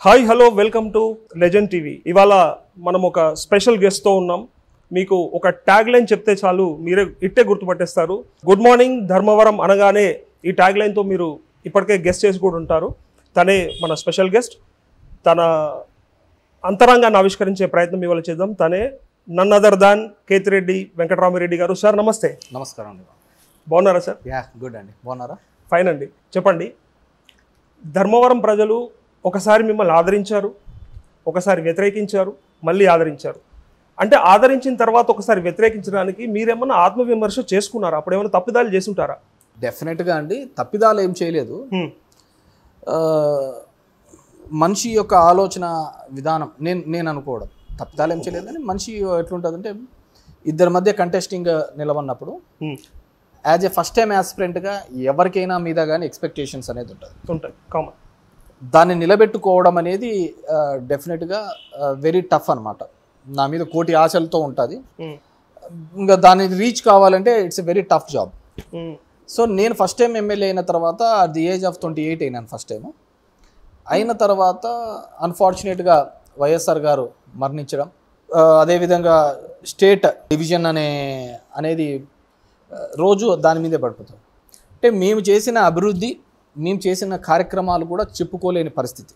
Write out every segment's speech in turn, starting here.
Hi hello welcome to legend TV ఇవాళ మనం ఒక స్పెషల్ గెస్ట్తో ఉన్నాం మీకు ఒక ట్యాగ్ లైన్ చెప్తే చాలు మీరే ఇట్టే గుర్తుపట్టేస్తారు గుడ్ మార్నింగ్ ధర్మవరం అనగానే ఈ ట్యాగ్ లైన్తో మీరు ఇప్పటికే గెస్ట్ చేసి కూడా ఉంటారు తనే మన స్పెషల్ గెస్ట్ తన అంతరంగాన్ని ఆవిష్కరించే ప్రయత్నం ఇవాళ చేద్దాం తనే none other than Kethireddy Venkataramireddy గారు సార్ నమస్తే నమస్కారం అండి బాగున్నారా సార్ యా గుడ్ అండి బాగున్నారా ఫైన్ అండి చెప్పండి ధర్మవరం ప్రజలు ఒకసారి మిమ్మల్ని ఆదరించారు ఒకసారి వ్యతిరేకించారు మళ్ళీ ఆదరించారు అంటే ఆదరించిన తర్వాత ఒకసారి వ్యతిరేకించడానికి మీరేమన్నా ఆత్మవిమర్శ చేసుకున్నారా అప్పుడు ఏమైనా తప్పిదాలు చేసి ఉంటారా డెఫినెట్గా అండి తప్పిదాలు ఏం చేయలేదు హ్మ్. ఆ, మనిషి యొక్క ఆలోచన విధానం నేను నేను అనుకోవడం తప్పిదాలు ఏం చేయలేదు కానీ మనిషి ఎట్లుంటుందంటే ఇద్దరి మధ్య కంటెస్టింగ్ నిలవన్నప్పుడు hmm. As a first time యాస్పిరెంట్గా ఎవరికైనా మీద కానీ ఎక్స్పెక్టేషన్స్ అనేది ఉంటుంది ఉంటాయి కామన్ దాన్ని నిలబెట్టుకోవడం అనేది డెఫినెట్గా వెరీ టఫ్ అన్నమాట నా మీద కోటి ఆశలతో ఉంటుంది ఇంకా దాన్ని రీచ్ కావాలంటే it's a very tough job so నేను ఫస్ట్ టైం ఎమ్మెల్యే అయిన తర్వాత at the age of twenty eight అయినాను ఫస్ట్ టైం అయిన తర్వాత అన్ఫార్చునేట్గా వైఎస్ఆర్ గారు మరణించడం ఆ, అదేవిధంగా స్టేట్ డివిజన్ అనే అనేది ఆ, రోజు దాని మీదే పడిపోతుంది అంటే మేము చేసిన అభివృద్ధి మేము చేసిన కార్యక్రమాలు కూడా చెప్పుకోలేని పరిస్థితి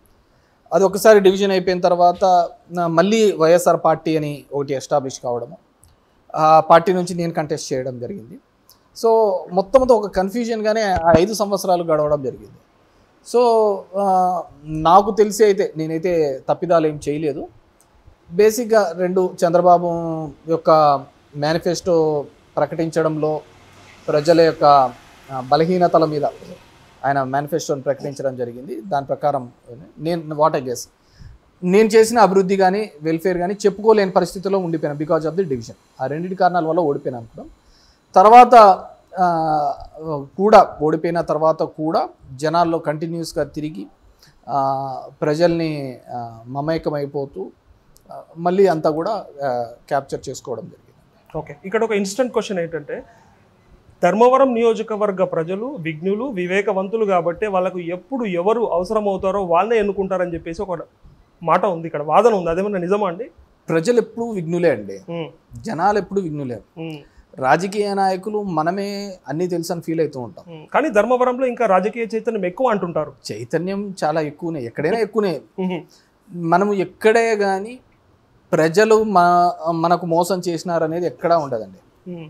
అది ఒకసారి డివిజన్ అయిపోయిన తర్వాత నా మళ్ళీ వైఎస్ఆర్ పార్టీ అని ఒకటి ఎస్టాబ్లిష్ కావడము ఆ పార్టీ నుంచి నేను కంటెస్ట్ చేయడం జరిగింది సో మొత్తంతో ఒక కన్ఫ్యూజన్గానే ఆ ఐదు సంవత్సరాలు గడవడం జరిగింది సో ఆ, నాకు తెలిసి అయితే నేనైతే తప్పిదాలు ఏం చేయలేదు బేసిక్గా రెండు చంద్రబాబు యొక్క మేనిఫెస్టో ప్రకటించడంలో ప్రజల యొక్క ఆ, బలహీనతల మీద ఆయన మేనిఫెస్టోని ప్రకటించడం జరిగింది దాని ప్రకారం నేను వాట్ ఐ గెస్ నేను చేసిన అభివృద్ధి కానీ వెల్ఫేర్ కానీ చెప్పుకోలేని పరిస్థితిలో ఉండిపోయాను బికాజ్ ఆఫ్ ది డివిజన్ ఆ రెండింటి కారణాల వల్ల ఓడిపోయాను అనుకోవడం తర్వాత ఆ, కూడా ఓడిపోయిన తర్వాత కూడా జనాల్లో కంటిన్యూస్గా తిరిగి ఆ, ప్రజల్ని ఆ, మమేకం అయిపోతూ ఆ, మళ్ళీ అంతా కూడా క్యాప్చర్ చేసుకోవడం జరిగింది ఓకే ఇక్కడ ఒక ఇన్స్టెంట్ క్వశ్చన్ ఏంటంటే ధర్మవరం నియోజకవర్గ ప్రజలు విఘ్నులు వివేకవంతులు కాబట్టి వాళ్ళకు ఎప్పుడు ఎవరు అవసరం అవుతారో వాళ్ళనే ఎన్నుకుంటారని చెప్పేసి ఒక మాట ఉంది ఇక్కడ వాదన ఉంది అదేమన్నా నిజమా అండి ప్రజలు ఎప్పుడూ విఘ్నులే అండి ఉమ్, జనాలు ఎప్పుడూ విఘ్నులే ఉమ్, రాజకీయ నాయకులు మనమే అన్నీ తెలుసని ఫీల్ అవుతూ ఉంటాం ఉమ్. కానీ ధర్మవరంలో ఇంకా రాజకీయ చైతన్యం ఎక్కువ అంటుంటారు చైతన్యం చాలా ఎక్కువనే ఎక్కడైనా ఎక్కువనే ఉహు, మనము ఎక్కడే కానీ ప్రజలు మన మనకు మోసం చేసినారనేది ఎక్కడా ఉండదండి ఉమ్,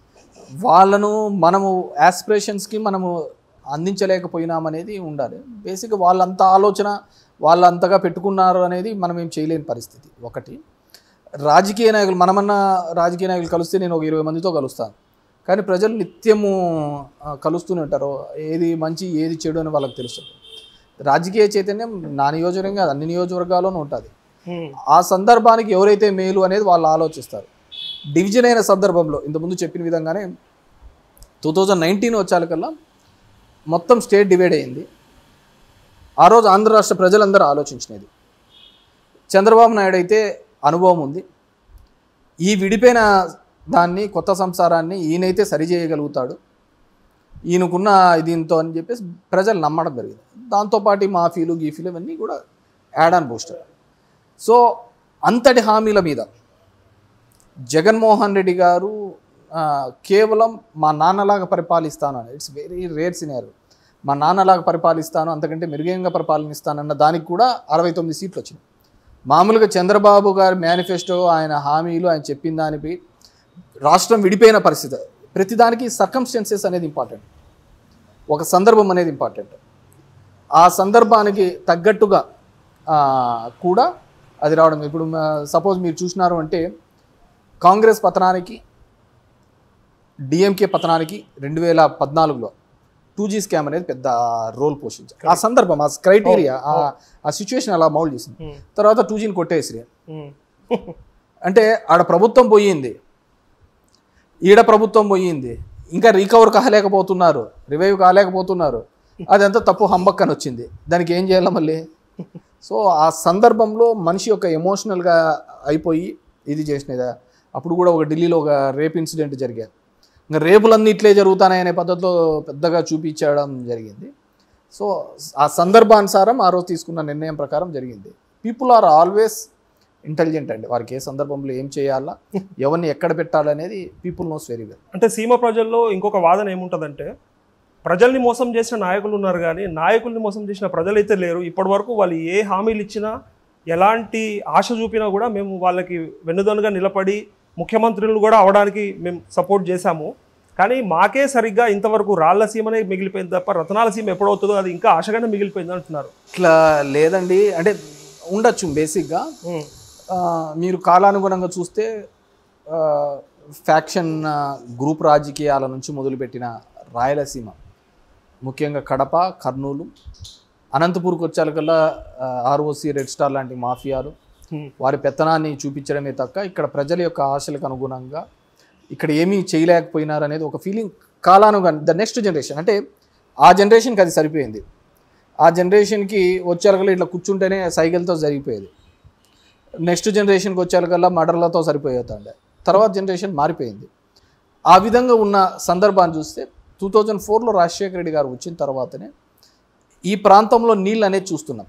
వాళ్ళను మనము యాస్పిరేషన్స్కి మనము అందించలేకపోయినామనేది ఉండాలి బేసిక్గా వాళ్ళంత ఆలోచన వాళ్ళంతగా పెట్టుకున్నారు అనేది మనం ఏం చేయలేని పరిస్థితి ఒకటి రాజకీయ నాయకులు మనమన్నా రాజకీయ నాయకులు కలిస్తే నేను ఒక ఇరవై మందితో కలుస్తాను కానీ ప్రజలు నిత్యము ఆ, కలుస్తూనే ఉంటారు ఏది మంచి ఏది చెడు అని వాళ్ళకి తెలుస్తుంది రాజకీయ చైతన్యం నా నియోజకవర్గం కాదు, అన్ని నియోజకవర్గాల్లోనూ ఉంటుంది ఉమ్, ఆ సందర్భానికి ఎవరైతే మేలు అనేది వాళ్ళు ఆలోచిస్తారు డివిజన్ అయిన సందర్భంలో ఇంతకుముందు చెప్పిన విధంగానే టూ థౌజండ్ నైన్టీన్ వచ్చాకల్లా మొత్తం స్టేట్ డివైడ్ అయింది ఆ రోజు ఆంధ్ర రాష్ట్ర ప్రజలందరూ ఆలోచించినది చంద్రబాబు నాయుడు అయితే అనుభవం ఉంది ఈ విడిపోయిన దాన్ని కొత్త సంసారాన్ని ఈయనైతే సరిచేయగలుగుతాడు ఈయనకున్న దీంతో అని చెప్పేసి ప్రజలు నమ్మడం జరిగింది దాంతోపాటు ఈ మాఫీలు గీఫీలు ఇవన్నీ కూడా యాడ్ ఆన్ బూస్టర్ సో అంతటి హామీల మీద జగన్మోహన్ రెడ్డి గారు ఆ, కేవలం మా నాన్నలాగా పరిపాలిస్తాను అని ఇట్స్ వెరీ రేర్ సినారు మా నాన్నలాగా పరిపాలిస్తాను అంతకంటే మెరుగైనగా పరిపాలనిస్తానన్న దానికి కూడా అరవై తొమ్మిది సీట్లు వచ్చినాయి మామూలుగా చంద్రబాబు గారి మేనిఫెస్టో ఆయన హామీలు ఆయన చెప్పిన దానిపై రాష్ట్రం విడిపోయిన పరిస్థితి ప్రతిదానికి సర్కమ్స్టెన్సెస్ అనేది ఇంపార్టెంట్ ఒక సందర్భం అనేది ఇంపార్టెంట్ ఆ సందర్భానికి తగ్గట్టుగా ఆ, కూడా అది రావడం ఇప్పుడు సపోజ్ మీరు చూసినారు అంటే కాంగ్రెస్ పతనానికి డిఎంకే పతనానికి రెండు వేల పద్నాలుగులో టూ జీ స్కామ్ అనేది పెద్ద రోల్ పోషించారు ఆ సందర్భం ఆ క్రైటీరియా ఆ సిచ్యువేషన్ అలా మౌల్డ్ చేసింది ఉమ్, తర్వాత టూ జీని కొట్టేసిరి ఉమ్, అంటే ఆడ ప్రభుత్వం పోయింది ఈడ ప్రభుత్వం పోయింది ఇంకా రికవర్ కాలేకపోతున్నారు రివైవ్ కాలేకపోతున్నారు అదంతా తప్పు హంబక్ అని వచ్చింది దానికి ఏం చేయాలి మళ్ళీ సో ఆ సందర్భంలో మనిషి యొక్క ఎమోషనల్గా అయిపోయి ఇది చేసినదా అప్పుడు కూడా ఒక ఢిల్లీలో ఒక రేప్ ఇన్సిడెంట్ జరిగాయి ఇంకా రేపులన్నీ ఇట్లే జరుగుతాయనే పద్ధతిలో పెద్దగా చూపించడం జరిగింది సో ఆ సందర్భానుసారం ఆ రోజు తీసుకున్న నిర్ణయం ప్రకారం జరిగింది పీపుల్ ఆర్ ఆల్వేస్ ఇంటెలిజెంట్ అండి వారికి ఏ సందర్భంలో ఏం చేయాలా ఎవరిని ఎక్కడ పెట్టాలనేది పీపుల్ నోస్ వెరీ వెల్ అంటే సీమ ప్రజల్లో ఇంకొక వాదన ఏముంటుందంటే ప్రజల్ని మోసం చేసిన నాయకులు ఉన్నారు కానీ నాయకుల్ని మోసం చేసిన ప్రజలైతే లేరు ఇప్పటి వరకు వాళ్ళు ఏ హామీలు ఇచ్చినా ఎలాంటి ఆశ చూపినా కూడా మేము వాళ్ళకి వెన్నుదన్నుగా నిలబడి ముఖ్యమంత్రులు కూడా అవడానికి మేము సపోర్ట్ చేశాము కానీ మాకే సరిగ్గా ఇంతవరకు రాళ్ల సీమనే మిగిలిపోయింది తప్ప రతనాల సీమ ఎప్పుడవుతుందో అది ఇంకా ఆశగానే మిగిలిపోయింది అంటున్నారు ఇట్లా లేదండి అంటే ఉండొచ్చు బేసిక్గా ఉమ్, ఆ, మీరు కాలానుగుణంగా చూస్తే ఫ్యాక్షన్ గ్రూప్ రాజకీయాల నుంచి మొదలుపెట్టిన రాయలసీమ ముఖ్యంగా కడప కర్నూలు అనంతపూర్కి వచ్చాకల్లా ఆర్ఓసి రెడ్ స్టార్ లాంటి మాఫియాలు ఉమ్, వారి పెత్తనాన్ని చూపించడమే తక్క ఇక్కడ ప్రజల యొక్క ఆశలకు అనుగుణంగా ఇక్కడ ఏమీ చేయలేకపోయినారు అనేది ఒక ఫీలింగ్ కాలానుగా ద నెక్స్ట్ జనరేషన్ అంటే ఆ జనరేషన్కి అది సరిపోయింది ఆ జనరేషన్కి వచ్చేకల్లా ఇట్లా కూర్చుంటేనే సైకిల్తో జరిగిపోయేది నెక్స్ట్ జనరేషన్కి వచ్చేకల్లా మర్డర్లతో సరిపోయేదండి తర్వాత జనరేషన్ మారిపోయింది ఆ విధంగా ఉన్న సందర్భాన్ని చూస్తే టూ థౌజండ్ ఫోర్లో రాజశేఖర రెడ్డి గారు వచ్చిన తర్వాతనే ఈ ప్రాంతంలో నీళ్ళు అనేది చూస్తున్నాం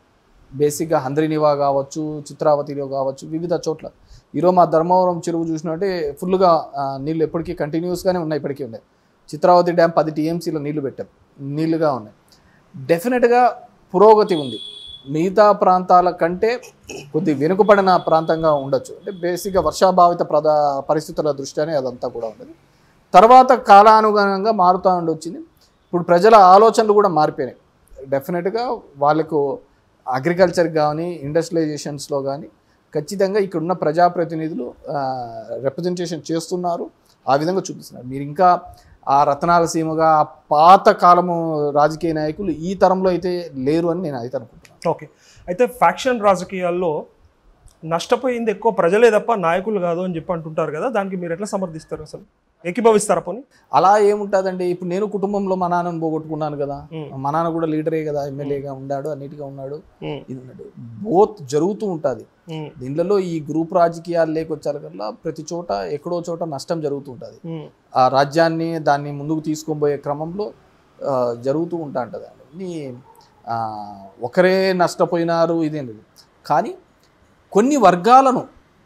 బేసిక్గా హంద్రినివా కావచ్చు చిత్రావతిలో కావచ్చు వివిధ చోట్ల ఈరోజు మా ధర్మవరం చెరువు చూసినట్టే ఫుల్గా ఆ, నీళ్ళు ఎప్పటికీ కంటిన్యూస్గానే ఉన్నాయి ఇప్పటికీ ఉన్నాయి చిత్రావతి డ్యామ్ పది టీఎంసీలో నీళ్లు పెట్టాం నీళ్లుగా ఉన్నాయి డెఫినెట్గా పురోగతి ఉంది మిగతా ప్రాంతాల కంటే కొద్ది వెనుకబడిన ప్రాంతంగా ఉండొచ్చు అంటే బేసిక్గా వర్షాభావిత ప్రదా పరిస్థితుల దృష్ట్యానే అదంతా కూడా ఉండదు తర్వాత కాలానుగుణంగా మారుతూ ఉండొచ్చింది ఇప్పుడు ప్రజల ఆలోచనలు కూడా మారిపోయినాయి డెఫినెట్గా వాళ్ళకు అగ్రికల్చర్ కానీ ఇండస్ట్రియలైజేషన్స్లో కానీ ఖచ్చితంగా ఇక్కడ ఉన్న ప్రజాప్రతినిధులు రిప్రజెంటేషన్ చేస్తున్నారు ఆ విధంగా చూపిస్తున్నారు మీరు ఇంకా ఆ రతనాల సీమగా ఆ పాత కాలము రాజకీయ నాయకులు ఈ తరంలో అయితే లేరు అని నేను అయితే అనుకుంటున్నాను ఓకే అయితే ఫ్యాక్షన్ రాజకీయాల్లో నష్టపోయింది ఎక్కువ ప్రజలే తప్ప నాయకులు కాదు అని చెప్పి అంటుంటారు కదా దానికి మీరు ఎట్లా సమర్థిస్తారు అసలు ఏకీభవిస్తారా పోనీ అలా ఏముంటుందండి ఇప్పుడు నేను కుటుంబంలో మా నాన్నను పోగొట్టుకున్నాను కదా ఉమ్. మా నాన్న కూడా లీడరే కదా ఎమ్మెల్యేగా ఉన్నాడు అన్నిటిగా ఉన్నాడు ఉమ్, ఇది ఉన్నాడు బోత్ జరుగుతూ ఉంటుంది ఉమ్, దీనిలో ఈ గ్రూప్ రాజకీయాలు లేకొచ్చారు కల్లా ప్రతి చోట ఎక్కడో చోట నష్టం జరుగుతూ ఉంటుంది ఉమ్, ఆ రాజ్యాన్ని దాన్ని ముందుకు తీసుకొని పోయే క్రమంలో ఆ, జరుగుతూ ఉంటా ఉంటుంది అన్ని ఆ, ఒకరే నష్టపోయినారు ఇదేం లేదు కానీ కొన్ని వర్గాలను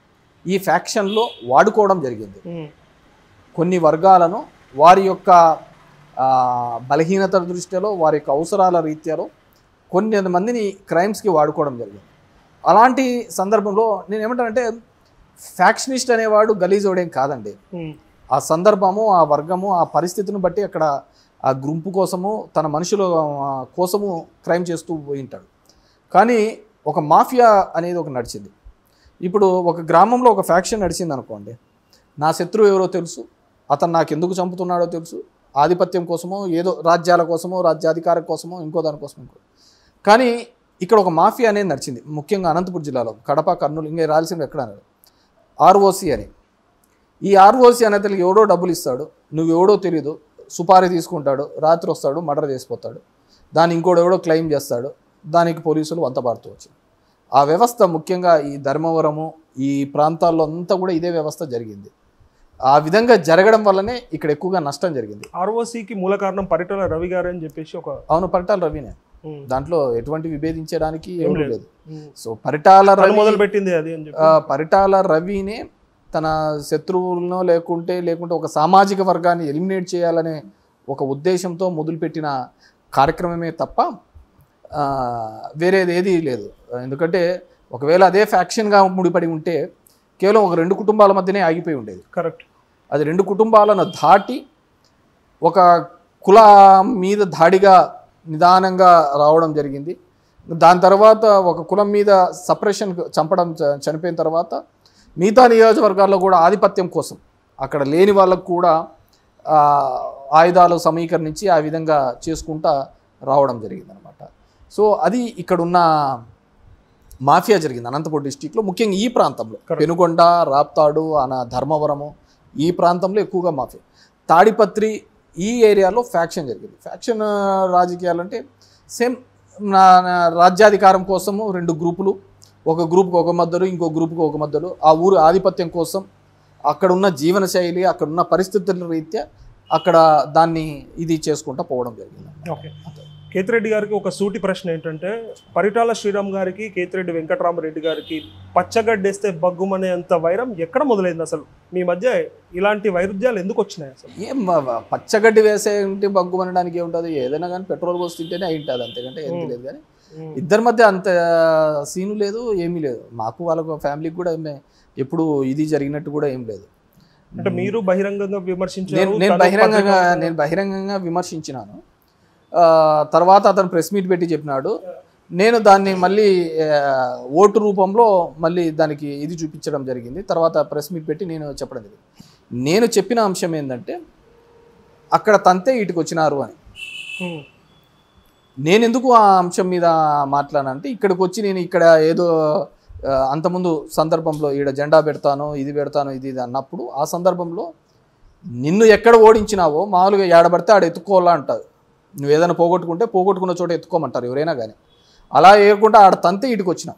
ఈ ఫ్యాక్షన్లో వాడుకోవడం జరిగింది ఉమ్, కొన్ని వర్గాలను వారి యొక్క ఆ, బలహీనత దృష్ట్యాలో వారి యొక్క అవసరాల రీత్యాలో కొన్ని మందిని క్రైమ్స్కి వాడుకోవడం జరిగింది అలాంటి సందర్భంలో నేను ఏమంటానంటే ఫ్యాక్షనిస్ట్ అనేవాడు గలీజోడేం కాదండి ఉమ్, ఆ సందర్భము ఆ వర్గము ఆ పరిస్థితిని బట్టి అక్కడ ఆ గుంపు కోసము తన మనుషుల ఆ, కోసము క్రైమ్ చేస్తూ పోయి ఉంటాడు కానీ ఒక మాఫియా అనేది ఒక నడిచింది ఇప్పుడు ఒక గ్రామంలో ఒక ఫ్యాక్షన్ నడిచింది అనుకోండి నా శత్రువు ఎవరో తెలుసు అతను నాకు ఎందుకు చంపుతున్నాడో తెలుసు ఆధిపత్యం కోసమో ఏదో రాజ్యాల కోసమో రాజ్యాధికారం కోసమో ఇంకో దానికోసం ఇంకో కానీ ఇక్కడ ఒక మాఫియా అనేది నడిచింది ముఖ్యంగా అనంతపురం జిల్లాలో కడప కర్నూలు ఇంకా రాయలసీమ ఎక్కడ అనేది ఆర్ఓసి అని ఈ ఆర్ఓసి అనే అతనికి ఎవడో డబ్బులు ఇస్తాడు నువ్వు ఎవడో తెలియదు సుపారీ తీసుకుంటాడు రాత్రి వస్తాడు మర్డర్ చేసిపోతాడు దాన్ని ఇంకోటి ఎవడో క్లెయిమ్ చేస్తాడు దానికి పోలీసులు వంతపాడుతూ వచ్చారు ఆ వ్యవస్థ ముఖ్యంగా ఈ ధర్మవరము ఈ ప్రాంతాల్లో అంతా కూడా ఇదే వ్యవస్థ జరిగింది ఆ విధంగా జరగడం వల్లనే ఇక్కడ ఎక్కువగా నష్టం జరిగింది ఆర్ఓసికి మూల కారణం పరిటాల రవి గారు అని చెప్పేసి ఒక అవును పరిటాల రవినే ఉమ్, దాంట్లో ఎటువంటి విభేదించడానికి ఏమీ లేదు. లేదు ఉమ్, సో పరిటాల తను రవి మొదలు పెట్టింది అది అని చెప్పి ఆ, పరిటాల రవినే తన శత్రువులను లేకుంటే లేకుంటే ఒక సామాజిక వర్గాన్ని ఎలిమినేట్ చేయాలనే ఒక ఉద్దేశంతో మొదలుపెట్టిన కార్యక్రమమే తప్ప ఆ, వేరేది ఏదీ లేదు ఎందుకంటే ఒకవేళ అదే ఫ్యాక్షన్గా ముడిపడి ఉంటే కేవలం ఒక రెండు కుటుంబాల మధ్యనే ఆగిపోయి ఉండేది కరెక్ట్ అది రెండు కుటుంబాలను దాటి ఒక కుల మీద దాడిగా నిదానంగా రావడం జరిగింది దాని తర్వాత ఒక కులం మీద సపరేషన్ చంపడం చ- చనిపోయిన తర్వాత మిగతా నియోజకవర్గాల్లో కూడా ఆధిపత్యం కోసం అక్కడ లేని వాళ్ళకు కూడా ఆ, ఆయుధాలు సమీకరించి ఆ విధంగా చేసుకుంటా రావడం జరిగింది అనమాట సో అది ఇక్కడున్న మాఫియా జరిగింది అనంతపురం డిస్టిక్లో ముఖ్యంగా ఈ ప్రాంతంలో Correct. పెనుగొండ రాప్తాడు అన ధర్మవరము ఈ ప్రాంతంలో ఎక్కువగా మాఫియా తాడిపత్రి ఈ ఏరియాలో ఫ్యాక్షన్ జరిగింది ఫ్యాక్షన్ ఆ, రాజకీయాలు అంటే సేమ్ నా నా రాజ్యాధికారం కోసము రెండు గ్రూపులు ఒక గ్రూప్కి ఒక మద్దరు ఇంకో గ్రూప్కి ఒక మద్దరు ఆ ఊరు ఆధిపత్యం కోసం అక్కడ ఉన్న జీవన శైలి అక్కడ ఉన్న పరిస్థితుల రీత్యా అక్కడ దాన్ని ఇది చేసుకుంటూ పోవడం జరిగింది ఓకే కేతిరెడ్డి గారికి ఒక సూటి ప్రశ్న ఏంటంటే పరిటాల శ్రీరామ్ గారికి కేతిరెడ్డి వెంకటరామరెడ్డి గారికి పచ్చగడ్డేస్తే బగ్గుమనేంత వైరం ఎక్కడ మొదలైంది అసలు మీ మధ్య ఇలాంటి వైరుధ్యాలు ఎందుకు వచ్చినాయి అసలు ఏం మ- మ- పచ్చగడ్డి వేసే ఉంటే బగ్గు అనడానికి ఏముంటుంది ఏదైనా కానీ పెట్రోల్ పోసి తింటేనే అయి ఉంటుంది అంతేకంటే ఏం లేదు కానీ ఉమ్, ఇద్దరి మధ్య అంత సీను లేదు ఏమీ లేదు మాకు వాళ్ళకు ఫ్యామిలీకి కూడా ఏమే- ఎప్పుడు ఇది జరిగినట్టు కూడా ఏం లేదు అంటే మీరు బహిరంగంగా విమర్శించారు నేను నేను తను బహిరంగంగా పత్రికా- నేను బహిరంగంగా విమర్శించినాను ఆ, తర్వాత అతను ప్రెస్ మీట్ పెట్టి చెప్పినాడు నేను దాన్ని మళ్ళీ ఆ, ఓటు రూపంలో మళ్ళీ దానికి ఇది చూపించడం జరిగింది తర్వాత ప్రెస్ మీట్ పెట్టి నేను చెప్పడం జరిగింది నేను చెప్పిన అంశం ఏంటంటే అక్కడ తంతే ఇటుకు వచ్చినారు అని ఉమ్, నేను ఎందుకు ఆ అంశం మీద మాట్లాడానంటే ఇక్కడికి వచ్చి నేను ఇక్కడ ఏదో ఆ, అంతకుముందు సందర్భంలో ఈడ జెండా పెడతాను ఇది పెడతాను ఇది ఇది అన్నప్పుడు ఆ సందర్భంలో నిన్ను ఎక్కడ ఓడించినావో మామూలుగా ఏడబడితే ఆడ ఎత్తుకోవాలా అంటారు నువ్వు ఏదైనా పోగొట్టుకుంటే పోగొట్టుకున్న చోట ఎత్తుకోమంటారు ఎవరైనా కానీ అలా వేయకుండా ఆడ తంతే ఇటుకు వచ్చిన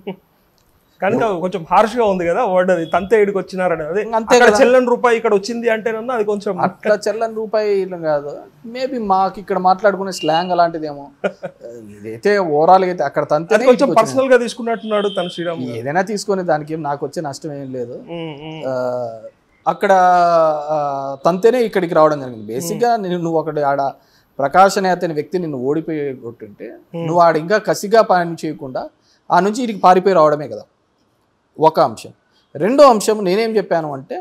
కనుక కొంచెం హార్ష్ గా ఉంది కదా వర్డ్ అది తంతే ఇడికి వచ్చినారని అదే అంతే అక్కడ కదా. చెల్లని రూపాయి ఇక్కడ వచ్చింది అంటేనన్నా అది కొంచెం అట్లా చెల్లని రూపాయి ఇలా కాదు మేబీ మాకు ఇక్కడ మాట్లాడుకునే స్లాంగ్ అలాంటిదేమో ఇదైతే ఓవరాల్ అయితే అక్కడ తంతే అది కొంచెం పర్సనల్ గా తీసుకున్నట్టున్నాడు తన శ్రీరామ్ గారు. ఏదైనా తీసుకొని దానికి ఏం నాకు వచ్చే నష్టం ఏం లేదు ఉమ్, ఉమ్, ఆ, అక్కడ ఆ, తంతేనే ఇక్కడికి రావడం జరిగింది బేసిక్గా నేను నువ్వు ఒకటి ఆడ ప్రకాశ్ అనే అతని వ్యక్తి నిన్ను ఓడిపోయి కొట్టుంటే నువ్వు ఆడ ఇంకా కసిగా పని చేయకుండా ఆ నుంచి ఇడికి పారిపోయి రావడమే కదా ఒక అంశం రెండో అంశం నేనేం చెప్పాను అంటే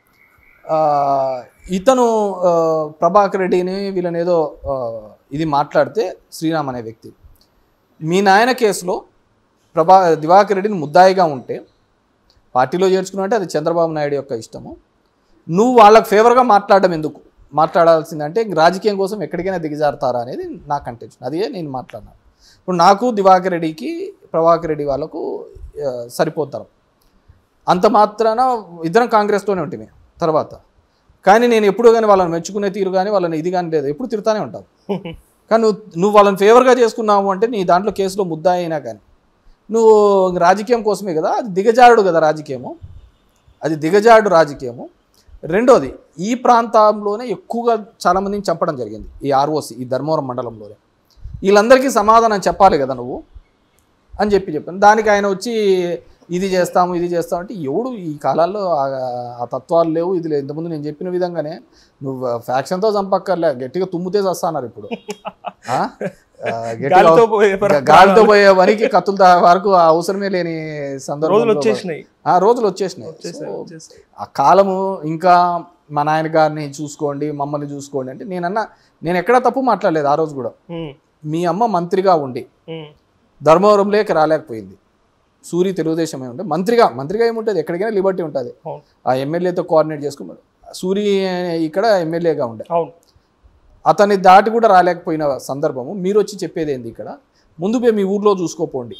ఆ, ఇతను ఆ, ప్రభాకర్ రెడ్డిని వీళ్ళని ఏదో ఆ, ఇది మాట్లాడితే శ్రీరామ్ అనే వ్యక్తి మీ నాయన కేసులో ప్రభా దివాకర్ రెడ్డిని ముద్దాయిగా ఉంటే పార్టీలో చేర్చుకున్నట్టే అది చంద్రబాబు నాయుడు యొక్క ఇష్టము నువ్వు వాళ్ళకి ఫేవర్గా మాట్లాడడం ఎందుకు మాట్లాడాల్సిందంటే ఇంక రాజకీయం కోసం ఎక్కడికైనా దిగజారుతారా అనేది నా కంటెన్షన్ అదే నేను మాట్లాడినాను ఇప్పుడు నాకు దివాకర్ రెడ్డికి ప్రభాకర్ రెడ్డి వాళ్ళకు ఆ, సరిపోతారు అంత మాత్రాన ఇద్దరం కాంగ్రెస్లోనే ఉంటుంది తర్వాత కానీ నేను ఎప్పుడు కానీ వాళ్ళని మెచ్చుకునే తీరు కానీ వాళ్ళని ఇది కానీ లేదు ఎప్పుడు తిడతానే ఉంటాను కానీ నువ్వు నువ్వు వాళ్ళని ఫేవర్గా చేసుకున్నావు అంటే నీ దాంట్లో కేసులో ముద్ద అయినా కానీ నువ్వు రాజకీయం కోసమే కదా అది దిగజారుడు కదా రాజకీయము అది దిగజారుడు రాజకీయము రెండోది ఈ ప్రాంతంలోనే ఎక్కువగా చాలామందిని చంపడం జరిగింది ఈ ఆర్ఓసి ఈ ధర్మవరం మండలంలోనే వీళ్ళందరికీ సమాధానం చెప్పాలి కదా నువ్వు అని చెప్పి చెప్పాను దానికి ఆయన వచ్చి ఇది చేస్తాము ఇది చేస్తాము అంటే ఎవడు ఈ కాలాల్లో ఆ- ఆ తత్వాలు లేవు ఇది లేదు ఇంతకుముందు నేను చెప్పిన విధంగానే నువ్వు ఫ్యాక్షన్తో చంపక్కర్లే గట్టిగా తుమ్మితే వస్తాన్నారు ఇప్పుడు ఆ? ఆ, గట్టిగా గాలితో పోయే పర- గా- గాలితో పోయే వనికి కత్తుల దా- వరకు ఆ అవసరమే లేని రోజులు సందర్భంలో వచ్చేసినాయి ఆ రోజులు వచ్చేసినాయి వచ్చేసాయి, సో, వచ్చేసాయి. ఆ కాలము ఇంకా మా నాయన గారిని చూసుకోండి మమ్మల్ని చూసుకోండి అంటే నేనన్నా నేను ఎక్కడా తప్పు మాట్లాడలేదు ఆ రోజు కూడా ఉమ్, మీ అమ్మ మంత్రిగా ఉండి ఉమ్, ధర్మవరంలోకి రాలేకపోయింది సూరి తెలుగుదేశమే ఉంటే మంత్రిగా మంత్రిగా ఏముంటుంది ఎక్కడికైనా లిబర్టీ ఉంటుంది అవును ఆ ఎమ్మెల్యేతో కోఆర్డినేట్ చేసుకున్నాడు సూరి ఇక్కడ ఎమ్మెల్యేగా ఉండే అవును అతన్ని దాటి కూడా రాలేకపోయిన సందర్భము మీరు వచ్చి చెప్పేది ఏంది ఇక్కడ ముందు పోయి మీ ఊర్లో చూసుకోపోండి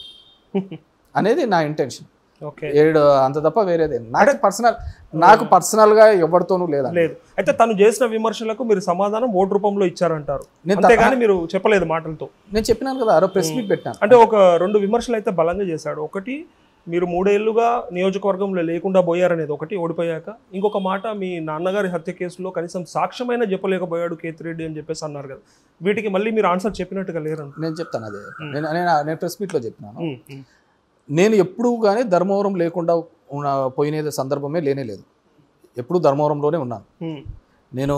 అనేది నా ఇంటెన్షన్ ఓకే ఏడు అంత తప్ప వేరేదే నాకు పర్సనల్ నాకు పర్సనల్గా ఎవరితోనూ లేదండి లేదు అయితే తను చేసిన విమర్శలకు మీరు సమాధానం ఓటు రూపంలో ఇచ్చారంటారు నేను అంతేగాని మీరు చెప్పలేదు మాటలతో నేను చెప్పినాను కదా అరో ప్రెస్ మీట్ పెట్టాను అంటే ఒక రెండు విమర్శలు అయితే బలంగా చేశాడు ఒకటి మీరు మూడేళ్లుగా నియోజకవర్గంలో లేకుండా పోయారనేది ఒకటి ఓడిపోయాక ఇంకొక మాట మీ నాన్నగారి హత్య కేసులో కనీసం సాక్ష్యమైన చెప్పలేకపోయాడు కేతిరెడ్డి అని చెప్పేసి అన్నారు కదా వీటికి మళ్ళీ మీరు ఆన్సర్ చెప్పినట్టుగా లేరంట నేను చెప్తాను అదే నేను నేను నేను ప్రెస్ మీట్లో చెప్పినాను ఉమ్, ఉమ్, నేను ఎప్పుడూ కానీ ధర్మవరం లేకుండా ఉన్న పోయిన సందర్భమే లేనే లేదు ఎప్పుడు ధర్మవరంలోనే ఉన్నాను ఉమ్, నేను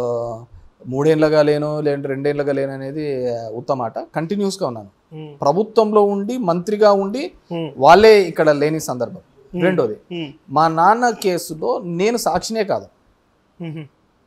మూడేళ్ళగా లేను లేదంటే రెండేళ్ళగా లేను అనేది ఉత్తమాట కంటిన్యూస్గా ఉన్నాను ఉమ్, ప్రభుత్వంలో ఉండి మంత్రిగా ఉండి ఉమ్, వాళ్ళే ఇక్కడ లేని సందర్భం రెండోది ఉమ్, మా నాన్న కేసులో నేను సాక్షినే కాదు ఉమ్,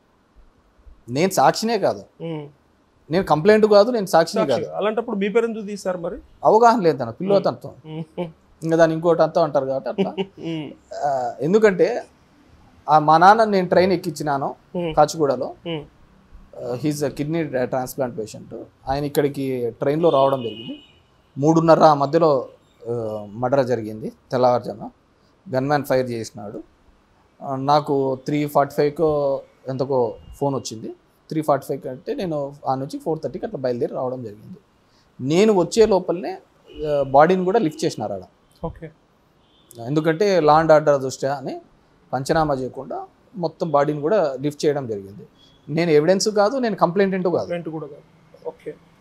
నేను సాక్షినే కాదు ఉమ్. నేను కంప్లైంట్ కాదు నేను సాక్షినే కాదు అలాంటప్పుడు మీ పేరు ఎందుకు తీశారు మరి అవగాహన లేదు తన పిల్లతనతో ఉమ్, ఉమ్, ఇంకా దాన్ని ఇంకోటి అంతా అంటారు కాబట్టి అట్లా ఉమ్, ఆ, ఎందుకంటే ఆ మా నాన్న నేను ట్రైన్ ఎక్కించినాను ఉమ్, కాచిగూడలో um, his kidney transplant patient ఆయన ఇక్కడికి ట్రైన్లో రావడం జరిగింది మూడున్నర మధ్యలో మర్డర్ జరిగింది తెల్లవారుజామున గన్మ్యాన్ ఫైర్ చేసినాడు ఆ, నాకు త్రీ ఫార్టీ ఫైవ్కో ఎంతకో ఫోన్ వచ్చింది త్రీ ఫార్టీ ఫైవ్ అంటే నేను ఆ నుంచి ఫోర్ థర్టీకి అట్లా బయలుదేరి రావడం జరిగింది నేను వచ్చే లోపలనే బాడీని కూడా లిఫ్ట్ చేసినారు ఆడ ఓకే ఎందుకంటే లా అండ్ ఆర్డర్ దృష్ట్యా అని పంచనామా చేయకుండా మొత్తం బాడీని కూడా లిఫ్ట్ చేయడం జరిగింది నేను ఎవిడెన్స్ కాదు నేను కంప్లైంట్ కాదు రెంట్ కూడా కాదు ఓకే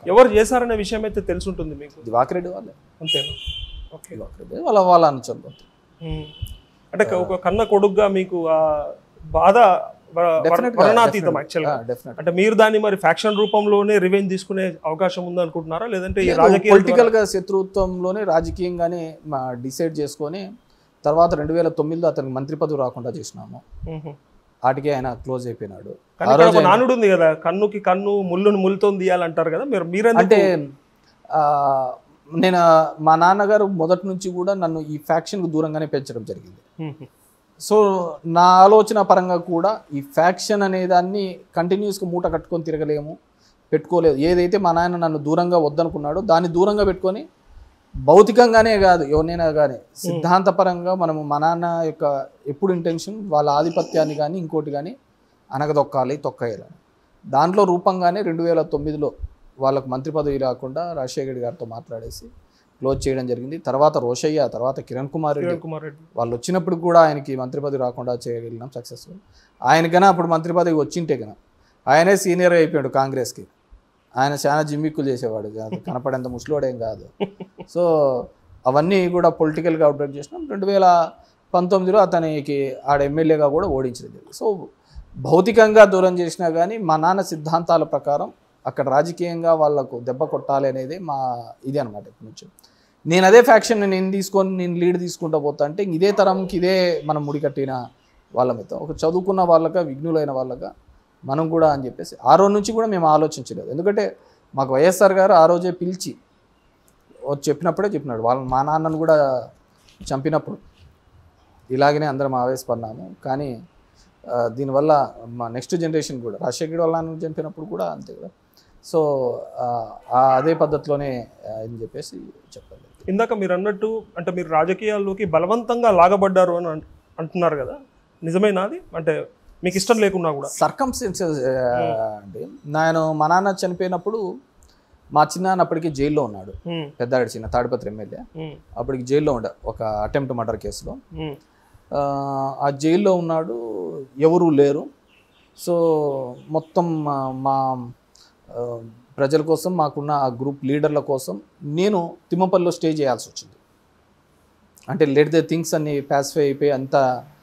ఎవరు చేశారనే విషయం అయితే తెలుసుంటుంది మీకు దివాకర్ రెడ్డి వాళ్ళే అంతేనా ఓకే దివాకర్ రెడ్డి వాళ్ళ వాళ్ళ అనుచరులు ఉమ్. అంటే ఒక కన్న కొడుకుగా మీకు ఆ బాధ వ- Definitely, వర్ణనాతీతం యాక్చువల్గా డెఫినెట్ అంటే మీరు దాన్ని మరి ఫ్యాక్షన్ రూపంలోనే రివెంజ్ తీసుకునే అవకాశం ఉంది అనుకుంటున్నారా లేదంటే ఈ రాజకీయ పొలిటికల్ గా శత్రుత్వంలోనే రాజకీయంగానే మా డిసైడ్ చేసుకొని తర్వాత రెండు వేల తొమ్మిదిలో అతనికి మంత్రి పదవి రాకుండా చేసినాము వాటికి ఆయన క్లోజ్ అయిపోయినాడు కానీ ఇక్కడ ఒక నానుడు ఉంది కదా కన్నుకి కన్ను ముళ్ళును ముళ్ళుతో తీయాలంటారు కదా మీరు మీరెందుకు అంటే ఆ, నేను మా నాన్నగారు మొదటి నుంచి కూడా నన్ను ఈ ఫ్యాక్షన్కు దూరంగానే పెంచడం జరిగింది ఉహు. సో నా ఆలోచన పరంగా కూడా ఈ ఫ్యాక్షన్ అనే దాన్ని కంటిన్యూస్గా మూట కట్టుకొని తిరగలేము పెట్టుకోలేదు ఏదైతే మా నాయన నన్ను దూరంగా వద్దనుకున్నాడో దాన్ని దూరంగా పెట్టుకొని భౌతికంగానే కాదు ఎవరినైనా కానీ సిద్ధాంతపరంగా మనము మా నాన్న యొక్క ఎప్పుడు ఇంటెన్షన్ వాళ్ళ ఆధిపత్యాన్ని కానీ ఇంకోటి కానీ అనగదొక్కాలి తొక్కేయాలని దాంట్లో రూపంగానే రెండు వేల తొమ్మిదిలో వాళ్ళకు మంత్రి పదవి రాకుండా రాజశేఖర్ రెడ్డి గారితో మాట్లాడేసి క్లోజ్ చేయడం జరిగింది తర్వాత రోషయ్య తర్వాత కిరణ్ కుమార్ రెడ్డి కిరణ్ కుమార్ రెడ్డి వాళ్ళు వచ్చినప్పుడు కూడా ఆయనకి మంత్రి పదవి రాకుండా చేయగలిగినాం సక్సెస్ఫుల్ ఆయనకైనా అప్పుడు మంత్రి పదవి వచ్చింటే కన్నా ఆయనే సీనియర్ అయిపోయాడు కాంగ్రెస్కి ఆయన చాలా జిమ్మిక్కులు చేసేవాడు కాదు కనపడేంత ముసలోడేం కాదు సో అవన్నీ కూడా పొలిటికల్గా అవుట్బ్రేక్ చేసినాం రెండు వేల పంతొమ్మిదిలో అతనికి ఆడ ఎమ్మెల్యేగా కూడా ఓడించడం జరిగింది సో భౌతికంగా దూరం చేసినా కానీ మా నాన్న సిద్ధాంతాల ప్రకారం అక్కడ రాజకీయంగా వాళ్ళకు దెబ్బ కొట్టాలి అనేది మా ఇది అనమాట ఇప్పటి నుంచి నేను అదే ఫ్యాక్షన్ నేను తీసుకొని నేను లీడ్ తీసుకుంటా పోతా అంటే ఇదే తరంకి ఇదే మనం ముడికట్టిన వాళ్ళ మీద ఒక చదువుకున్న వాళ్ళగా విఘ్నులైన వాళ్ళగా మనం కూడా అని చెప్పేసి ఆ రోజు నుంచి కూడా మేము ఆలోచించలేదు ఎందుకంటే మాకు వైఎస్ఆర్ గారు ఆ రోజే పిలిచి వచ్చి చెప్పినప్పుడే చెప్పినాడు వాళ్ళ మా నాన్నను కూడా చంపినప్పుడు ఇలాగనే అందరం ఆవేశపడినాము కానీ ఆ, దీనివల్ల మా నెక్స్ట్ జనరేషన్ కూడా రాజశేఖర్ వాళ్ళ నాన్న చంపినప్పుడు కూడా అంతే కదా సో ఆ, ఆ అదే పద్ధతిలోనే ఆ, అని చెప్పేసి చెప్పాలి ఇందాక మీరు అన్నట్టు అంటే మీరు రాజకీయాల్లోకి బలవంతంగా లాగబడ్డారు అని అన్- అంటున్నారు కదా నిజమేనా అది అంటే మీకు ఇష్టం లేకున్నా కూడా సర్కంస్టెన్సెస్ అండి నేను మా నాన్న చనిపోయినప్పుడు మా చిన్నాన్న అప్పటికి జైల్లో ఉన్నాడు ఉమ్, పెద్దాడి చిన్న తాడిపత్రి ఎమ్మెల్యే ఉమ్, అప్పటికి జైల్లో ఉండే ఒక అటెంప్ట్ మర్డర్ కేసులో ఉమ్, ఆ, ఆ జైల్లో ఉన్నాడు ఎవరూ లేరు సో మొత్తం మా మా, ఆ, ప్రజల కోసం మాకున్న ఆ గ్రూప్ లీడర్ల కోసం నేను తిమ్మపల్లిలో స్టే చేయాల్సి వచ్చింది అంటే లెట్ ద థింగ్స్ అన్ని ప్యాసిఫై అయిపోయి అంత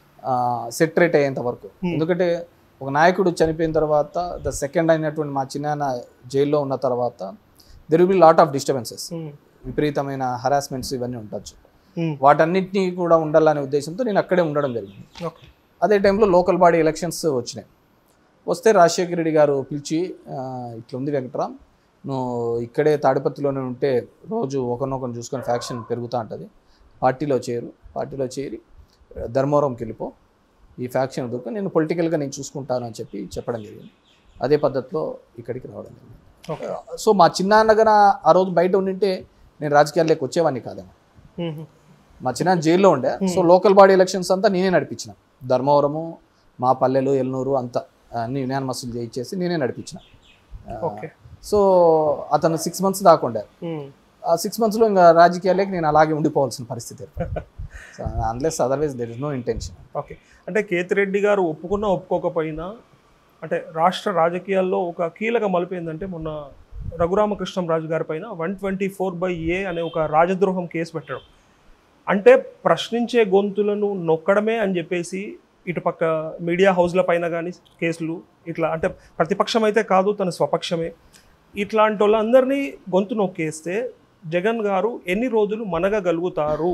సెటరేట్ అయ్యేంత వరకు ఎందుకంటే ఒక నాయకుడు చనిపోయిన తర్వాత ద సెకండ్ అయినటువంటి మా చిన్నాన్న జైల్లో ఉన్న తర్వాత there will be lot of disturbances um, విపరీతమైన హరాస్మెంట్స్ ఇవన్నీ ఉండొచ్చు ఉమ్, వాటన్నిటినీ కూడా ఉండాలనే ఉద్దేశంతో నేను అక్కడే ఉండడం జరిగింది ఓకే. అదే టైంలో లోకల్ బాడీ ఎలక్షన్స్ వచ్చినాయి వస్తే రాజశేఖర రెడ్డి గారు పిలిచి "ఆ, ఇట్లా ఉంది వెంకట్రామ్ నువ్వు ఇక్కడే తాడిపత్రిలోనే ఉంటే రోజు ఒకరినొకరిని చూసుకొని ఫ్యాక్షన్ పెరుగుతూ ఉంటుంది పార్టీలో చేరు పార్టీలో చేరి ధర్మవరంకి వెళ్ళిపో ఈ ఫ్యాక్షన్ దొరికి నేను పొలిటికల్గా నేను చూసుకుంటాను అని చెప్పి చెప్పడం జరిగింది అదే పద్ధతిలో ఇక్కడికి రావడం జరిగింది ఓకే. సో మా చిన్నాన్నగన ఆ రోజు బయట ఉండింటే నేను రాజకీయాల్లోకి వచ్చేవాడిని కాదేమో ఉమ్, మా చిన్న జైల్లో ఉండే సో లోకల్ బాడీ ఎలక్షన్స్ అంతా నేనే నడిపించిన ధర్మవరము మా పల్లెలు ఎల్నూరు అంతా అన్ని యునానిమస్లు చేయించేసి నేనే నడిపించిన ఓకే సో అతను సిక్స్ మంత్స్ దాకా ఉండే ఉమ్, ఆ సిక్స్ మంత్స్లో ఇంకా రాజకీయాలకి నేను అలాగే ఉండిపోవాల్సిన పరిస్థితి so unless otherwise there is no intention okay అంటే కేతిరెడ్డి గారు ఒప్పుకున్నా ఒప్పుకోకపోయినా అంటే రాష్ట్ర రాజకీయాల్లో ఒక కీలక మలుపు ఏంటంటే మొన్న రఘురామకృష్ణంరాజు గారి పైన one twenty four by A అనే ఒక రాజద్రోహం కేసు పెట్టడం అంటే ప్రశ్నించే గొంతులను నొక్కడమే అని చెప్పేసి ఇటుపక్క మీడియా హౌస్ల పైన కానీ కేసులు ఇట్లా అంటే ప్రతిపక్షం అయితే కాదు తన స్వపక్షమే ఇట్లాంటి వాళ్ళందరినీ గొంతు నొక్కేస్తే జగన్ గారు ఎన్ని రోజులు మనగగలుగుతారు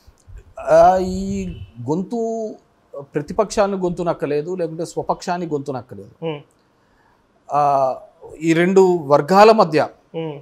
ఈ గొంతు ప్రతిపక్షాన్ని గొంతు నక్కలేదు లేకుంటే స్వపక్షాన్ని గొంతు నక్కలేదు ఉమ్, ఆ, ఈ రెండు వర్గాల మధ్య ఉమ్,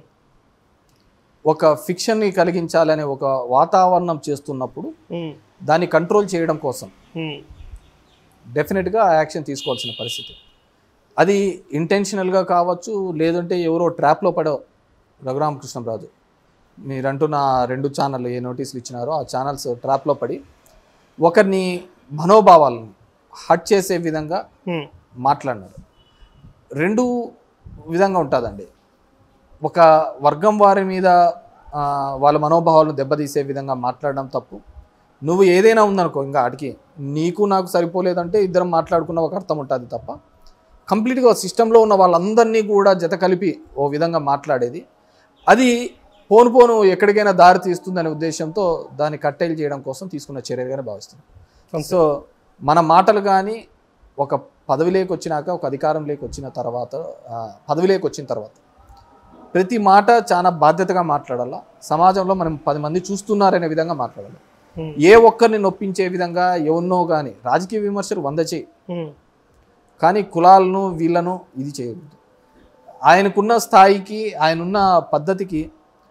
ఒక ఫిక్షన్ని కలిగించాలనే ఒక వాతావరణం చేస్తున్నప్పుడు ఉమ్, దాన్ని కంట్రోల్ చేయడం కోసం ఉమ్, డెఫినెట్గా యాక్షన్ తీసుకోవాల్సిన పరిస్థితి అది ఇంటెన్షనల్గా కావచ్చు లేదంటే ఎవరో ట్రాప్లో పడో రఘురామకృష్ణరాజు మీరంటున్న రెండు ఛానల్ ఏ నోటీసులు ఇచ్చినారో ఆ ఛానల్స్ ట్రాప్లో పడి ఒకరిని మనోభావాలను హట్ చేసే విధంగా ఉమ్, మాట్లాడినారు రెండు విధంగా ఉంటుందండి ఒక వర్గం వారి మీద ఆ, వాళ్ళ మనోభావాలను దెబ్బతీసే విధంగా మాట్లాడడం తప్పు నువ్వు ఏదైనా ఉందనుకో ఇంకా ఆడికి నీకు నాకు సరిపోలేదంటే ఇద్దరం మాట్లాడుకున్న ఒక అర్థం ఉంటుంది తప్ప కంప్లీట్గా సిస్టంలో ఉన్న వాళ్ళందరినీ కూడా జత కలిపి ఓ విధంగా మాట్లాడేది అది పోను పోను ఎక్కడికైనా దారి తీస్తుందనే ఉద్దేశంతో దాన్ని కట్టేలు చేయడం కోసం తీసుకున్న చర్యగానే భావిస్తున్నాం సో మన మాటలు కానీ ఒక పదవిలోకి వచ్చినాక ఒక అధికారంలోకి వచ్చిన తర్వాత ఆ, పదవిలోకి వచ్చిన తర్వాత ప్రతి మాట చాలా బాధ్యతగా మాట్లాడాలా సమాజంలో మనం పది మంది చూస్తున్నారనే విధంగా మాట్లాడాలి Hmm. ఏ ఒక్కరిని నొప్పించే విధంగా ఎవరినో కానీ రాజకీయ విమర్శలు వంద చేయి ఉమ్, కానీ కులాలను వీళ్ళను ఇది చేయకూడదు ఆయనకున్న స్థాయికి ఆయనున్న పద్ధతికి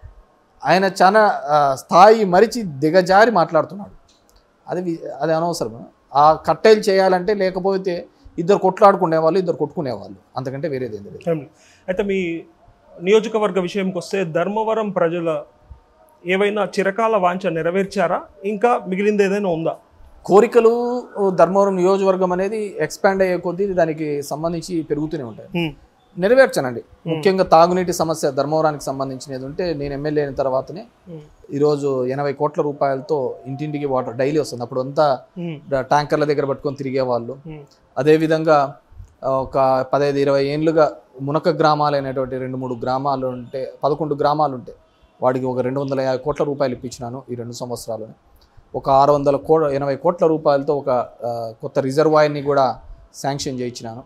ఆయన చాలా ఆ, స్థాయి మరిచి దిగజారి మాట్లాడుతున్నాడు అది వి- అది అనవసరం ఆ కట్టేలు చేయాలంటే లేకపోతే ఇద్దరు కొట్లాడుకునే వాళ్ళు ఇద్దరు కొట్టుకునేవాళ్ళు అంతకంటే వేరేది ఏం లేదు ఏం లేదు. అయితే మీ నియోజకవర్గ విషయంకి వస్తే ధర్మవరం ప్రజల ఏవైనా చిరకాల వాంఛ నెరవేర్చారా ఇంకా మిగిలింది ఏదైనా ఉందా కోరికలు ధర్మవరం నియోజకవర్గం అనేది ఎక్స్పాండ్ అయ్యే కొద్దీ దానికి సంబంధించి పెరుగుతూనే ఉంటాయి ఉమ్, నెరవేర్చానండి ముఖ్యంగా తాగునీటి సమస్య ధర్మవరానికి సంబంధించినది ఉంటే నేను ఎమ్మెల్యే అయిన తర్వాతనే ఉమ్, ఈరోజు ఎనభై కోట్ల రూపాయలతో ఇంటింటికి వాటర్ డైలీ వస్తుంది అప్పుడు అంతా ఉమ్, ట్యాంకర్ల దగ్గర పట్టుకొని తిరిగేవాళ్ళు ఉమ్, అదేవిధంగా ఆ, ఒక పదహైదు ఇరవై ఏళ్ళుగా మునక గ్రామాలు అనేటువంటి రెండు మూడు గ్రామాలు ఉంటే పదకొండు గ్రామాలు ఉంటే వాడికి ఒక రెండు వందల యాభై కోట్ల రూపాయలు ఇప్పించినాను ఈ రెండు సంవత్సరాలు ఒక ఆరు వందల కో ఎనభై కోట్ల రూపాయలతో ఒక ఆ, కొత్త రిజర్వాయర్ని కూడా శాంక్షన్ చేయించినాను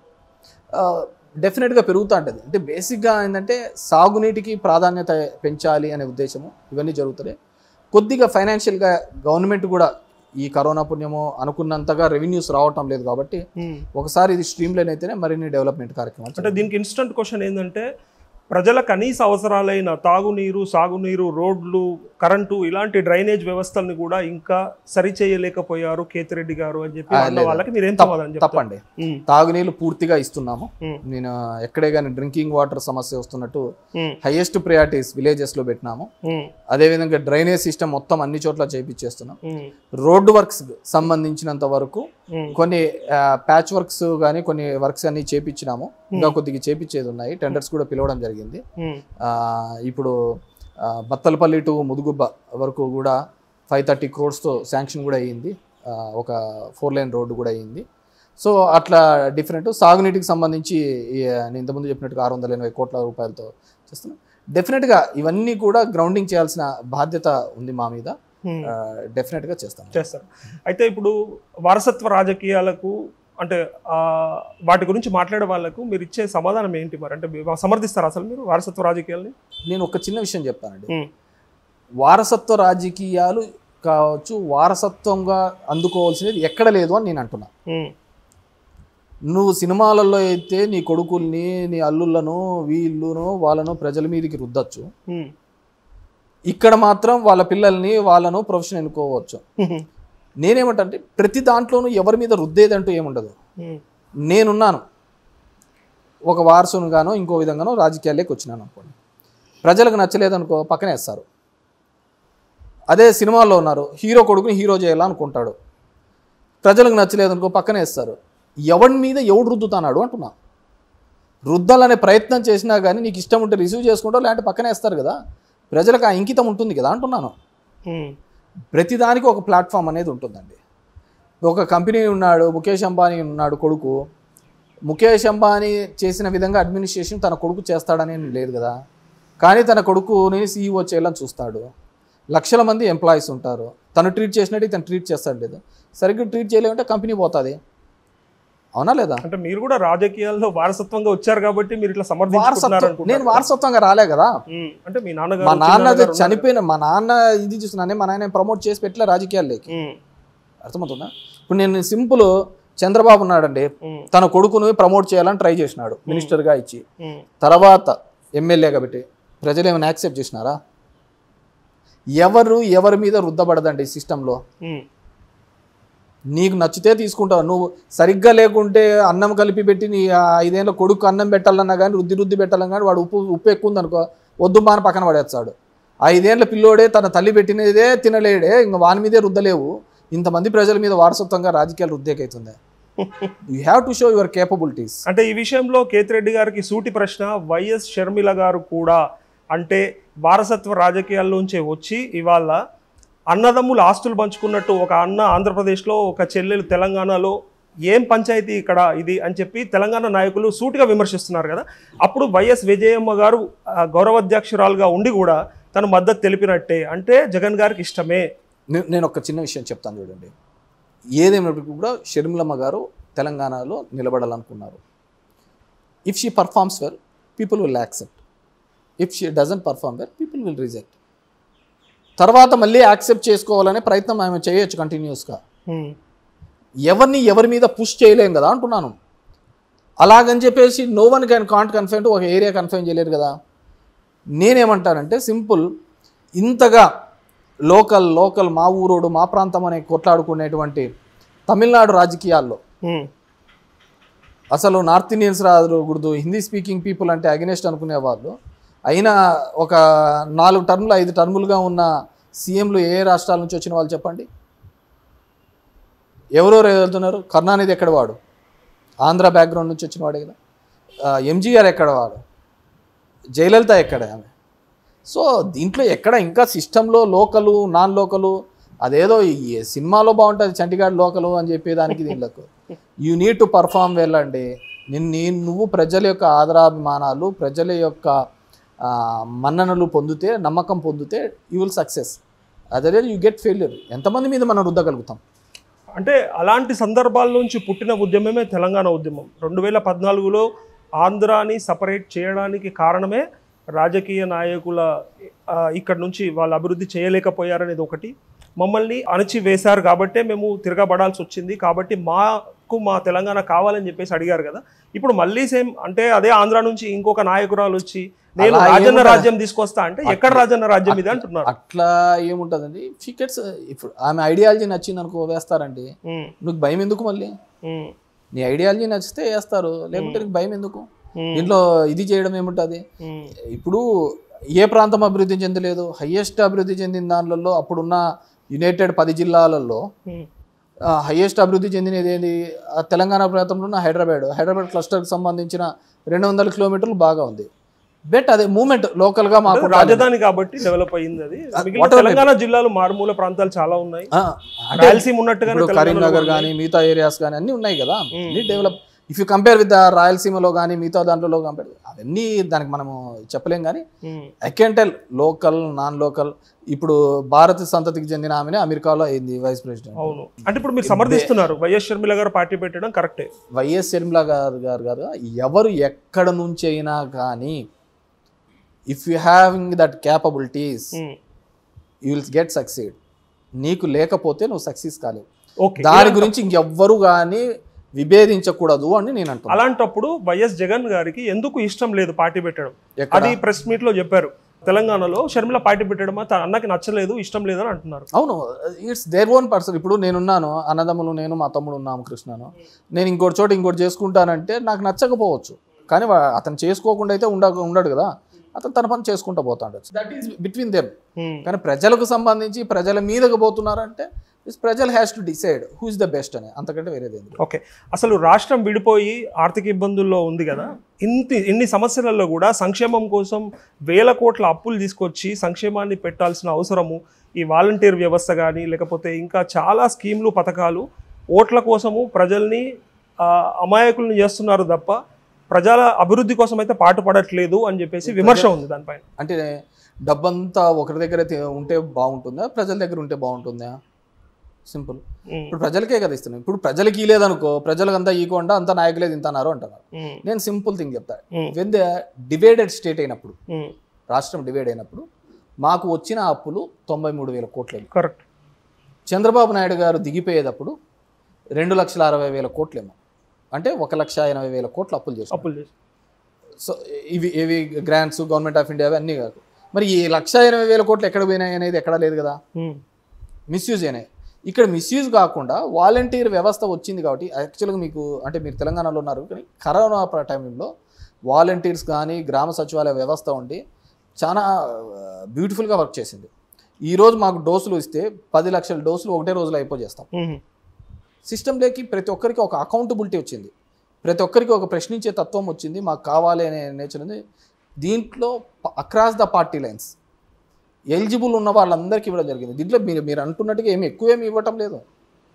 డెఫినెట్గా పెరుగుతూ ఉంటుంది అంటే బేసిక్గా ఏంటంటే సాగునీటికి ప్రాధాన్యత పెంచాలి అనే ఉద్దేశము ఇవన్నీ జరుగుతున్నాయి కొద్దిగా ఫైనాన్షియల్గా గవర్నమెంట్ కూడా ఈ కరోనా పుణ్యము అనుకున్నంతగా రెవెన్యూస్ రావటం లేదు కాబట్టి ఉమ్. ఒకసారి ఇది స్ట్రీమ్ లైన్ అయితేనే మరిన్ని డెవలప్మెంట్ కార్యక్రమాలు అంటే దీనికి ఇన్స్టంట్ క్వశ్చన్ ఏంటంటే ప్రజల కనీస అవసరాలైన తాగునీరు సాగునీరు రోడ్లు కరెంటు ఇలాంటి డ్రైనేజ్ వ్యవస్థల్ని కూడా ఇంకా సరి చేయలేకపోయారు కేతిరెడ్డి గారు అని చెప్పి ఆ, అన్న లేదా. వాళ్ళకి మీరు ఏం తప్ప- సమాధానం చెప్తారు తప్పండి ఉమ్, తాగునీళ్ళు పూర్తిగా ఇస్తున్నాము ఉమ్, నేను ఎక్కడే కానీ డ్రింకింగ్ వాటర్ సమస్య వస్తున్నట్టు ఉమ్, హైయెస్ట్ ప్రయారిటీస్ విలేజెస్లో పెట్టినాము ఉమ్, అదేవిధంగా డ్రైనేజ్ సిస్టమ్ మొత్తం అన్ని చోట్ల చేపించేస్తున్నాం ఉమ్, రోడ్డు వర్క్స్ సంబంధించినంత వరకు ఉమ్, కొన్ని ప్యాచ్ వర్క్స్ కానీ కొన్ని వర్క్స్ అన్ని చేపించినాము ఇంకా కొద్దిగా చేపించేది ఉన్నాయి టెండర్స్ కూడా పిలవడం జరిగింది ఉమ్, ఆ, ఇప్పుడు ఆ, బత్తలపల్లి టు ముదుగుబ్బ వరకు కూడా ఫైవ్ థర్టీ క్రోడ్స్తో శాంక్షన్ కూడా అయ్యింది ఆ, ఒక ఫోర్ లైన్ రోడ్డు కూడా అయ్యింది సో అట్లా డిఫరెంట్ సాగునీటికి సంబంధించి ఈ, నేను ఇంతకుముందు చెప్పినట్టుగా ఆరు వందల ఎనభై కోట్ల రూపాయలతో చేస్తున్నాం డెఫినెట్గా ఇవన్నీ కూడా వాటికి చేయాల్సిన బాధ్యత ఉంది మా మీద ఉమ్. ఆ, డెఫినెట్గా చేస్తాం చేస్తారు అయితే ఇప్పుడు వారసత్వ రాజకీయాలకు అంటే ఆ, వాటి గురించి మాట్లాడే వాళ్ళకు మీరు ఇచ్చే సమాధానం ఏంటి మరి అంటే మీరు సమర్థిస్తారా అసలు మీరు వారసత్వ రాజకీయాల్ని నేను ఒక చిన్న విషయం చెప్తానండి ఉమ్, వారసత్వ రాజకీయాలు కావచ్చు వారసత్వంగా అందుకోవాల్సినది ఎక్కడ లేదు అని నేను అంటున్నా ఉమ్, నువ్వు సినిమాలలో అయితే నీ కొడుకుల్ని నీ అల్లుళ్ళను వీళ్ళును వాళ్ళను ప్రజల మీదకి రుద్దచ్చు ఉమ్, ఇక్కడ మాత్రం వాళ్ళ పిల్లల్ని వాళ్ళను ప్రొఫెషన్ ఎన్నుకోవచ్చు ఉమ్, నేనేమంటే ప్రతి దాంట్లోనూ ఎవరి మీద రుద్దేది అంటూ ఏముండదు ఉమ్, నేనున్నాను ఒక వారసునిగానో ఇంకో విధంగానో రాజకీయాల్లోకి వచ్చినాను అనుకోండి ప్రజలకు నచ్చలేదనుకో పక్కనే వేస్తారు అదే సినిమాల్లో ఉన్నారు హీరో కొడుకుని హీరో చేయాలనుకుంటాడు ప్రజలకు నచ్చలేదనుకో పక్కనే వేస్తారు ఎవరి మీద ఎవడు రుద్దుతానాడు అంటున్నా రుద్దాలనే ప్రయత్నం చేసినా కానీ నీకు ఇష్టం ఉంటే రిసీవ్ చేసుకుంటావు లేదంటే పక్కనే వేస్తారు కదా ప్రజలకు ఆ ఇంకితం ఉంటుంది కదా అంటున్నాను ఉమ్, ప్రతిదానికి ఒక ప్లాట్ఫామ్ అనేది ఉంటుందండి ఒక కంపెనీ ఉన్నాడు ముఖేష్ అంబానీ ఉన్నాడు కొడుకు ముఖేష్ అంబానీ చేసిన విధంగా అడ్మినిస్ట్రేషన్ తన కొడుకు చేస్తాడని ఏం లేదు కదా కానీ తన కొడుకుని సీఈఓ చేయాలని చూస్తాడు లక్షల మంది ఎంప్లాయీస్ ఉంటారు తను ట్రీట్ చేసినట్టు తను ట్రీట్ చేస్తాడు లేదు సరిగ్గా ట్రీట్ చేయలేమంటే కంపెనీ పోతుంది అవునా లేదా అంటే మీరు కూడా రాజకీయాల్లో వారసత్వంగా వచ్చారు కాబట్టి మీరు ఇట్లా సమర్థించుకుంటున్నారు వారసత్వం అనుకుంటున్నారు. నేను వారసత్వంగా రాలే కదా ఉమ్, అంటే మీ మా నాన్నగారు నాన్న చిన్నాన్నగారు ఉన్నారు. చనిపోయిన మా నాన్న ఇది చూస్తున్నానే మా నాన్న ప్రమోట్ చేసి పెట్టలే రాజకీయాల్లోకి ఉమ్, అర్థమవుతుందా ఇప్పుడు నేను సింపుల్ చంద్రబాబు ఉన్నాడండి ఉమ్, తన కొడుకును ప్రమోట్ చేయాలని ట్రై చేసినాడు మినిస్టర్గా ఇచ్చి ఉమ్, తర్వాత ఎమ్మెల్యే కాబట్టి ప్రజలు ఏమైనా యాక్సెప్ట్ చేసినారా ఎవరు ఎవరి మీద రుద్దబడదండి సిస్టంలో ఉమ్, నీకు నచ్చితే తీసుకుంటావు నువ్వు సరిగ్గా లేకుంటే అన్నం కలిపి పెట్టి నీ ఆ ఐదేళ్ళ కొడుకు అన్నం పెట్టాలన్నా కానీ రుద్ది రుద్ది పెట్టాలన్నా కానీ వాడు ఉప్పు ఉప్పు ఎక్కువ ఉందనుకో వద్దు మాన పక్కన పడేస్తాడు ఐదేళ్ల పిల్లోడే తన తల్లి పెట్టినదే తినలేడే ఇంక వాని మీదే రుద్దలేవు ఇంతమంది ప్రజల మీద వారసత్వంగా రాజకీయాలు రుద్దేకైతుంది you have to show your capabilities అంటే ఈ విషయంలో కేతిరెడ్డి గారికి సూటి ప్రశ్న వైఎస్ షర్మిల గారు కూడా అంటే వారసత్వ రాజకీయాల్లోంచి వచ్చి ఇవాళ అన్నదమ్ములు ఆస్తులు పంచుకున్నట్టు ఒక అన్న ఆంధ్రప్రదేశ్లో ఒక చెల్లెలు తెలంగాణలో ఏం పంచాయతీ ఇక్కడ ఇది అని చెప్పి తెలంగాణ నాయకులు సూటిగా విమర్శిస్తున్నారు కదా అప్పుడు వైఎస్ విజయమ్మ గారు ఆ, గౌరవాధ్యక్షురాలుగా ఉండి కూడా తను మద్దతు తెలిపినట్టే అంటే జగన్ గారికి ఇష్టమే నే- నేను ఒక చిన్న విషయం చెప్తాను చూడండి ఏదేమైనప్పటికీ కూడా షర్మిలమ్మ గారు తెలంగాణలో నిలబడాలనుకున్నారు if she performs well people will accept if she doesn't perform well people will reject తర్వాత మళ్ళీ యాక్సెప్ట్ చేసుకోవాలనే ప్రయత్నం ఆమె చేయొచ్చు కంటిన్యూస్గా ఉమ్, ఎవరిని ఎవరి మీద పుష్ చేయలేం కదా అంటున్నాను అలాగని చెప్పేసి no one can can't confine to ఒక ఏరియా కన్ఫైన్ చేయలేరు కదా నేనేమంటానంటే సింపుల్ ఇంతగా లోకల్ లోకల్ మా ఊరోడు మా ప్రాంతం అనే కొట్లాడుకునేటువంటి తమిళనాడు రాజకీయాల్లో ఉమ్, అసలు నార్త్ ఇండియన్స్ రాకూడదు హిందీ స్పీకింగ్ పీపుల్ అంటే అగెనెస్ట్ అనుకునే వాళ్ళు అయినా ఒక నాలుగు టర్ములు ఐదు టర్ములుగా ఉన్న సీఎంలు ఏ ఏ రాష్ట్రాల నుంచి వచ్చిన వాళ్ళు చెప్పండి ఎవరెవరు వెళ్తున్నారు కరుణానిధి ఎక్కడ వాడు ఆంధ్ర బ్యాక్గ్రౌండ్ నుంచి వచ్చిన వాడే కదా ఆ, ఎంజీఆర్ ఎక్కడ వాడు జయలలిత ఎక్కడ ఆమె సో దీంట్లో ఎక్కడ ఇంకా సిస్టంలో లోకలు నాన్ లోకలు అదేదో ఈ సినిమాలో బాగుంటుంది చంటిగాడ్ లోకలు అని చెప్పేదానికి దీంట్లోకి you need to perform well అండి నిన్ను నీ- నువ్వు ప్రజల యొక్క ఆదరాభిమానాలు ప్రజల యొక్క ఆ, మన్ననలు పొందితే నమ్మకం పొందితే యూ విల్ సక్సెస్ అదే యూ గెట్ ఫెయిల్యూర్ ఎంతమంది మీద మనం రుద్దగలుగుతాం అంటే అలాంటి సందర్భాల నుంచి పుట్టిన ఉద్యమమే తెలంగాణ ఉద్యమం రెండు వేల పద్నాలుగులో ఆంధ్రాని సపరేట్ చేయడానికి కారణమే రాజకీయ నాయకుల ఆ, ఇక్కడ నుంచి వాళ్ళు అభివృద్ధి చేయలేకపోయారనేది ఒకటి మమ్మల్ని అణచి వేశారు కాబట్టే మేము తిరగబడాల్సి వచ్చింది కాబట్టి మాకు మా తెలంగాణ కావాలని చెప్పేసి అడిగారు కదా ఇప్పుడు మళ్ళీ సేమ్ అంటే అదే ఆంధ్ర నుంచి ఇంకొక నాయకురాలు వచ్చి నేను అలా రాజన్న ఏముండదు. రాజ్యం తీసుకొస్తా అంటే ఎక్కడ రాజన్న రాజ్యం ఇది అంటున్నారు అట్లా ఏముంటుందండి ఫికెట్స్ ఇప్పుడు ఆమె ఐడియాలజీ నచ్చింది అనుకో వేస్తారండి ఉమ్, నీకు భయం ఎందుకు మళ్ళీ ఉమ్, నీ ఐడియాలజీ నచ్చితే వేస్తారు లేకుంటే నీకు భయం ఎందుకు ఉమ్, దీంట్లో ఇది చేయడం ఏముంటుంది ఉమ్, ఇప్పుడు ఏ ప్రాంతం అభివృద్ధి చెందలేదు హయ్యెస్ట్ అభివృద్ధి చెందిన దానిలలో అప్పుడున్న యునైటెడ్ పది జిల్లాలలో ఉమ్, హయ్యెస్ట్ అభివృద్ధి చెందినది ఏంది ఆ తెలంగాణ ప్రాంతంలో ఉన్న హైదరాబాద్ హైదరాబాద్ క్లస్టర్కి సంబంధించిన రెండు వందల కిలోమీటర్లు బాగా ఉంది బెట్ అదే మూమెంట్ లోకల్గా మాకు రాజధాని కాబట్టి డెవలప్ అయింది అది మిగిలిన whatever తెలంగాణ జిల్లాలు మారుమూల ప్రాంతాలు చాలా ఉన్నాయి ఆ, అంటే రాయలసీమ ఉన్నట్టుగానే ఇప్పుడు తెలంగాణలో కరీంనగర్ ఉన్నాయి. కానీ మిగతా ఏరియాస్ కానీ అన్నీ ఉన్నాయి కదా అన్ని develop if you compare with రాయలసీమలో కానీ మిగతా దాంట్లో కంపేర్ అవన్నీ దానికి మనము చెప్పలేం కానీ ఉమ్, అకెంటల్ లోకల్ నాన్ లోకల్ ఇప్పుడు భారత సంతతికి చెందిన ఆమెనే అమెరికాలో అయింది వైస్ ప్రెసిడెంట్ అవును అంటే ఇప్పుడు మీరు సమర్థిస్తున్నారు వైఎస్ షర్మిల గారు పార్టీ పెట్టడం కరెక్టే వైఎస్ షర్మిల గారు గారు గారు ఎవరు ఎక్కడ నుంచి అయినా కానీ if you having that capabilities um, you will get succeed నీకు లేకపోతే నువ్వు సక్సెస్ కాలేవు ఓకే దాని గురించి ఇంకెవ్వరు కానీ విభేదించకూడదు అని నేను అంటున్నాను అలాంటప్పుడు వైఎస్ జగన్ గారికి ఎందుకు ఇష్టం లేదు పార్టీ పెట్టడం ఎక్కడ? అది ప్రెస్ మీట్ లో చెప్పారు తెలంగాణలో షర్మిల పార్టీ పెట్టడం తన అన్నకి నచ్చలేదు ఇష్టం లేదని అంటున్నారు అవును ఇట్స్ దేర్ ఓన్ పర్సన్ ఇప్పుడు నేనున్నాను అన్నదమ్ములు నేను మా తమ్ముడు ఉన్నాము కృష్ణను నేను ఇంకోటి చోట ఇంకోటి చేసుకుంటానంటే నాకు నచ్చకపోవచ్చు కానీ వా- అతను చేసుకోకుండా అయితే ఉండ ఉండడు కదా అతను తన పని చేసుకుంటూ పోతాడు that is between them um, కానీ ప్రజలకు సంబంధించి ప్రజల మీదకు పోతున్నారంటే ఇస్ ప్రజలు has to decide who is the best అని అంతకంటే వేరేది ఏంది ఓకే అసలు రాష్ట్రం విడిపోయి ఆర్థిక ఇబ్బందుల్లో ఉంది కదా ఇంటి ఇన్ని సమస్యలలో కూడా సంక్షేమం కోసం వేల కోట్ల అప్పులు తీసుకొచ్చి సంక్షేమాన్ని పెట్టాల్సిన అవసరము ఈ వాలంటీర్ వ్యవస్థ కానీ లేకపోతే ఇంకా చాలా స్కీమ్లు పథకాలు ఓట్ల కోసము ప్రజల్ని ఆ, అమాయకుల్ని చేస్తున్నారు తప్ప ప్రజల అభివృద్ధి కోసం అయితే పాటుపడట్లేదు అని చెప్పేసి విమర్శ ఉంది దానిపైన అంటే డబ్బంతా ఒకరి దగ్గర తే- ఉంటే బాగుంటుందా ప్రజల దగ్గర ఉంటే బాగుంటుందా సింపుల్ ఉమ్, ఇప్పుడు ప్రజలకే కదా ఇస్తున్నాం ఇప్పుడు ప్రజలకి ఇలేదనుకో ప్రజలకంతా ఈకుండా అంతా నాయకులే తింటున్నారు అంటున్నారు ఉమ్, నేను సింపుల్ థింగ్ చెప్తా um, when the divided state అయినప్పుడు ఉమ్, రాష్ట్రం డివైడ్ అయినప్పుడు మాకు వచ్చిన అప్పులు తొంభై మూడు వేల కోట్లేమో కరెక్ట్ చంద్రబాబు నాయుడు గారు దిగిపోయేటప్పుడు రెండు లక్షల అరవై వేల కోట్లేమో అంటే ఒక లక్ష ఎనభై వేల కోట్లు అప్పులు చేసాం అప్పులు చేసి సో ఇవి ఇవి గ్రాంట్స్ గవర్నమెంట్ ఆఫ్ ఇండియా అన్నీ కాదు మరి ఈ లక్ష ఎనభై వేల కోట్లు ఎక్కడ పోయినాయి అనేది ఎక్కడా లేదు కదా ఉమ్, మిస్యూజ్ అయినాయి ఇక్కడ మిస్యూజ్ కాకుండా వాలంటీర్ వ్యవస్థ వచ్చింది కాబట్టి యాక్చువల్గా మీకు అంటే మీరు తెలంగాణలో ఉన్నారు కానీ కరోనా ప్ర- టైంలో వాలంటీర్స్ కానీ గ్రామ సచివాలయ వ్యవస్థ ఉండి చాలా బ్యూటిఫుల్గా వర్క్ చేసింది ఈరోజు మాకు డోసులు ఇస్తే పది లక్షల డోసులు ఒకటే రోజులో అయిపోజేస్తాం ఉమ్, సిస్టంలోకి ప్రతి ఒక్కరికి ఒక అకౌంటబిలిటీ వచ్చింది ప్రతి ఒక్కరికి ఒక ప్రశ్నించే తత్వం వచ్చింది మాకు కావాలి అనే నేచర్ ఉంది దీంట్లో across the party lines eligible ఉన్న వాళ్ళందరికీ ఇవ్వడం జరిగింది దీంట్లో మీరు మీరు అంటున్నట్టుగా ఏమి ఎక్కువేమి ఇవ్వటం లేదు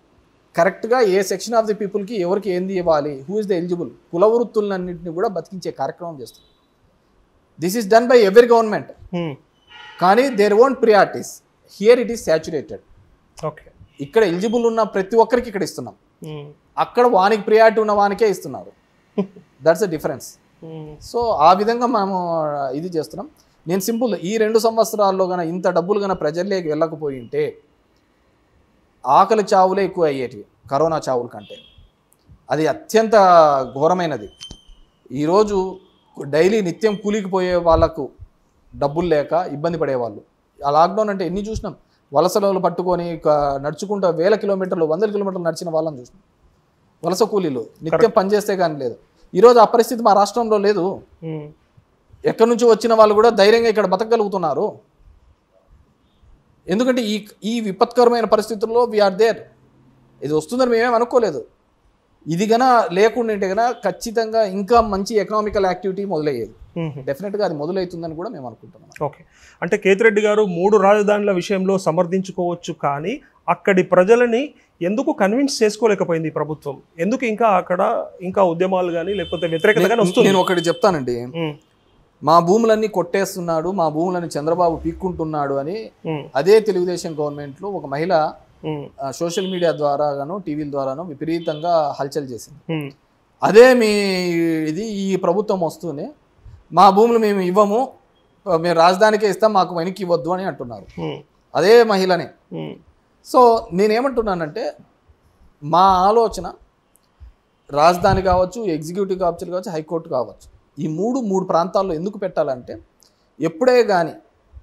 కరెక్ట్గా ఏ సెక్షన్ ఆఫ్ ది పీపుల్కి ఎవరికి ఏంది ఇవ్వాలి హూ ఇస్ ద ఎలిజిబుల్ కుల వృత్తులన్నింటినీ కూడా బతికించే కార్యక్రమం చేస్తుంది this is done by every government Hmm. కానీ their own priorities here it is saturated okay ఇక్కడ ఎలిజిబుల్ ఉన్న ప్రతి ఒక్కరికి ఇక్కడ ఇస్తున్నాం Hmm. అక్కడ వానికి ప్రియారిటీ ఉన్న వానికే ఇస్తున్నారు that's the difference Hmm. So ఆ విధంగా మనము ఇది చేస్తున్నాం నేను సింపుల్ ఈ రెండు సంవత్సరాల్లో గన ఇంత డబ్బులు గన ప్రజల్లోకి వెళ్ళకపోయి ఉంటే ఆకలి చావులే ఎక్కువ అయ్యేటివి కరోనా చావుల కంటే అది అత్యంత ఘోరమైనది ఈరోజు డైలీ నిత్యం కూలికి పోయే వాళ్ళకు డబ్బులు లేక ఇబ్బంది పడేవాళ్ళు ఆ లాక్డౌన్ అంటే ఎన్ని చూసినాం వలసలు పట్టుకొని ఇక నడుచుకుంటూ వేల కిలోమీటర్లు వందల కిలోమీటర్లు నడిచిన వాళ్ళని చూసినాం వలస కూలీలు నిత్యం పనిచేస్తే కానీ లేదు ఈరోజు ఆ పరిస్థితి మా రాష్ట్రంలో లేదు Hmm. ఎక్కడి నుంచి వచ్చిన వాళ్ళు కూడా ధైర్యంగా ఇక్కడ బతకగలుగుతున్నారు ఎందుకంటే ఈ ఈ విపత్కరమైన పరిస్థితుల్లో వీఆర్ దేర్ ఇది వస్తుందని మేమేం అనుకోలేదు ఇది గన లేకుండింటే గన ఖచ్చితంగా ఇంకా మంచి ఎకనామికల్ యాక్టివిటీ మొదలయ్యేది Hmm. డెఫినెట్గా అది మొదలవుతుందని కూడా మేము అనుకుంటున్నాం ఓకే అంటే కేతిరెడ్డి గారు మూడు రాజధానుల విషయంలో సమర్థించుకోవచ్చు కానీ అక్కడి ప్రజలని ఎందుకు కన్విన్స్ చేసుకోలేకపోయింది ఈ ప్రభుత్వం ఎందుకు ఇంకా అక్కడ ఇంకా ఉద్యమాలు కానీ లేకపోతే వ్యతిరేకత కానీ వస్తుంది నేను ఒకటి చెప్తానండి ఉమ్, మా భూములన్నీ కొట్టేస్తున్నాడు మా భూములని చంద్రబాబు పీక్కుంటున్నాడు అని ఉమ్, అదే తెలుగుదేశం గవర్నమెంట్లో ఒక మహిళ ఉమ్, ఆ, సోషల్ మీడియా ద్వారాగాను టీవీల ద్వారాను విపరీతంగా హల్చల్ చేసింది ఉమ్, అదే మీ ఇది ఈ ప్రభుత్వం వస్తూనే మా భూములు మేము ఇవ్వము మేము రాజధానికే ఇస్తాం మాకు వెనక్కి ఇవ్వద్దు అని అంటున్నారు ఉమ్, అదే మహిళనే ఉమ్, సో నేనేమంటున్నానంటే మా ఆలోచన రాజధాని కావచ్చు ఎగ్జిక్యూటివ్ కావచ్చు కావచ్చు హైకోర్టు కావచ్చు ఈ మూడు మూడు ప్రాంతాల్లో ఎందుకు పెట్టాలంటే ఎప్పుడే కానీ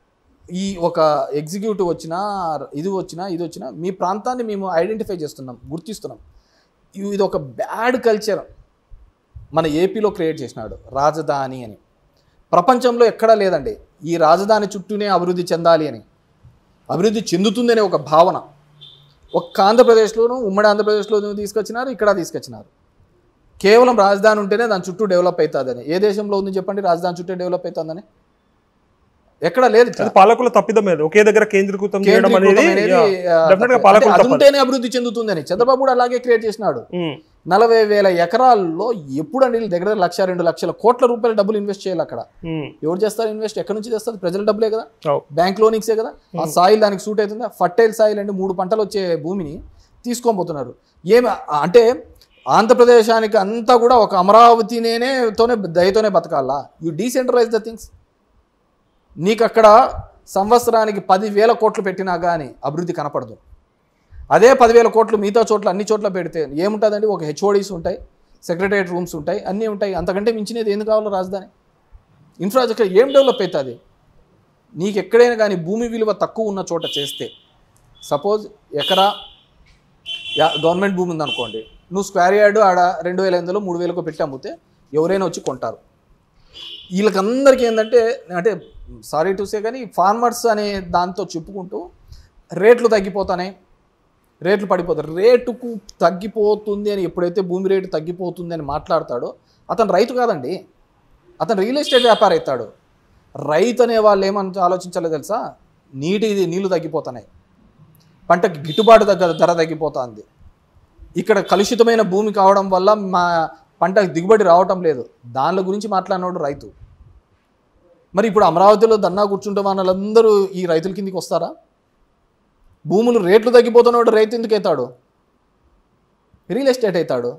ఈ ఒక ఎగ్జిక్యూటివ్ వచ్చినా ఇది వచ్చినా ఇది వచ్చినా మీ ప్రాంతాన్ని మేము ఐడెంటిఫై చేస్తున్నాం గుర్తిస్తున్నాం ఇ- ఇది ఒక బ్యాడ్ కల్చర్ మన ఏపీలో క్రియేట్ చేసినాడు రాజధాని అని ప్రపంచంలో ఎక్కడా లేదండి ఈ రాజధాని చుట్టూనే అభివృద్ధి చెందాలి అని అభివృద్ధి చెందుతుందనే ఒక భావన ఒక్క ఆంధ్రప్రదేశ్లోను ఉమ్మడి ఆంధ్రప్రదేశ్లోనూ తీసుకొచ్చినారు ఇక్కడ తీసుకొచ్చినారు కేవలం రాజధాని ఉంటేనే దాని చుట్టూ డెవలప్ అవుతుందని ఏ దేశంలో ఉంది చెప్పండి రాజధాని చుట్టూ డెవలప్ అవుతుందని ఎక్కడ లేదు ఇట్లా. అది పాలకుల తప్పిదమేది ఒకే దగ్గర కేంద్రీకృతం చేయడం అనేది కేంద్రీకృతం అనేది, yeah, ఆ, definitely గా అంటే పాలకులు అది తప్పదు ఉంటేనే అభివృద్ధి చెందుతుందని చంద్రబాబు కూడా అలాగే క్రియేట్ చేసినాడు ఉమ్, నలభై వేల ఎకరాల్లో ఎప్పుడండి వీళ్ళ దగ్గర లక్ష రెండు లక్షల కోట్ల రూపాయల డబ్బులు ఇన్వెస్ట్ చేయాలి అక్కడ ఉమ్, ఎవరు చేస్తారు ఇన్వెస్ట్ ఎక్కడి నుంచి చేస్తారు ప్రజల డబ్బులే కదా అవు. బ్యాంక్ లోనింగ్సే కదా ఆ సాయిల్ దానికి సూట్ అవుతుందా ఫర్టైల్ సాయిల్ అంటే మూడు పంటలు వచ్చే భూమిని తీసుకొని పోతున్నారు ఏమి అంటే ఆంధ్రప్రదేశానికి అంతా కూడా ఒక అమరావతినే తోనే దయతోనే బతకాలా యు డీసెంట్రలైజ్ ద థింగ్స్ నీకు అక్కడ సంవత్సరానికి పదివేల కోట్లు పెట్టినా కానీ అభివృద్ధి కనపడదు అదే పదివేల కోట్లు మిగతా చోట్ల అన్ని చోట్ల పెడితే ఏముంటుందండి ఒక హెచ్ఓడీస్ ఉంటాయి సెక్రటరియట్ రూమ్స్ ఉంటాయి అన్నీ ఉంటాయి అంతకంటే మించినది ఎందుకు కావాలో రాజధాని ఇన్ఫ్రాస్ట్రక్చర్ ఏం డెవలప్ అవుతుంది నీకు ఎక్కడైనా కానీ భూమి విలువ తక్కువ ఉన్న చోట చేస్తే సపోజ్ ఎకరా యా గవర్నమెంట్ భూమి ఉందనుకోండి నువ్వు స్క్వేర్ యార్డ్ ఆడ రెండు వేల ఎనిమిదిలో మూడు వేలకు పెట్టి అమ్మితే ఎవరైనా వచ్చి కొంటారు వీళ్ళకందరికీ ఏంటంటే అంటే సారీ టు సే కానీ ఫార్మర్స్ అనే దాంతో చెప్పుకుంటూ రేట్లు తగ్గిపోతాయి రేట్లు పడిపోతాయి రేటుకు తగ్గిపోతుంది అని ఎప్పుడైతే భూమి రేటు తగ్గిపోతుంది అని మాట్లాడతాడో అతను రైతు కాదండి అతను రియల్ ఎస్టేట్ వ్యాపారి అవుతాడు రైతు అనే వాళ్ళు ఏమని ఆలోచించాలో తెలుసా నీటి నీళ్లు తగ్గిపోతున్నాయి పంటకి గిట్టుబాటు దగ్గర ధర తగ్గిపోతుంది ఇక్కడ కలుషితమైన భూమి కావడం వల్ల మా పంటకు దిగుబడి రావటం లేదు దానిల గురించి మాట్లాడినోడు రైతు మరి ఇప్పుడు అమరావతిలో దన్నా కూర్చుంటే వాళ్ళందరూ ఈ రైతుల కిందికి వస్తారా భూములు రేట్లు తగ్గిపోతున్నవాడు రైతు ఎందుకు అవుతాడు రియల్ ఎస్టేట్ అవుతాడు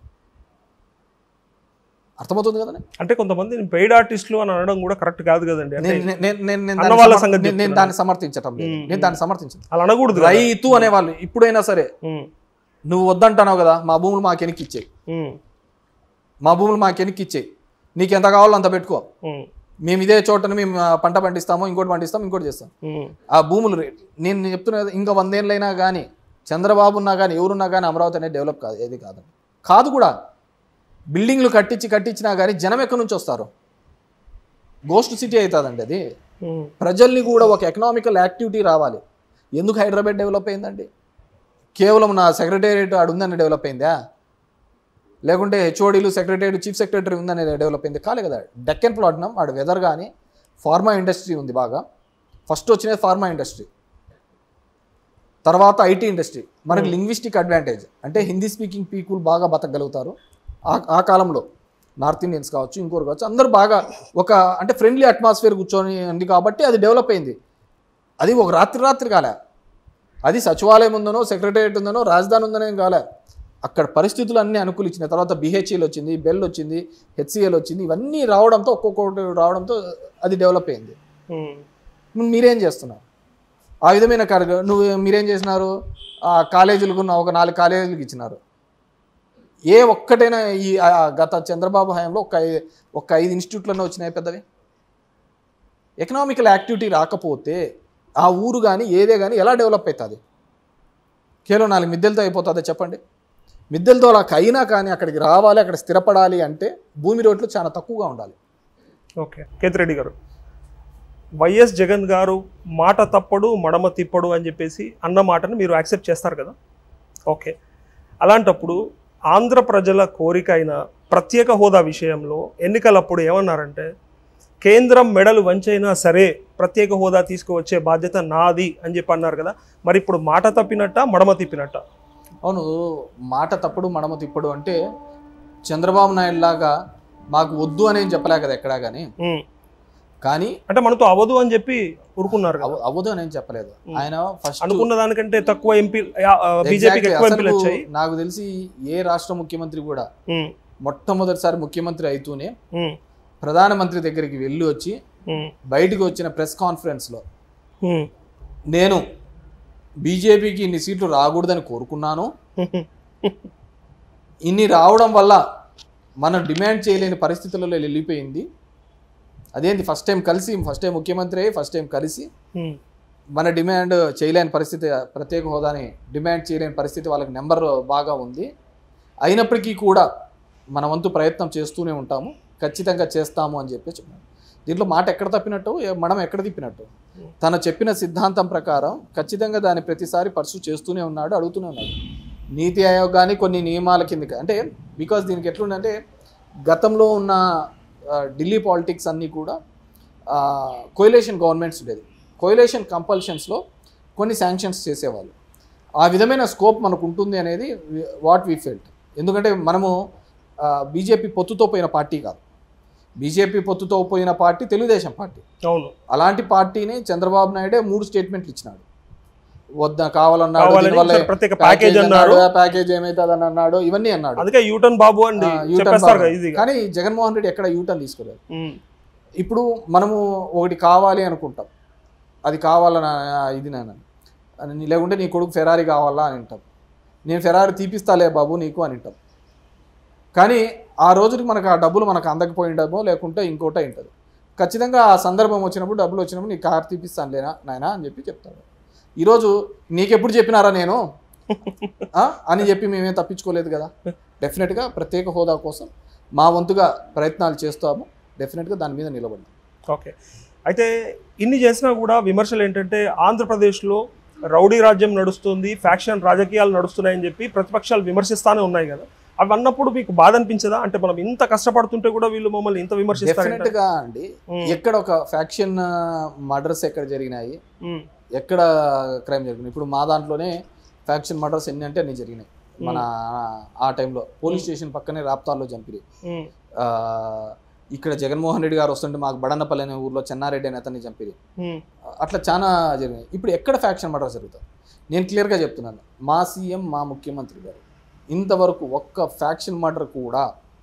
అర్థమవుతుంది కదండి అంటే కొంతమంది పెయిడ్ ఆర్టిస్టులు అని అనడం కూడా కరెక్ట్ కాదు కదండి అంటే నేను నేను నేను నేను అన్న దాన్ని వాళ్ళ సమర్- సంగతి నేను- నేను దాన్ని సమర్థించటం లేదు నేను దాన్ని సమర్థించను అలా అనకూడదు కదా. రైతు అనేవాళ్ళు ఇప్పుడైనా సరే ఉమ్, నువ్వు వద్దంటున్నావు కదా మా భూములు మాకు వెనక్కి ఇచ్చేయి ఉమ్, మా భూములు మాకు వెనక్కి ఇచ్చేయి నీకు ఎంత కావాలో అంత పెట్టుకో ఉమ్, మేము ఇదే చోటని మేము ఆ, పంట పండిస్తాము ఇంకోటి పండిస్తాం ఇంకోటి చేస్తాం ఉమ్, ఆ భూములు రేట్ నేను నేను చెప్తున్నా కదా ఇంకా వందేళ్ళైనా కానీ చంద్రబాబు ఉన్నా కానీ ఎవరున్నా కానీ అమరావతి అనేది డెవలప్ కాదు ఏది కాదు కాదు కూడా బిల్డింగ్లు కట్టించి కట్టించినా కానీ జనం ఎక్కడి నుంచి వస్తారు గోస్ట్ సిటీ అవుతుందండి అది ఉమ్, ప్రజల్ని కూడా ఒక ఎకనామికల్ యాక్టివిటీ రావాలి ఎందుకు హైదరాబాద్ డెవలప్ అయిందండి కేవలం నా సెక్రటేరియట్ ఆడు ఉందని డెవలప్ అయిందా లేకుంటే హెచ్ఓడీలు సెక్రటరీ చీఫ్ సెక్రటరీ ఉందని డెవలప్ అయింది కాలే కదా డెక్కన్ ప్లాట్నం ఆడ వెదర్ కానీ ఫార్మా ఇండస్ట్రీ ఉంది బాగా ఫస్ట్ వచ్చినది ఫార్మా ఇండస్ట్రీ తర్వాత ఐటీ ఇండస్ట్రీ మనకి లింగ్విస్టిక్ అడ్వాంటేజ్ అంటే హిందీ స్పీకింగ్ పీపుల్ బాగా బతకగలుగుతారు ఆ ఆ కాలంలో నార్త్ ఇండియన్స్ కావచ్చు ఇంకోరు కావచ్చు అందరూ బాగా ఒక అంటే ఫ్రెండ్లీ అట్మాస్ఫియర్ కూర్చొని ఉంది కాబట్టి అది డెవలప్ అయింది అది ఒక రాత్రి రాత్రి కాలే అది సచివాలయం ఉందనో సెక్రటేరియట్ ఉందనో రాజధాని ఉందనో ఏం కాలే అక్కడ పరిస్థితులు అన్నీ అనుకూలించినాయి తర్వాత బిహెచ్ఈలు వచ్చింది బెల్ వచ్చింది హెచ్సిఎల్ వచ్చింది ఇవన్నీ రావడంతో ఒక్కొక్కటి రావడంతో అది డెవలప్ అయింది ఉమ్, ఇప్పుడు మీరేం చేస్తున్నారు ఆ విధమైన కార్య నువ్వు మీరేం చేసినారు ఆ కాలేజీలకు ఉన్న ఒక నాలుగు కాలేజీలకు ఇచ్చినారు ఏ ఒక్కటైనా ఈ ఆ గత చంద్రబాబు హయాంలో ఒక ఐ- ఒక ఐదు ఇన్స్టిట్యూట్లనే వచ్చినాయి పెద్దవి ఎకనామికల్ యాక్టివిటీ రాకపోతే ఆ ఊరు కానీ ఏదే కానీ ఎలా డెవలప్ అవుతుంది కేవలం నాలుగు మిద్దెలతో అయిపోతుందో చెప్పండి మిద్దెలతో అలా అయినా కానీ అక్కడికి రావాలి అక్కడ స్థిరపడాలి అంటే భూమి రోడ్లు చాలా తక్కువగా ఉండాలి ఓకే కేతిరెడ్డి గారు వైఎస్ జగన్ గారు మాట తప్పడు మడమ తిప్పడు అని చెప్పేసి అన్న మాటను మీరు యాక్సెప్ట్ చేస్తారు కదా ఓకే అలాంటప్పుడు ఆంధ్ర ప్రజల కోరిక అయిన ప్రత్యేక హోదా విషయంలో ఎన్నికలప్పుడు ఏమన్నారంటే కేంద్రం మెడలు వంచైనా సరే ప్రత్యేక హోదా తీసుకువచ్చే బాధ్యత నాది అని చెప్పి అన్నారు కదా మరి ఇప్పుడు మాట తప్పినట్ట మడమ తిప్పినట్ట అవును మాట తప్పుడు మడమ తిప్పుడు అంటే చంద్రబాబు నాయుడు లాగా మాకు వద్దు అని ఏం చెప్పలే కదా ఎక్కడా కానీ ఉమ్. కానీ అంటే మనతో అవదు అని చెప్పి ఊరుకున్నారు కదా అవ- అవ్వదు అని ఏం చెప్పలేదు ఆయన ఫస్ట్ అనుకున్న దానికంటే తక్కువ ఎంపీ బీజేపీకి ఎక్కువ ఎంపీలు వచ్చాయి నాకు తెలిసి ఏ రాష్ట్ర ముఖ్యమంత్రి కూడా ఉమ్, మొట్టమొదటిసారి ముఖ్యమంత్రి అయితూనే ఉమ్, ప్రధానమంత్రి దగ్గరికి వెళ్ళి వచ్చి ఉమ్, బయటికి వచ్చిన ప్రెస్ కాన్ఫరెన్స్లో ఉమ్, నేను బీజేపీకి ఇన్ని సీట్లు రాకూడదని కోరుకున్నాను ఉమ్, ఇన్ని రావడం వల్ల మనం డిమాండ్ చేయలేని పరిస్థితులలో వెళ్ళిపోయింది అదేంటి ఫస్ట్ టైం కలిసి ఫస్ట్ టైం ముఖ్యమంత్రి అయ్యి ఫస్ట్ టైం కలిసి ఉమ్, మన డిమాండ్ చేయలేని పరిస్థితి ప్రత్యేక హోదాని డిమాండ్ చేయలేని పరిస్థితి వాళ్ళకి నెంబర్ బాగా ఉంది అయినప్పటికీ కూడా మన వంతు ప్రయత్నం చేస్తూనే ఉంటాము ఖచ్చితంగా చేస్తాము అని చెప్పి చెప్పాను దీంట్లో మాట ఎక్కడ తప్పినట్టు ఏ- మనం ఎక్కడ తిప్పినట్టు తను చెప్పిన సిద్ధాంతం ప్రకారం ఖచ్చితంగా దాన్ని ప్రతిసారి పర్సు చేస్తూనే ఉన్నాడు అడుగుతూనే ఉన్నాడు నీతి ఆయోగ్ కానీ కొన్ని నియమాల కిందకి అంటే బికాస్ దీనికి ఎట్లుందంటే గతంలో ఉన్న ఆ, ఢిల్లీ పాలిటిక్స్ అన్నీ కూడా కోయిలేషన్ గవర్నమెంట్స్ ఉండేది కోయిలేషన్ కంపల్షన్స్లో కొన్ని శాంక్షన్స్ చేసేవాళ్ళు ఆ విధమైన స్కోప్ మనకు ఉంటుంది అనేది వాట్ వీ ఫెల్ట్ ఎందుకంటే మనము బీజేపీ పొత్తుతో పోయిన పార్టీ కాదు బీజేపీ పొత్తుతో పోయిన పార్టీ తెలుగుదేశం పార్టీ అవును అలాంటి పార్టీని చంద్రబాబు నాయుడే మూడు స్టేట్మెంట్లు ఇచ్చినాడు వద్ద కావాలన్నాడు కావాలని దీనివల్ల ఒకసారి ప్రత్యేక ప్యాకేజ్ అన్నారు ప్యాకేజ్ ఏమైతుంది అన్నాడు ఇవన్నీ అన్నాడు అందుకే యూటర్న్ బాబు అండి ఆ, U-turn చెప్పేస్తారు కదా బాగా. ఈజీగా కానీ జగన్మోహన్ రెడ్డి ఎక్కడ యూటర్న్ తీసుకోలేదు ఉమ్, ఇప్పుడు మనము ఒకటి కావాలి అనుకుంటాం అది కావాలని ఇది నేను అని లేకుంటే నీ కొడుకు ఫెరారీ కావాలా అని అంటాం నేను ఫెరారీ తీపిస్తాలే బాబు నీకు అని అంటాం కానీ ఆ రోజుకి మనకు ఆ డబ్బులు మనకు అందకపోయిండమో లేకుంటే ఇంకోటి ఉంటుంది ఖచ్చితంగా ఆ సందర్భం వచ్చినప్పుడు డబ్బులు వచ్చినప్పుడు నీ కార్ తీపిస్తాను లేనా నాయనా అని చెప్పి చెప్తాడు ఈరోజు నీకెప్పుడు చెప్పినారా నేను ఆ? అని చెప్పి మేమేం తప్పించుకోలేదు కదా డెఫినెట్గా ప్రత్యేక హోదా కోసం మా వంతుగా ప్రయత్నాలు చేస్తాము డెఫినెట్గా దాని మీద నిలబడి ఓకే అయితే ఇన్ని చేసినా కూడా విమర్శలు ఏంటంటే ఆంధ్రప్రదేశ్లో రౌడీ రాజ్యం నడుస్తుంది ఫ్యాక్షన్ రాజకీయాలు నడుస్తున్నాయని చెప్పి ప్రతిపక్షాలు విమర్శిస్తానే ఉన్నాయి కదా అవి అన్నప్పుడు మీకు బాధ అనిపించదా అంటే మనం ఇంత కష్టపడుతుంటే కూడా వీళ్ళు మమ్మల్ని ఇంత విమర్శిస్తారు డెఫినెట్ గా అండి ఎక్కడ ఒక ఫ్యాక్షన్ మర్డర్స్ ఎక్కడ జరిగినాయి ఎక్కడ క్రైమ్ జరిగింది ఇప్పుడు మా దాంట్లోనే ఫ్యాక్షన్ మర్డర్స్ ఎన్ని అంటే అన్ని జరిగినాయి మన ఆ టైంలో పోలీస్ స్టేషన్ పక్కనే రాప్తాల్లో చంపిరి ఆ, ఇక్కడ జగన్మోహన్ రెడ్డి గారు వస్తుంటే మాకు బడన్నపల్లి అనే ఊర్లో చెన్నారెడ్డి అనే అతన్ని చంపిరి అట్లా చాలా జరిగినాయి ఇప్పుడు ఎక్కడ ఫ్యాక్షన్ మర్డర్స్ జరుగుతాయి నేను క్లియర్గా చెప్తున్నాను మా సీఎం మా ముఖ్యమంత్రి గారు ఇంతవరకు ఒక్క ఫ్యాక్షన్ మర్డర్ కూడా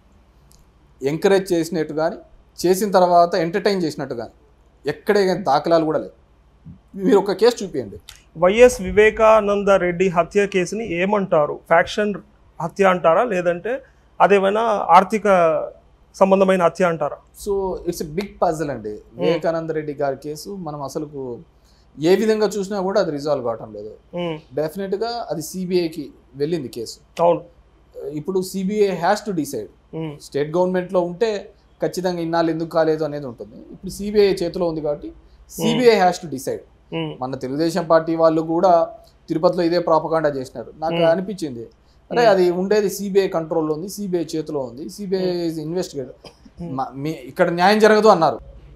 ఎంకరేజ్ చేసినట్టు కానీ చేసిన తర్వాత ఎంటర్టైన్ చేసినట్టు కానీ ఎక్కడే కానీ దాఖలాలు కూడా లేవు మీరు ఒక కేసు చూపించండి వైఎస్ వివేకానంద రెడ్డి హత్య కేసుని ఏమంటారు ఫ్యాక్షన్ హత్య అంటారా లేదంటే అదేమైనా ఆర్థిక సంబంధమైన హత్య అంటారా so it's a big puzzle అండి వివేకానంద రెడ్డి గారి కేసు మనం అసలుకు ఏ విధంగా చూసినా కూడా అది రిజాల్వ్ కావటం లేదు ఉమ్, డెఫినెట్గా అది సిబిఐకి వెళ్ళింది కేసు అవును ఇప్పుడు CBI has to decide um, state గవర్నమెంట్లో ఉంటే ఖచ్చితంగా ఇన్నాళ్ళు ఎందుకు కాలేదు అనేది ఉంటుంది ఇప్పుడు సిబిఐ చేతిలో ఉంది కాబట్టి CBI has to decide um, మన తెలుగుదేశం పార్టీ వాళ్ళు కూడా తిరుపతిలో ఇదే ప్రాపకాండా చేసినారు నాకు అనిపించింది అరే అది ఉండేది సిబిఐ కంట్రోల్లో ఉంది సిబిఐ చేతిలో ఉంది సిబిఐ ఇన్వెస్టిగేటర్ ఇక్కడ న్యాయం జరగదు అన్నారు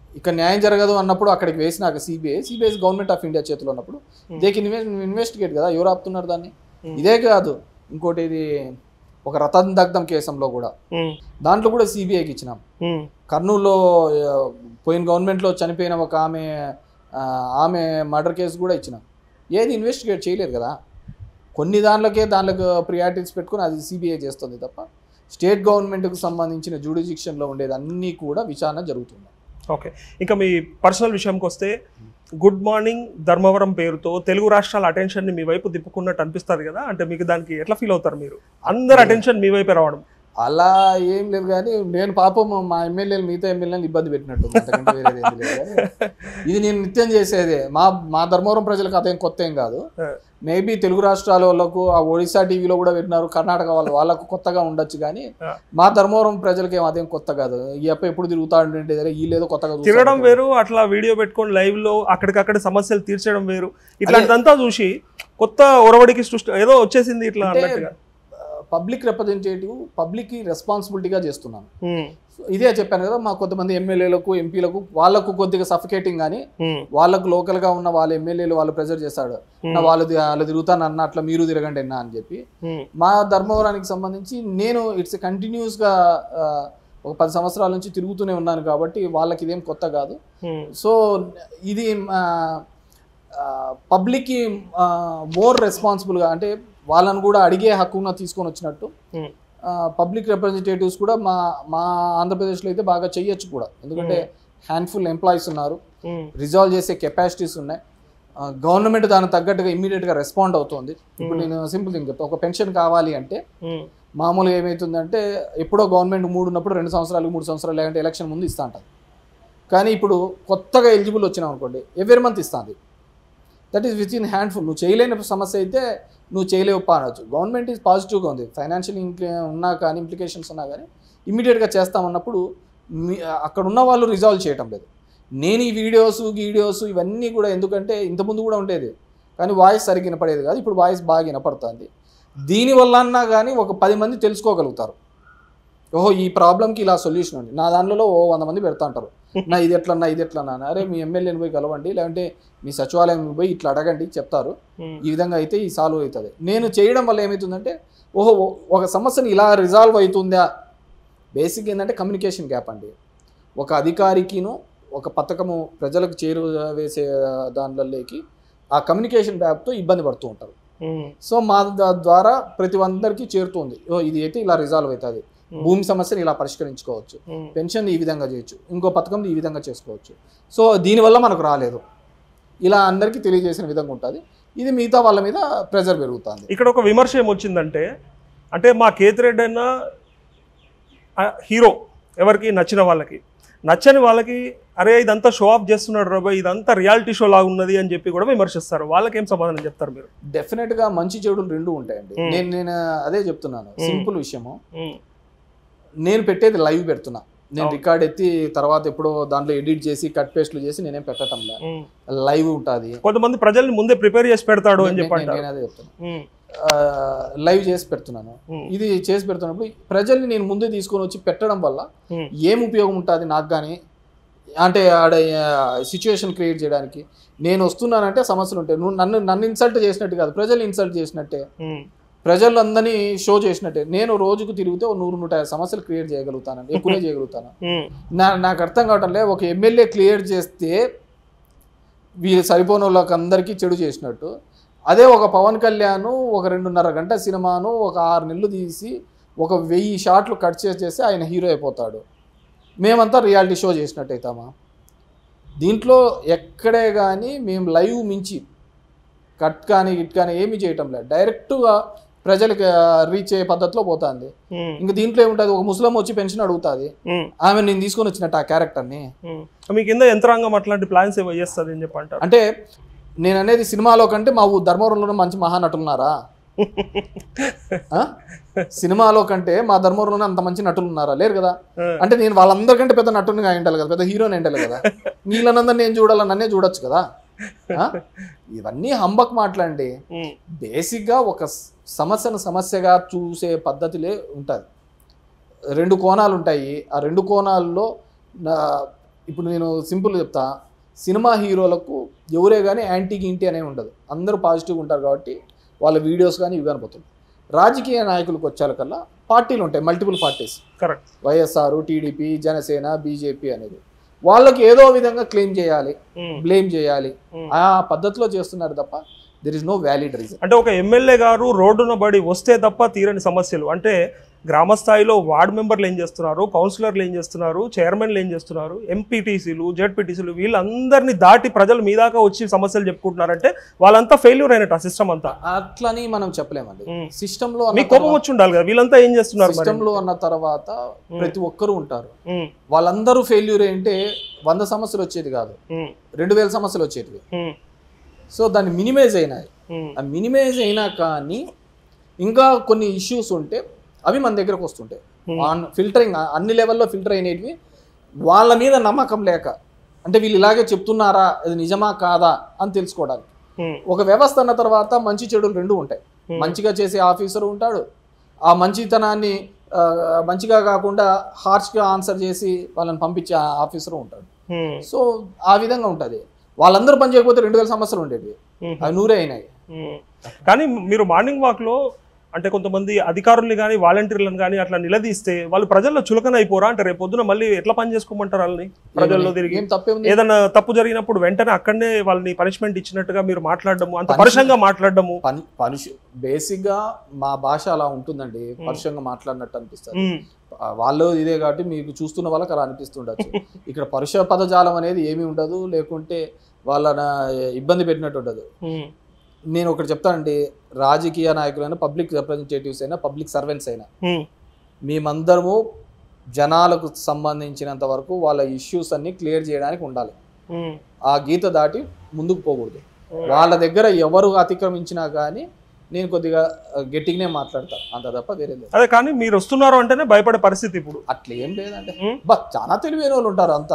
ఇక్కడ న్యాయం జరగదు అన్నప్పుడు అక్కడికి వేసినాక CBI CBI government of India చేతిలో ఉన్నప్పుడు దే కెన్ ఇన్వెస్టిగేట్ కదా ఎవరు ఆపుతున్నారు దాన్ని ఇదే కాదు ఇంకోటి ఇది ఒక రతన్ దగ్ధం కేసంలో కూడా ఉమ్, దాంట్లో కూడా సిబిఐకి ఇచ్చినాం ఉమ్, కర్నూలులో ఆ, పోయిన గవర్నమెంట్లో చనిపోయిన ఒక ఆమె ఆ, ఆమె మర్డర్ కేసు కూడా ఇచ్చినాం ఏది ఇన్వెస్టిగేట్ చేయలేదు కదా కొన్ని దాంట్లోకే దాంట్లోకి ప్రియారిటీస్ పెట్టుకుని అది సిబిఐ చేస్తుంది తప్ప స్టేట్ గవర్నమెంట్కి సంబంధించిన జ్యూడిజిక్షన్లో ఉండేది అన్నీ కూడా విచారణ జరుగుతుంది ఓకే ఇంకా మీ పర్సనల్ విషయంకి వస్తే గుడ్ మార్నింగ్ ధర్మవరం పేరుతో తెలుగు రాష్ట్రాల అటెన్షన్ని మీ వైపు తిప్పుకున్నట్టు అనిపిస్తుంది కదా అంటే మీకు దానికి ఎట్లా ఫీల్ అవుతారు మీరు అందరు అటెన్షన్ మీ వైపే రావడం అలా ఏం లేదు కానీ నేను పాపం మా ఎమ్మెల్యేలు మిగతా ఎమ్మెల్యేలు ఇబ్బంది పెట్టినట్టు ఉంది. అంతకంటే వేరేది ఏమీ లేదు కానీ ఇది నేను నిత్యం చేసేదే మా మా ధర్మవరం ప్రజలకు అదేం కొత్త ఏం కాదు మేబీ తెలుగు రాష్ట్రాల వాళ్ళకు ఆ ఒడిశా టీవీలో కూడా పెట్టినారు కర్ణాటక వాళ్ళు వాళ్ళకు కొత్తగా ఉండొచ్చు కానీ Yeah. మా ధర్మవరం ప్రజలకి ఏం అదేం కొత్త కాదు ఈ అప్ప ఎప్పుడు తిరుగుతా ఉంటే వీళ్ళేదో కొత్తగా చూస్తా తిరగడం ఉంటారు. వేరు అట్లా వీడియో పెట్టుకొని లైవ్ లో అక్కడికక్కడ సమస్యలు తీర్చడం వేరు ఇట్లాంటిదంతా చూసి కొత్త ఒరవడికి సృష్టి ఏదో వచ్చేసింది ఇట్లా అంటే అన్నట్టుగా పబ్లిక్ రిప్రజెంటేటివ్ పబ్లిక్కి రెస్పాన్సిబిలిటీగా చేస్తున్నాను ఉమ్, సో ఇదే చెప్పాను కదా మా కొంతమంది ఎమ్మెల్యేలకు ఎంపీలకు వాళ్ళకు కొద్దిగా సఫికేటింగ్ కానీ ఉమ్, వాళ్ళకు లోకల్గా ఉన్న వాళ్ళ ఎమ్మెల్యేలు వాళ్ళు ప్రెజర్ చేస్తాడు నా వాళ్ళు ది- వాళ్ళు తిరుగుతాను అన్న అట్లా మీరు తిరగండి అన్న అని చెప్పి ఉమ్, మా ధర్మవరానికి సంబంధించి నేను ఇట్స్ కంటిన్యూస్గా ఒక పది సంవత్సరాల నుంచి తిరుగుతూనే ఉన్నాను కాబట్టి వాళ్ళకి ఇదేం కొత్త కాదు ఉమ్, సో ఇది పబ్లిక్కి మోర్ రెస్పాన్సిబుల్గా అంటే వాళ్ళని కూడా అడిగే హక్కున తీసుకొని వచ్చినట్టు ఉమ్, పబ్లిక్ రిప్రజెంటేటివ్స్ కూడా మా మా ఆంధ్రప్రదేశ్లో అయితే బాగా చెయ్యొచ్చు కూడా ఎందుకంటే హ్యాండ్ఫుల్ ఎంప్లాయీస్ ఉన్నారు ఉమ్, రిజాల్వ్ చేసే కెపాసిటీస్ ఉన్నాయి గవర్నమెంట్ దానికి తగ్గట్టుగా ఇమ్మీడియట్గా రెస్పాండ్ అవుతుంది ఇప్పుడు నేను సింపుల్ థింగ్ చెప్తా ఒక పెన్షన్ కావాలి అంటే ఉమ్, మామూలుగా ఏమవుతుందంటే ఎప్పుడో గవర్నమెంట్ మూడు ఉన్నప్పుడు రెండు సంవత్సరాలు మూడు సంవత్సరాలు లేదంటే ఎలక్షన్ ముందు ఇస్తా ఉంటుంది కానీ ఇప్పుడు కొత్తగా ఎలిజిబుల్ వచ్చినావు అనుకోండి ఎవరి మంత్ ఇస్తుంది that is with in handful నువ్వు చేయలేని సమస్య అయితే నువ్వు చేయలేవు పా అనొచ్చు గవర్నమెంట్ ఈజ్ పాజిటివ్గా ఉంది ఫైనాన్షియల్ ఇంప్లి ఉన్నా కానీ ఇంప్లికేషన్స్ ఉన్నా కానీ ఇమ్మీడియట్గా చేస్తామన్నప్పుడు మీ అక్కడ ఉన్న వాళ్ళు రిజాల్వ్ చేయటం లేదు నేను ఈ వీడియోస్ వీడియోస్ ఇవన్నీ కూడా ఎందుకంటే ఇంతకుముందు కూడా ఉండేది కానీ వాయిస్ సరిగ్గా వినపడేది కాదు ఇప్పుడు వాయిస్ బాగా వినపడుతుంది దీనివల్ల అన్నా కానీ ఒక పది మంది తెలుసుకోగలుగుతారు ఓహో ఈ ప్రాబ్లంకి ఇలా సొల్యూషన్ ఉంది నా దాంట్లో ఓ వంద మంది పెడతా అంటారు నా ఇది ఎట్లన్నా ఇది ఎట్లన్నా అని. అరే మీ ఎమ్మెల్యేని పోయి కలవండి లేదంటే మీ సచివాలయం పోయి ఇట్లా అడగండి చెప్తారు ఉమ్, ఈ విధంగా అయితే ఈ సాల్వ్ అవుతుంది నేను చేయడం వల్ల ఏమవుతుందంటే ఓహో ఒక సమస్యను ఇలా రిజాల్వ్ అవుతుందా బేసిక్ ఏంటంటే కమ్యూనికేషన్ గ్యాప్ అండి ఒక అధికారికిను ఒక పథకము ప్రజలకు చేరువేసే దానిలోకి ఆ కమ్యూనికేషన్ గ్యాప్తో ఇబ్బంది పడుతూ ఉంటారు ఉమ్, సో మా ద- ద్వారా ప్రతి అందరికీ చేరుతుంది ఓ ఇది అయితే ఇలా రిజాల్వ్ అవుతుంది భూమి సమస్యను ఇలా పరిష్కరించుకోవచ్చు ఉమ్. పెన్షన్ ఈ విధంగా చేయొచ్చు ఇంకో పథకం ఈ విధంగా చేసుకోవచ్చు సో దీనివల్ల మనకు రాలేదు ఇలా అందరికీ తెలియజేసిన విధంగా ఉంటుంది ఇది మిగతా వాళ్ళ మీద ప్రెజర్ పెరుగుతుంది ఇక్కడ ఒక విమర్శ ఏమొచ్చిందంటే అంటే మా కేతిరెడ్డి అన్న ఆ, హీరో ఎవరికి నచ్చిన వాళ్ళకి నచ్చని వాళ్ళకి అరే ఇదంతా షో ఆఫ్ చేస్తున్నాడు రాబాయ్ ఇదంతా రియాలిటీ షో లాగా ఉన్నది అని చెప్పి కూడా విమర్శిస్తారు వాళ్ళకి ఏం సమాధానం చెప్తారు మీరు డెఫినెట్ గా మంచి చెడులు రెండు ఉంటాయండి Hmm. నేను నేను అదే చెప్తున్నాను Hmm. సింపుల్ విషయము ఉమ్, నేను పెట్టేది లైవ్ పెడుతున్నా నేను అవును. రికార్డ్ ఎత్తి తర్వాత ఎప్పుడో దాంట్లో ఎడిట్ చేసి కట్ పేస్ట్లు చేసి నేనేం పెట్టటం లేదు ఉమ్. లైవ్ ఉంటుంది కొంతమంది ప్రజల్ని ముందే ప్రిపేర్ చేసి పెడతాడు అని చెప్పి నేను అంటారు అదే చెప్తున్నా ఉమ్, లైవ్ చేసి పెడుతున్నాను ఉమ్, ఇది చేసి పెడుతున్నప్పుడు ప్రజల్ని నేను ముందే తీసుకొని వచ్చి పెట్టడం వల్ల ఉమ్, ఏం ఉపయోగం ఉంటుంది నాకు కానీ అంటే ఆడ సిచ్యువేషన్ క్రియేట్ చేయడానికి నేను వస్తున్నానంటే సమస్యలు ఉంటాయి నువ్వు నన్ను నన్ను ఇన్సల్ట్ చేసినట్టు కాదు ప్రజలు ఇన్సల్ట్ చేసినట్టే ఉమ్, ప్రజలందరినీ షో చేసినట్టే నేను రోజుకు తిరిగితే ఓ నూరు నూట యాభై సమస్యలు క్రియేట్ చేయగలుగుతాను ఎక్కువనే చేయగలుగుతాను ఉమ్, నా నాకు అర్థం కావటం లే ఒక ఎమ్మెల్యే క్లియర్ చేస్తే వీళ్ళు సరిపోని వాళ్ళకి అందరికీ చెడు చేసినట్టు అదే ఒక పవన్ కళ్యాణ్ ఒక రెండున్నర గంట సినిమాను ఒక ఆరు నెలలు తీసి ఒక వెయ్యి షాట్లు కట్ చేసేసి ఆయన హీరో అయిపోతాడు మేమంతా రియాలిటీ షో చేసినట్టు అవుతామా దీంట్లో ఎక్కడే కానీ మేము లైవ్ మించి కట్ కానీ ఇట్ కానీ ఏమీ చేయటం లేదు డైరెక్ట్గా ప్రజలకి రీచ్ అయ్యే పద్ధతిలో పోతుంది ఉమ్, ఇంకా దీంట్లో ఏముంటుంది ఒక ముస్లిం వచ్చి పెన్షన్ అడుగుతుంది ఉమ్, ఆమె నేను తీసుకొని వచ్చినట్టు ఆ క్యారెక్టర్ని ఉమ్. మీ కింద యంత్రాంగం అట్లాంటి ప్లాన్స్ ఏవో చేస్తుంది అని చెప్పి అంటారు అంటే నేను అనేది సినిమాలో కంటే మా ఊ- ధర్మవరంలో మంచి మహానటులు ఉన్నారా ఆ? సినిమాలో కంటే మా ధర్మవరంలోనే అంత మంచి నటులు ఉన్నారా లేరు కదా ఆ. అంటే నేను వాళ్ళందరికంటే పెద్ద నటుని అయింటాలి కదా పెద్ద హీరోని అయింటాలి కదా నీళ్ళనందరూ నేను చూడాలని నన్నే చూడొచ్చు కదా ఆ? ఇవన్నీ హంబక్ మాట్లాడండి ఉమ్, బేసిక్గా ఒక స- సమస్యను సమస్యగా చూసే పద్ధతిలే ఉంటుంది రెండు కోణాలు ఉంటాయి ఆ రెండు కోణాల్లో నా- ఇప్పుడు నేను సింపుల్ చెప్తా సినిమా హీరోలకు ఎవరే కానీ యాంటీకి ఇంటి అనే ఉండదు అందరూ పాజిటివ్గా ఉంటారు కాబట్టి వాళ్ళ వీడియోస్ కానీ ఇవి కనపడుతుంది రాజకీయ నాయకులకు వచ్చేకల్లా పార్టీలు ఉంటాయి multiple parties correct YSR TDP Janasena BJP అనేది వాళ్ళకి ఏదో విధంగా క్లెయిమ్ చేయాలి బ్లేమ్ చేయాలి ఆ పద్ధతిలో చేస్తున్నారు తప్ప there is no valid reason అంటే ఒక ఎమ్మెల్యే గారు రోడ్డున బడి వస్తే తప్ప తీరని సమస్యలు అంటే గ్రామ స్థాయిలో వార్డు మెంబర్లు ఏం చేస్తున్నారు కౌన్సిలర్లు ఏం చేస్తున్నారు చైర్మన్లు ఏం చేస్తున్నారు ఎంపీటీసీలు జెడ్పీటీసీలు వీళ్ళందరినీ దాటి ప్రజలు మీ దాకా వచ్చి సమస్యలు చెప్పుకుంటున్నారంటే వాళ్ళంతా ఫెయిల్యూర్ అయినట్టు ఆ సిస్టమ్ అంతా అట్లని మనం చెప్పలేమండి మ్మ్. సిస్టమ్ లో మీకు కోపం వచ్చి ఉండాలి కదా వీళ్ళంతా ఏం చేస్తున్నారు మరి సిస్టమ్ లో అన్న తర్వాత ప్రతి ఒక్కరు ఉంటారు ఉమ్, వాళ్ళందరూ ఫెయిల్యూర్ అంటే వంద సమస్యలు వచ్చేది కాదు ఉమ్, రెండు వేల సమస్యలు వచ్చేటివి ఉమ్, సో దాన్ని మినిమైజ్ అయినాయి ఉమ్, ఆ మినిమైజ్ అయినా కానీ ఇంకా కొన్ని ఇష్యూస్ ఉంటే అవి మన దగ్గరకు వస్తుంటాయి ఆన్ ఫిల్టరింగ్ అన్ని లెవెల్లో ఫిల్టర్ అయినవి వాళ్ళ మీద నమ్మకం లేక అంటే వీళ్ళు ఇలాగే చెప్తున్నారా ఇది నిజమా కాదా అని తెలుసుకోవడానికి ఉమ్, ఒక వ్యవస్థ అన్న తర్వాత మంచి చెడులు రెండు ఉంటాయి మంచిగా చేసే ఆఫీసర్ ఉంటాడు ఆ మంచితనాన్ని ఆ, మంచిగా కాకుండా హార్ష్గా ఆన్సర్ చేసి వాళ్ళని పంపించే ఆఫీసర్ ఉంటాడు ఉమ్, సో ఆ విధంగా ఉంటుంది వాళ్ళందరూ పని చేయకపోతే రెండు వేల సమస్యలు ఉండేవి ఉమ్. అవి నూరే అయినాయి ఉమ్. కానీ మీరు మార్నింగ్ వాక్ లో అంటే కొంతమంది అధికారుల్ని కానీ వాలంటీర్లను కానీ అట్లా నిలదీస్తే వాళ్ళు ప్రజల్లో చులకన అయిపోరా అంటే రేపు పొద్దున మళ్ళీ ఎట్లా పని చేసుకోమంటారు వాళ్ళని ప్రజల్లో తిరిగి ఏం తప్పే ఉంది ఏదైనా తప్పు జరిగినప్పుడు వెంటనే అక్కడనే వాళ్ళని పనిష్మెంట్ ఇచ్చినట్టుగా మీరు మాట్లాడడము అంత పరుషంగా మాట్లాడడము పని పనుషు బేసిక్ గా మా భాష అలా ఉంటుందండి పరుషంగా మాట్లాడినట్టు అనిపిస్తుంది ఉమ్, ఆ, వాళ్ళు ఇదే కాబట్టి మీకు చూస్తున్న వాళ్ళకి అలా అనిపిస్తుండొచ్చు ఇక్కడ పరుష పదజాలం అనేది ఏమీ ఉండదు లేకుంటే వాళ్ళని ఇబ్బంది పెట్టినట్టు ఉండదు ఉమ్, నేను ఒకటి చెప్తానండి రాజకీయ నాయకులైనా పబ్లిక్ రిప్రజెంటేటివ్స్ అయినా పబ్లిక్ సర్వెంట్స్ అయినా ఉమ్, మేమందరము జనాలకు సంబంధించినంత వరకు వాళ్ళ ఇష్యూస్ అన్ని క్లియర్ చేయడానికి ఉండాలి ఉమ్, ఆ గీత దాటి ముందుకు పోకూడదు వాళ్ళ దగ్గర ఎవరు అతిక్రమించినా కానీ నేను కొద్దిగా ఆ, గట్టిగానే మాట్లాడతాను అంత తప్ప వేరే లేదు అదే కానీ మీరు వస్తున్నారు అంటేనే భయపడే పరిస్థితి ఇప్పుడు అట్లా ఏం లేదంటే ఉమ్. బా చాలా తెలివైన వాళ్ళు ఉంటారు అంతా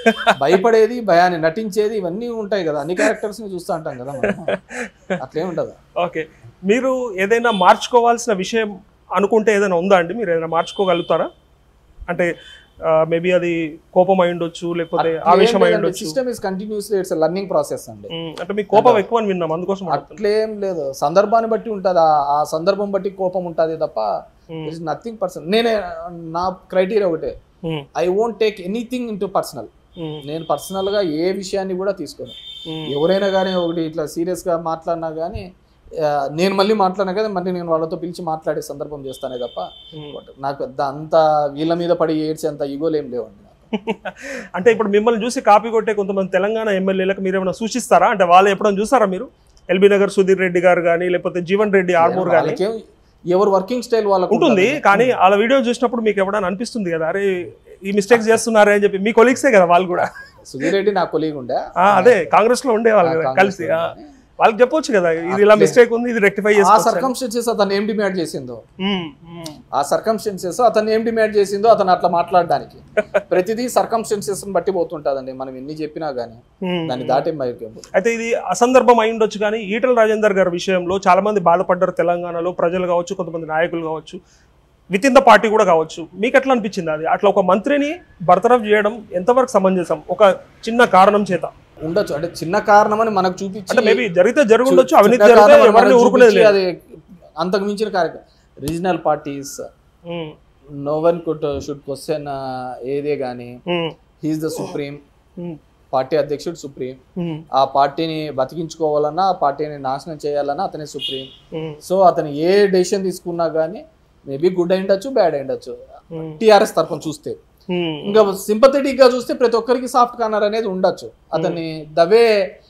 భయపడేది భయాన్ని నటించేది ఇవన్నీ ఉంటాయి కదా అన్ని క్యారెక్టర్స్ ని చూస్తూ ఉంటాం కదా మనం అట్లే ఉండదు ఓకే మీరు ఏదైనా మార్చుకోవాల్సిన విషయం అనుకుంటే ఏదైనా ఉందా అండి మీరు ఏదైనా మార్చుకోగలుగుతారా అంటే మేబీ అది కోపం అయి ఉండొచ్చు లేకపోతే ఆవేశం అయి ఉండొచ్చు system is continuously it's learning process అండి ఉమ్, అంటే మీకు కోపం ఎక్కువ అని విన్నాం అందుకోసం అడుగుతున్నా. అట్లేం లేదు సందర్భాన్ని బట్టి ఉంటుంది ఆ సందర్భం బట్టి కోపం ఉంటుంది తప్ప ఉమ్, ఇట్స్ నథింగ్ పర్సనల్ నేనే నా క్రైటీరియా ఒకటే um, I won't take anything in to personal um, నేను పర్సనల్గా ఏ విషయాన్ని కూడా తీసుకోను ఉమ్, ఎవరైనా కానీ ఒకటి ఇట్లా సీరియస్గా మాట్లాడినా కానీ ఆ, నేను మళ్ళీ మాట్లాడినా కదా మళ్ళీ నేను వాళ్ళతో పిలిచి మాట్లాడే సందర్భం చేస్తానే తప్ప ఉమ్. నాకు పెద్ద అంత వీళ్ళ మీద పడి ఏడ్చే అంత ఈగోలు ఏం లేవండి నాకు అంటే ఇప్పుడు మిమ్మల్ని చూసి కాపీ కొట్టే కొంతమంది తెలంగాణ ఎమ్మెల్యేలకు మీరు ఏమైనా సూచిస్తారా అంటే వాళ్ళు ఎప్పుడైనా చూసారా మీరు ఎల్బీ నగర్ సుధీర్ రెడ్డి గారు కానీ లేకపోతే జీవన్ రెడ్డి ఆర్మూర్ కానీ వాళ్ళకేం ఎవరు వర్కింగ్ స్టైల్ వాళ్ళకు ఉంటుంది కానీ వాళ్ళ వీడియో చూసినప్పుడు మీకు ఎవడైనా అనిపిస్తుంది కదా అరే ఈ మిస్టేక్స్ చేస్తున్నారే అని చెప్పి మీ కొలీగ్సే కదా వాళ్ళు కూడా సుధీర్ రెడ్డి నా కొలీగ్ ఉండే ఆ, అదే కాంగ్రెస్ లో ఉండేవాళ్ళు కదా కాంగ్రెస్ కలిసి లో ఆ. ఉండే. వాళ్ళకి చెప్పొచ్చు కదా ఇది ఇలా మిస్టేక్ ఉంది ఇది రెక్టిఫై ఆ చేసుకోవచ్చు సర్కమ్స్టెన్సెస్ అతను ఏం డిమాండ్ చేసిందో ఉమ్, ఉమ్, ఆ సర్కమ్స్టెన్సెస్ అతను ఏం డిమాండ్ చేసిందో అతను అట్లా మాట్లాడడానికి ప్రతిదీ సర్కమ్స్టెన్సెస్ బట్టి పోతుంటుందండి మనం ఎన్ని చెప్పినా కానీ ఉమ్. దాన్ని దాటే బయటకి ఏం పోదు. అయితే ఇది అసందర్భం అయి ఉండొచ్చు కానీ ఈటల రాజేందర్ గారి విషయంలో చాలా మంది బాధపడ్డారు తెలంగాణలో ప్రజలు కావచ్చు కొంతమంది నాయకులు కావచ్చు విత్ ఇన్ ద పార్టీ కూడా కావచ్చు మీకు ఎట్లా అనిపించింది అది అట్లా ఒక మంత్రిని బర్తరఫ్ చేయడం ఎంతవరకు సమంజసం ఒక చిన్న కారణం చేత ఉండొచ్చు అంటే చిన్న కారణం అని మనకు చూపించి అంటే మేబీ జరిగితే జరుగుండొచ్చు అవినీతి చిన్న జరిగితే కారణం అని ఎవరిని మనకు ఊరుకునేది చూపించి లేదు అది అంతకు మించిన కార్యక్రమం regional parties um, no one could should question ఏదే కానీ um, he's the supreme um, party అధ్యక్షుడు సుప్రీం ఉమ్, ఆ పార్టీని బతికించుకోవాలన్నా ఆ పార్టీని నాశనం చేయాలన్నా అతనే సుప్రీం ఉమ్, సో అతను ఏ డెసిషన్ తీసుకున్నా కానీ మేబీ గుడ్ అయిండొచ్చు బ్యాడ్ అయిండొచ్చు ఉమ్, టీఆర్ఎస్ తరఫున చూస్తే ఉమ్, ఇంకా సింపథెటిక్ గా చూస్తే ప్రతి ఒక్కరికి సాఫ్ట్ కార్నర్ అనేది ఉండొచ్చు అతన్ని దవే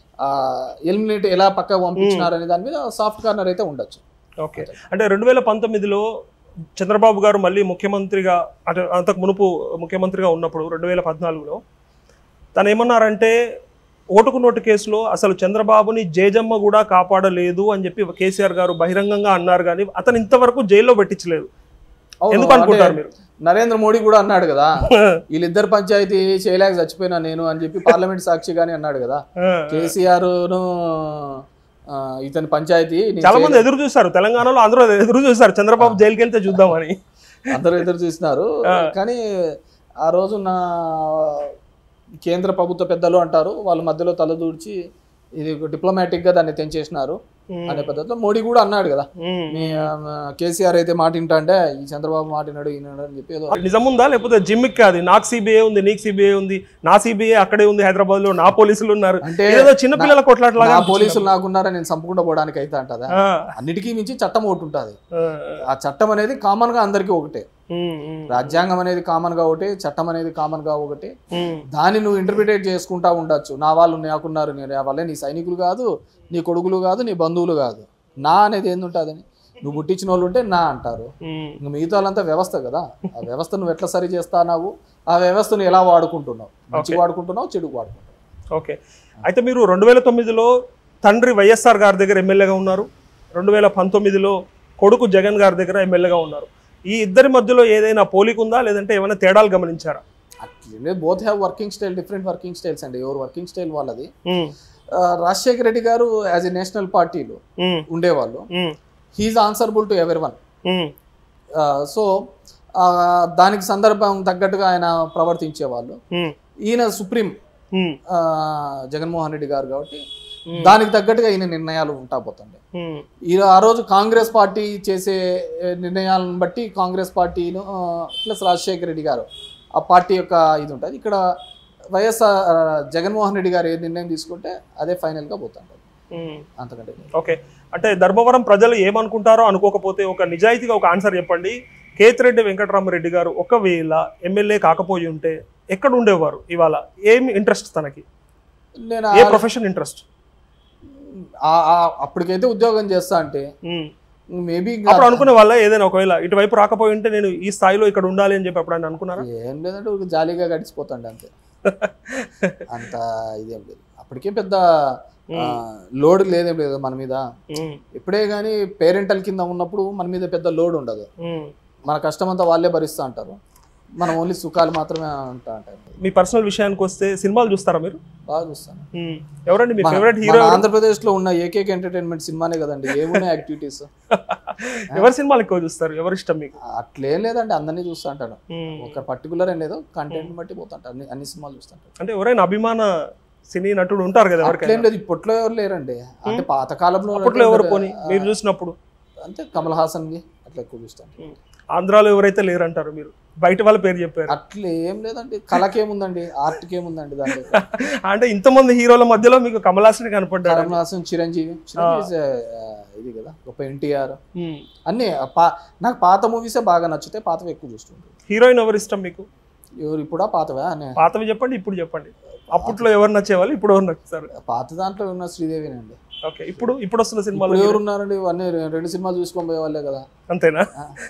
ఎలిమినేట్ ఎలా పక్కకు పంపించినారు అనే దాని మీద సాఫ్ట్ కార్నర్ అయితే ఉండొచ్చు ఓకే అంటే రెండు వేల పంతొమ్మిదిలో చంద్రబాబు గారు మళ్ళీ ముఖ్యమంత్రిగా అంటే అంతకు మునుపు ముఖ్యమంత్రిగా ఉన్నప్పుడు రెండు వేల పద్నాలుగులో తను ఏమన్నారంటే ఓటుకు నోటు కేసులో అసలు చంద్రబాబుని జేజమ్మ కూడా కాపాడలేదు అని చెప్పి కేసీఆర్ గారు బహిరంగంగా అన్నారు కానీ అతను ఇంతవరకు జైల్లో పెట్టించలేదు అవును, ఎందుకు అనుకుంటారు అంటే మీరు నరేంద్ర మోడీ కూడా అన్నాడు కదా వీళ్ళిద్దరు పంచాయతీ చేయలేక చచ్చిపోయినా నేను అని చెప్పి పార్లమెంట్ సాక్షిగానే అన్నాడు కదా కేసీఆర్ ను ఆ, ఇతని పంచాయతీ నేను చాలా మంది ఎదురు చూస్తారు తెలంగాణలో అందరూ ఎదురు చూస్తారు చంద్రబాబు జైలుకి వెళ్తే చూద్దామని అందరూ ఎదురు చూసినారు కానీ ఆ రోజు నా కేంద్ర ప్రభుత్వ పెద్దలు అంటారు వాళ్ళ మధ్యలో తలదూడ్చి ఇది డిప్లొమాటిక్ గా దాన్ని తెంచేసినారు అనే పద్ధతిలో మోడీ కూడా అన్నాడు కదా మ్మ్. మీ ఆ, కేసీఆర్ అయితే మాట వింటా అంటే ఈ చంద్రబాబు మాట విన్నాడు ఈనాడు అని చెప్పి ఏదో నిజముందా లేకపోతే జిమ్కి అది నాకు సిబిఐ ఉంది నీకు సిబిఐ ఉంది నా సిబిఐ అక్కడే ఉంది హైదరాబాద్ లో నా పోలీసులు ఉన్నారు అంటే ఏదో చిన్న పిల్లల కొట్లాటలాగా నా పోలీసులు నాకున్నారా నేను చంపకుండా పోవడానికి అయితే అంటదా ఆ, అన్నిటికీ మించి చట్టం ఒకటి ఉంటుంది ఆ, ఆ చట్టం అనేది కామన్ గా అందరికీ ఒకటే మ్మ్, మ్మ్, రాజ్యాంగం అనేది కామన్ గా ఒకటే చట్టం అనేది కామన్ గా ఒకటే మ్మ్, దాన్ని నువ్వు ఇంటర్ప్రిటేట్ చేసుకుంటా ఉండొచ్చు నా వాళ్ళు నాకున్నారు నేను వాళ్ళే నీ సైనికులు కాదు నీ కొడుకులు కాదు నీ బంధువులు కాదు నా అనేది ఏందుంటుందని నువ్వు పుట్టించిన వాళ్ళు ఉంటే నా అంటారు మ్మ్. ఇంక మిగతా వాళ్ళంతా వ్యవస్థ కదా ఆ వ్యవస్థ నువ్వు ఎట్లా సరి చేస్తావు ఆ వ్యవస్థను ఎలా వాడుకుంటున్నావు మంచి వాడుకుంటున్నావు చెడుకు వాడుకుంటున్నావు ఓకే అయితే మీరు రెండు వేల తొమ్మిదిలో తండ్రి వైఎస్ఆర్ గారి దగ్గర ఎమ్మెల్యేగా ఉన్నారు రెండు వేల పంతొమ్మిదిలో కొడుకు జగన్ గారి దగ్గర ఎమ్మెల్యేగా ఉన్నారు ఈ ఇద్దరి మధ్యలో ఏదైనా పోలిక ఉందా లేదంటే ఏమైనా తేడాలు గమనించారా అట్లే both have working style different working styles అండి ఎవరు వర్కింగ్ స్టైల్ వాళ్ళది మ్మ్, ఆ, రాజశేఖర రెడ్డి గారు యాజ్ ఎ నేషనల్ పార్టీలో మ్మ్, ఉండేవాళ్ళు hmm, he's answerable to every one hmm, so దానికి సందర్భం తగ్గట్టుగా ఆయన ప్రవర్తించేవాళ్ళు మ్మ్, ఈయన సుప్రీం మ్మ్, ఆ, జగన్మోహన్ రెడ్డి గారు కాబట్టి దానికి తగ్గట్టుగా ఈయన నిర్ణయాలు ఉంటా పోతుండే మ్మ్, ఈ ఆ రోజు కాంగ్రెస్ పార్టీ చేసే ఏ, నిర్ణయాలను బట్టి కాంగ్రెస్ పార్టీను ప్లస్ రాజశేఖర రెడ్డి గారు ఆ పార్టీ యొక్క ఇది ఉంటుంది ఇక్కడ వైఎస్ఆర్ ఆ, జగన్మోహన్ రెడ్డి గారు ఏ నిర్ణయం తీసుకుంటే అదే ఫైనల్గా పోతుంటారు మ్మ్. అంతకంటే లేదు. ఓకే అంటే ధర్మవరం ప్రజలు ఏమనుకుంటారో అనుకోకపోతే ఒక నిజాయితీగా ఒక ఆన్సర్ చెప్పండి కేతిరెడ్డి వెంకటరామరెడ్డి గారు ఒకవేళ ఎమ్మెల్యే కాకపోయి ఉంటే ఎక్కడ ఉండేవారు ఇవాళ ఏమి ఇంట్రెస్ట్ తనకి నేను ఏ ఆ- ప్రొఫెషన్ ఇంట్రెస్ట్ ఆ- ఆ- అప్పటికైతే ఉద్యోగం చేస్తా అంటే మేబీ అప్పుడు అనుకునే వాళ్ళ ఏదైనా ఒకవేళ ఇటువైపు రాకపోయి ఉంటే నేను ఈ స్థాయిలో ఇక్కడ ఉండాలి అని చెప్పి అప్పుడు ఆయన అనుకున్నారా ఏం లేదంటే ఒక జాలీగా గడిచిపోతాండి అంతే అంత ఇదేం లేదు అప్పటికే పెద్ద లోడ్ లేదేం లేదు మన మీద మ్మ్. ఎప్పుడే కానీ పేరెంటల్ కింద ఉన్నప్పుడు మన మీద పెద్ద లోడ్ ఉండదు మ్మ్. మన కష్టం అంతా వాళ్ళే భరిస్తూ అంటారు మనం ఓన్లీ సుఖాలు మాత్రమే అంటా అంటారు మీ పర్సనల్ విషయానికి వస్తే సినిమాలు చూస్తారా మీరు బాగా చూస్తాను మ్మ్. ఎవరండి మీ మన- ఫేవరెట్ మన హీరో ఆంధ్రప్రదేశ్ లో ఉన్న ఏకైక ఎంటర్టైన్మెంట్ సినిమానే కదండి ఏమున్నాయి యాక్టివిటీస్ ఎవరి సినిమాలు ఎక్కువ చూస్తారు ఎవరి ఇష్టం మీకు అట్లేం లేదండి అందరినీ చూస్తూ అంటాను మ్మ్. ఒక పర్టికులర్ ఏం లేదు కంటెంట్ బట్టి పోతుంటారు అన్ని అన్ని సినిమాలు చూస్తుంటారు అంటే ఎవరైనా అభిమాన సినీ నటుడు ఉంటారు కదా ఎవరికైనా అట్లేం లేదు ఇప్పట్లో ఎవరు లేరండి అంటే పాత కాలంలో అప్పట్లో ఎవరు పోని మీరు చూసినప్పుడు అంటే కమల్ హాసన్ ని అట్లా ఎక్కువ చూస్తాను ఆంధ్రాలో ఎవరైతే లేరంటారు మీరు బయట వాళ్ళ పేరు చెప్పారు అట్లా ఏం లేదండి కళకేముందండి ఆర్ట్కి ఏముందండి దాంట్లో అంటే ఇంతమంది హీరోల మధ్యలో మీకు Kamal Haasan కనపడ్డారు Kamal Haasan Chiranjeevi Chiranjeevi is a, uh, ఇది కదా గొప్ప ఎన్టీఆర్ మ్మ్. అన్ని ఆ పా- నాకు పాత మూవీసే బాగా నచ్చుతాయి పాతవి ఎక్కువ చూస్తుంటాను హీరోయిన్ ఎవరు ఇష్టం మీకు ఎవరు ఇప్పుడా పాతవా అని పాతవి చెప్పండి ఇప్పుడు చెప్పండి అప్పట్లో ఎవరు నచ్చేవాళ్ళు ఇప్పుడు ఎవరు నచ్చుతారు పాత దాంట్లో ఉన్న శ్రీదేవినండి ఓకే ఇప్పుడు ఇప్పుడు వస్తున్న సినిమాలు ఇప్పుడు ఎవరు ఉన్నారండి ఇవన్నీ రె- రెండు సినిమాలు చూసుకొని పోయే వాళ్ళే కదా అంతేనా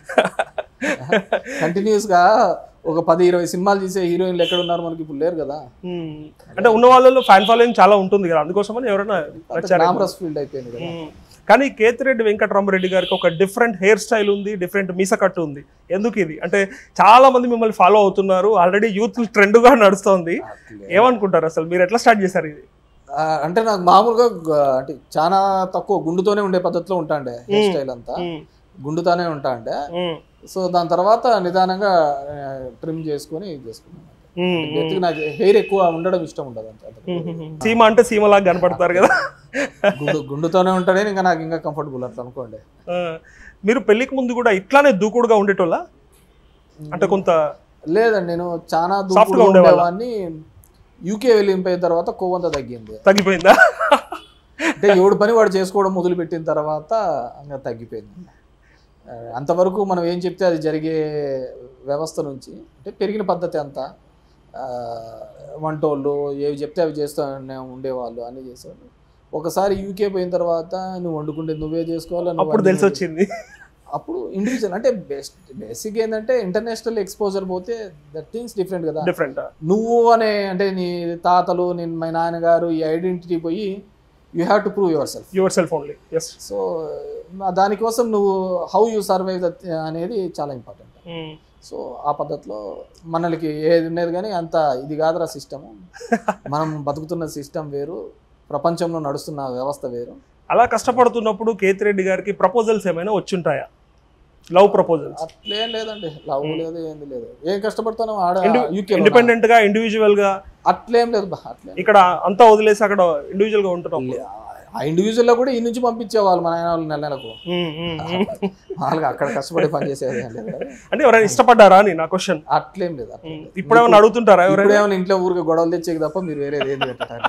కంటిన్యూస్ గా ఒక పది ఇరవై సినిమాలు తీసే హీరోయిన్లు ఎక్కడ ఉన్నారు మనకి ఇప్పుడు లేరు కదా మ్మ్. అంటే ఉన్న వాళ్ళలో ఫ్యాన్ ఫాలోయింగ్ చాలా ఉంటుంది కదా అందుకోసమని ఎవరైనా నచ్చారు గ్లామరస్ ఫీల్డ్ అయిపోయింది కదా మ్మ్. కానీ కేతిరెడ్డి వెంకటరామరెడ్డి గారికి ఒక డిఫరెంట్ హెయిర్ స్టైల్ ఉంది డిఫరెంట్ మీసకట్టు ఉంది ఎందుకు ఇది అంటే చాలా మంది మిమ్మల్ని ఫాలో అవుతున్నారు ఆల్రెడీ యూత్ ట్రెండ్ గా నడుస్తోంది అట్లే. ఏమనుకుంటారు అసలు మీరు ఎట్లా స్టార్ట్ చేశారు ఇది ఆ, అంటే నాకు మామూలుగా గ- అంటే చాలా తక్కువ గుండుతోనే ఉండే పద్ధతిలో ఉంటాండే హెయిర్ స్టైల్ అంతా మ్మ్. గుండుతోనే ఉంటా అంటే మ్మ్. సో దాని తర్వాత నిదానంగా ట్రిమ్ చేసుకొని ఇది చేసుకున్నాను మ్మ్. ఎత్తుకు నాకు హెయిర్ ఎక్కువ ఉండడం ఇష్టం ఉండదు అంత అంత. సీమ అంటే సీమలాగా కనపడతారు కదా గుండు గుండుతోనే ఉంటాడే ఇంకా నాకు ఇంకా కంఫర్టబుల్ అట్లా అనుకోండి ఆ, మీరు పెళ్లికి ముందు కూడా ఇట్లానే దూకుడుగా ఉండేటోళ్ళ అంటే కొంత లేదండి నేను చాలా Soft గా దూకుడుగా ఉండేవాళ్ళ? ఉండేవాడిని యూకే వెళ్ళిపోయిన తర్వాత కొవ్వంత తగ్గింది తగ్గిపోయిందా అంటే ఎవడు పని వాడు చేసుకోవడం మొదలుపెట్టిన తర్వాత ఇంకా తగ్గిపోయింది ఆ, అంతవరకు మనం ఏం చెప్తే అది జరిగే వ్యవస్థ నుంచి అంటే పెరిగిన పద్ధతి అంతా ఆ, వంటోళ్ళు ఏవి చెప్తే అవి చేస్తూనే ఉండేవాళ్ళు అన్నీ చేసేవాళ్ళు ఒకసారి యూకే పోయిన తర్వాత నువ్వు వండుకుంటే నువ్వే చేసుకోవాలి నువ్వు అప్పుడు అన్నీ తెలిసి వచ్చింది అప్పుడు ఇండివిజువల్ అంటే బెస్ట్ బేసిక్ ఏంటంటే ఇంటర్నేషనల్ ఎక్స్పోజర్ పోతే దట్ థింగ్స్ డిఫరెంట్ కదా డిఫరెంట్ నువ్వు అనే అంటే నీ తాతలు నేను మా నాన్నగారు ఈ ఐడెంటిటీ పోయి you have to prove your self your self only yes so దానికోసం నువ్వు హౌ యూ సర్వైవ్ అనేది చాలా ఇంపార్టెంట్ సో ఆ పద్ధతిలో మనకి ఏది ఉండేది కానీ అంత ఇది కాదురా సిస్టము మనం బతుకుతున్న సిస్టమ్ వేరు ప్రపంచంలో నడుస్తున్న వ్యవస్థ వేరు అలా కష్టపడుతున్నప్పుడు కేతిరెడ్డి గారికి ప్రపోజల్స్ ఏమైనా వచ్చుంటాయా లవ్ ప్రపోజల్స్ అట్లేం లేదండి లవ్ లేదు ఏంది లేదు ఏం కష్టపడతాను ఆడ యూకే ఇండిపెండెంట్ గా ఇండివిజువల్ గా అట్లేం లేదు బా, అట్లేం ఇక్కడ అంతా వదిలేసి అక్కడ ఇండివిజువల్ గా ఉంటున్నాం ఆ ఇండివిజువల్ లో కూడా ఈ నుంచి పంపించేవాళ్ళు మన ఆయన వాళ్ళు నెల నెలకు ఉమ్, ఉమ్, ఉమ్. వాళ్ళకి అక్కడ కష్టపడి పని చేసేది ఏం లేదు కదా. అంటే ఎవరైనా ఇష్టపడ్డారా అని నా క్వశ్చన్ అట్లేం లేదు అట్లేం లేదు. ఇప్పుడు ఏమైనా అడుగుతుంటారా ఎవరైనా ఇప్పుడు ఏమైనా ఇంట్లో ఊరికి గొడవలు తెచ్చేకి తప్ప మీరు వేరేది ఏంది పెట్టారు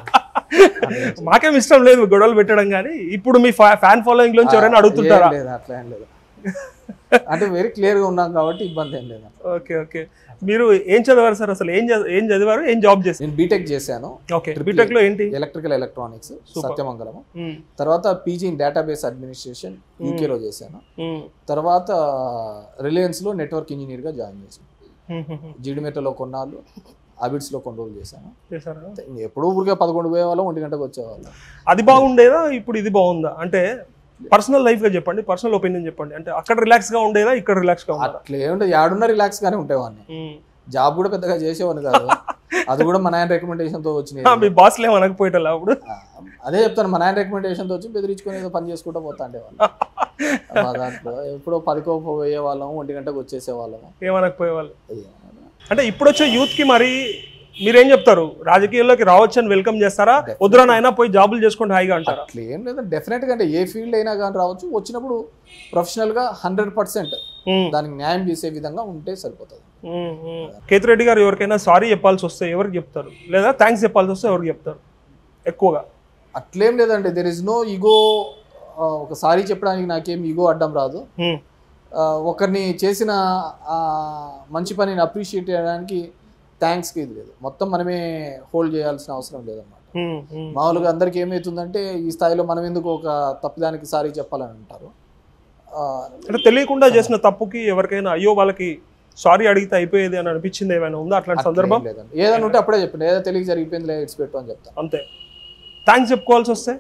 మాకేం ఇష్టం లేదు గొడవలు పెట్టడం కానీ ఇప్పుడు మీ ఫ్యాన్ ఫాలోయింగ్ లోంచి ఎవరైనా అడుగుతుంటారా ఏం లేదు అట్లా ఏం లేదు అంటే వెరీ క్లియర్ గా ఉన్నాం కాబట్టి ఇబ్బంది ఏం లేదు ఓకే ఓకే మీరు ఏం చదివారు సార్ అసలు ఏం చదివ- ఏం చదివారు ఏం జాబ్ చేశారు నేను బీటెక్ చేశాను ఓకే బీటెక్ లో ఏంటి ఎలక్ట్రికల్ ఎలక్ట్రానిక్స్ సత్యమంగళం ఉమ్, తర్వాత పీజీ ఇన్ డేటాబేస్ అడ్మినిస్ట్రేషన్ యూకేలో చేశాను ఉమ్, తర్వాత రిలయన్స్లో నెట్వర్క్ ఇంజనీర్గా జాయిన్ చేశాను ఉమ్, ఉమ్, ఉమ్. జీడిమెటలో కొన్నాళ్ళు అబిడ్స్లో కొన్ని రోజులు చేశాను చేశారా ఎప్పుడూ ఊరికే పదకొండు పోయేవాళ్ళం ఒంటి గంటకు వచ్చేవాళ్ళం అది బాగుండేదా ఇప్పుడు ఇది బాగుందా అంటే పర్సనల్ లైఫ్ గా చెప్పండి పర్సనల్ ఒపీనియన్ చెప్పండి అంటే అక్కడ రిలాక్స్ గా ఉండేదా ఇక్కడ రిలాక్స్ గా ఉండేదా అట్లా ఏముంటే యాడున్నా రిలాక్స్ గానే ఉండేవాడిని ఉమ్. జాబ్ కూడా పెద్దగా చేసేవాడిని కాదు అది కూడా మా నాయన recommendation తో వచ్చినాయి ఆ, మీ బాస్లు ఏమనకపోయేటలా అప్పుడు ఆ, అదే చెప్తాను మా నాయన recommendation తో వచ్చి బెదిరించుకొని ఏదో పని చేసుకుంటూ పోతా ఉండేవాళ్ళం మా దాంట్లో ఎప్పుడో పదికో పోయే వాళ్ళం ఒంటి గంటకు వచ్చేసే వాళ్ళము ఏమనకపోయేవాళ్ళు అంటే ఇప్పుడు వచ్చే యూత్ కి మరి మీరేం చెప్తారు రాజకీయాల్లోకి రావచ్చని వెల్కమ్ చేస్తారా వద్దురా నాయనా పోయి జాబులు చేసుకుంటే హాయిగా అంటారా అట్లా ఏం లేదు డెఫినెట్గా అంటే ఏ ఫీల్డ్ అయినా కానీ రావచ్చు వచ్చినప్పుడు ప్రొఫెషనల్గా హండ్రెడ్ పర్సెంట్ ఉమ్, దానికి న్యాయం చేసే విధంగా ఉంటే సరిపోతుంది ఉమ్, ఉమ్. కేతిరెడ్డి గారు ఎవరికైనా సారీ చెప్పాల్సి వస్తే ఎవరికి చెప్తారు లేదా థ్యాంక్స్ చెప్పాల్సి వస్తే ఎవరికి చెప్తారు ఎక్కువగా అట్లేం లేదండి దెర్ ఇస్ నో ఈగో ఒకసారి చెప్పడానికి నాకేం ఈగో అడ్డం రాదు ఉమ్, ఆ, ఒకరిని చేసిన ఆ, మంచి పనిని అప్రిషియేట్ చేయడానికి థ్యాంక్స్కి ఇది లేదు మొత్తం మనమే హోల్డ్ చేయాల్సిన అవసరం లేదన్నమాట ఉమ్, ఉమ్. మామూలుగా అందరికీ ఏమవుతుందంటే ఈ స్థాయిలో మనం ఎందుకు ఒక తప్పుదానికి సారీ చెప్పాలని అంటారు ఆ, అంటే తెలియకుండా చేసిన తప్పుకి ఎవరికైనా అయ్యో వాళ్ళకి సారీ అడిగితే అయిపోయేది అని అనిపించింది ఏమైనా ఉందా అట్లాంటి సందర్భం ఏం లేదండి ఏదైనా ఉంటే అప్పుడే చెప్పండి ఏదో తెలియక జరిగిపోయింది ఇట్స్ పెట్టు అని చెప్తాను అంతే థ్యాంక్స్ చెప్పుకోవాల్సి వస్తే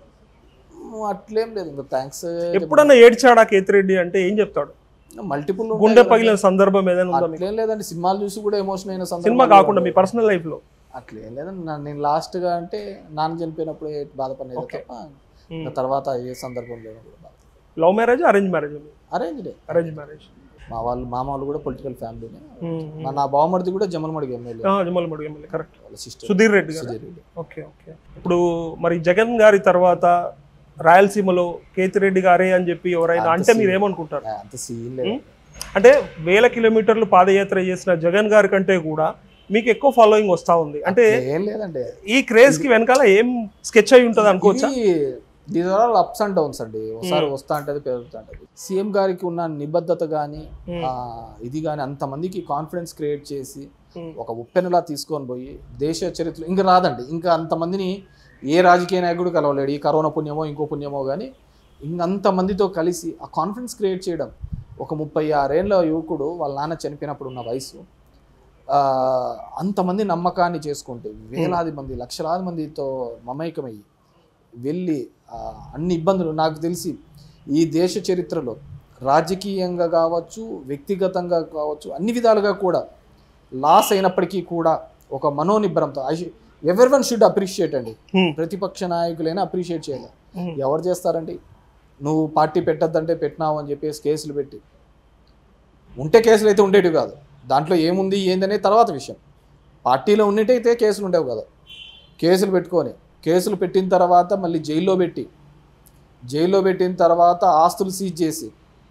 అట్లేం లేదు ఇంకా థ్యాంక్స్ ఎప్పుడన్నా ఏడ్చాడా కేతిరెడ్డి అంటే ఏం చెప్తాడు మల్టిపుల్ గుండె పగిలిన సందర్భం ఏదైనా ఉందా మీకు? అట్లేం లేదండి సినిమాలు చూసి కూడా ఎమోషన్ అయిన సినిమా సందర్భం కాకుండా మీ పర్సనల్ లైఫ్ లో అట్లేం లేదండి నా- నేను లాస్ట్ గా అంటే నాన్న చనిపోయినప్పుడు బాధపడలేదు తప్ప ఇంకా తర్వాత ఏ సందర్భంలో కూడా బాధ లవ్ మ్యారేజ్ అరేంజ్ మ్యారేజ్ అరేంజ్డే అరేంజ్ మ్యారేజ్ మా వాళ్ళు మామ వాళ్ళు కూడా పొలిటికల్ ఫ్యామిలీనే మా నా బావమరిది కూడా జమలమడికి ఎమ్మెల్యే జమ్మలమడుగు ఎమ్మెల్యే కరెక్ట్ వాళ్ళ సిస్టర్ సుధీర్ రెడ్డి గారు ఓకే ఓకే ఇప్పుడు మరి జగన్ గారి తర్వాత రాయలసీమలో కేతిరెడ్డి గారే అని చెప్పి ఎవరైనా అంటే మీరు ఏమనుకుంటారు అంత సీన్ లేదు అంటే వేల కిలోమీటర్లు పాదయాత్ర చేసిన జగన్ గారి కంటే కూడా మీకు ఎక్కువ ఫాలోయింగ్ వస్తా ఉంది అంటే ఏం లేదండి ఈ క్రేజ్ కి వెనకాల ఏం స్కెచ్ అయి ఉంటుంది అనుకోవచ్చా these are all ups and downs అండి ఒకసారి వస్తా ఉంటది పెరుగుతా ఉంటది సీఎం గారికి ఉన్న నిబద్ధత కానీ ఇది కానీ అంతమందికి కాన్ఫిడెన్స్ క్రియేట్ చేసి Hmm. ఒక ఉప్పెనలా తీసుకొని పోయి దేశ చరిత్ర ఇంకా రాదండి ఇంకా అంతమందిని ఏ రాజకీయ నాయకుడు కలవలేడు ఈ కరోనా పుణ్యమో ఇంకో పుణ్యమో కానీ ఇంకంతమందితో కలిసి ఆ కాన్ఫిడెన్స్ క్రియేట్ చేయడం ఒక ముప్పై ఆరేళ్ళ యువకుడు వాళ్ళ నాన్న చనిపోయినప్పుడు ఉన్న వయసు ఆ, అంతమంది నమ్మకాన్ని చేసుకుంటే వేలాది మంది లక్షలాది మందితో మమైకమయ్యి వెళ్ళి ఆ, అన్ని ఇబ్బందులు నాకు తెలిసి ఈ దేశ చరిత్రలో రాజకీయంగా కావచ్చు వ్యక్తిగతంగా కావచ్చు అన్ని విధాలుగా కూడా లాస్ అయినప్పటికీ కూడా ఒక మనోనిబ్బరంతో I every one should appreciate అండి Hmm. ప్రతిపక్ష నాయకులైనా అప్రిషియేట్ చేయాలి Hmm. ఎవరు చేస్తారండి నువ్వు పార్టీ పెట్టద్దంటే పెట్టినావు అని చెప్పేసి కేసులు పెట్టి ఉంటే కేసులు అయితే ఉండేటివి కాదు దాంట్లో ఏముంది ఏందనే తర్వాత విషయం పార్టీలో ఉన్నట్టయితే కేసులు ఉండేవి కదా కేసులు పెట్టుకొని కేసులు పెట్టిన తర్వాత మళ్ళీ జైల్లో పెట్టి జైల్లో పెట్టిన తర్వాత ఆస్తులు సీజ్ చేసి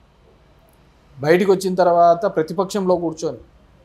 బయటికి వచ్చిన తర్వాత ప్రతిపక్షంలో కూర్చొని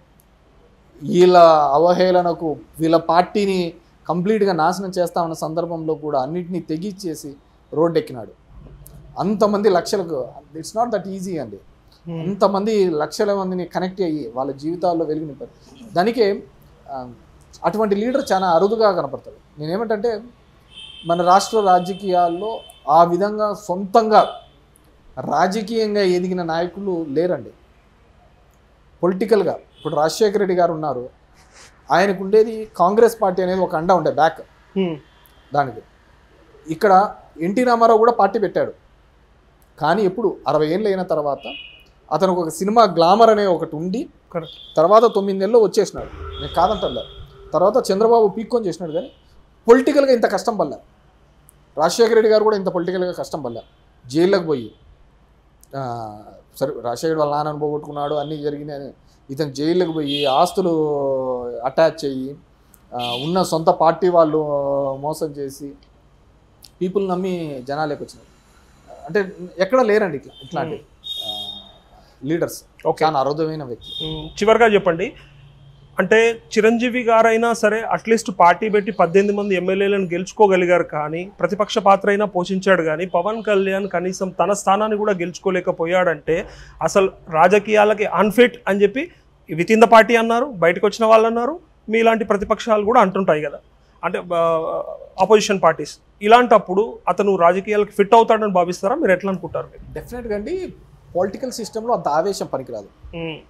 వీళ్ళ అవహేళనకు వీళ్ళ పార్టీని కంప్లీట్గా నాశనం చేస్తా ఉన్న సందర్భంలో కూడా అన్నిటినీ తెగిచ్చేసి రోడ్డెక్కినాడు అంతమంది లక్షలకు ఇట్స్ నాట్ దట్ ఈజీ అండి అంతమంది లక్షల మందిని కనెక్ట్ అయ్యి వాళ్ళ జీవితాల్లో వెలుగు నింపారు దానికే ఆ, అటువంటి లీడర్ చాలా అరుదుగా కనపడతాడు నేనేమంటే మన రాష్ట్ర రాజకీయాల్లో ఆ విధంగా సొంతంగా రాజకీయంగా ఎదిగిన నాయకులు లేరండి పొలిటికల్గా ఇప్పుడు రాజశేఖర రెడ్డి గారు ఉన్నారు ఆయనకు ఉండేది కాంగ్రెస్ పార్టీ అనేది ఒక అండ ఉండే బ్యాక్ Hmm. దానికి ఇక్కడ ఎన్టీ రామారావు కూడా పార్టీ పెట్టాడు కానీ ఎప్పుడు అరవై ఏళ్ళు అయిన తర్వాత అతనికి ఒక సినిమా గ్లామర్ అనే ఒకటి ఉండి Correct. తర్వాత తొమ్మిది నెలలు వచ్చేసినాడు నేను కాదంటలే తర్వాత చంద్రబాబు పీక్కొని చేసినాడు కానీ పొలిటికల్గా ఇంత కష్టం పడలే రాజశేఖర రెడ్డి గారు కూడా ఇంత పొలిటికల్గా కష్టం పడలే జైల్లోకి పోయి ఆ, సరే రాజశేఖర్ వాళ్ళ నాన్నను పోగొట్టుకున్నాడు అన్నీ జరిగినాయి ఇతను జైలుకి పోయి ఆస్తులు అటాచ్ అయ్యి ఆ, ఉన్న సొంత పార్టీ వాళ్ళు మోసం చేసి పీపుల్ నమ్మి జనాలేకి వచ్చినారు అంటే ఎక్కడ లేరండి ఇట్లా ఇట్లాంటి లీడర్స్ ఓకే చాలా అరుదమైన వ్యక్తి మ్మ్. చివరిగా చెప్పండి అంటే చిరంజీవి గారైనా సరే అట్లీస్ట్ పార్టీ పెట్టి పద్దెనిమిది మంది ఎమ్మెల్యేలను గెలుచుకోగలిగారు కానీ ప్రతిపక్ష పాత్ర అయినా పోషించాడు కానీ పవన్ కళ్యాణ్ కనీసం తన స్థానాన్ని కూడా గెలుచుకోలేకపోయాడంటే అసలు రాజకీయాలకి అన్ఫిట్ అని చెప్పి విత్ ఇన్ ద పార్టీ అన్నారు బయటకు వచ్చిన వాళ్ళు అన్నారు మీలాంటి ప్రతిపక్షాలు కూడా అంటుంటాయి కదా అంటే ఆపోజిషన్ పార్టీస్ ఇలాంటప్పుడు అతను రాజకీయాలకు ఫిట్ అవుతాడని భావిస్తారా మీరు ఎట్లా అనుకుంటారు మీరు? డెఫినెట్గా అండి పొలిటికల్ సిస్టంలో అంత ఆవేశం పనికిరాదు మ్మ్.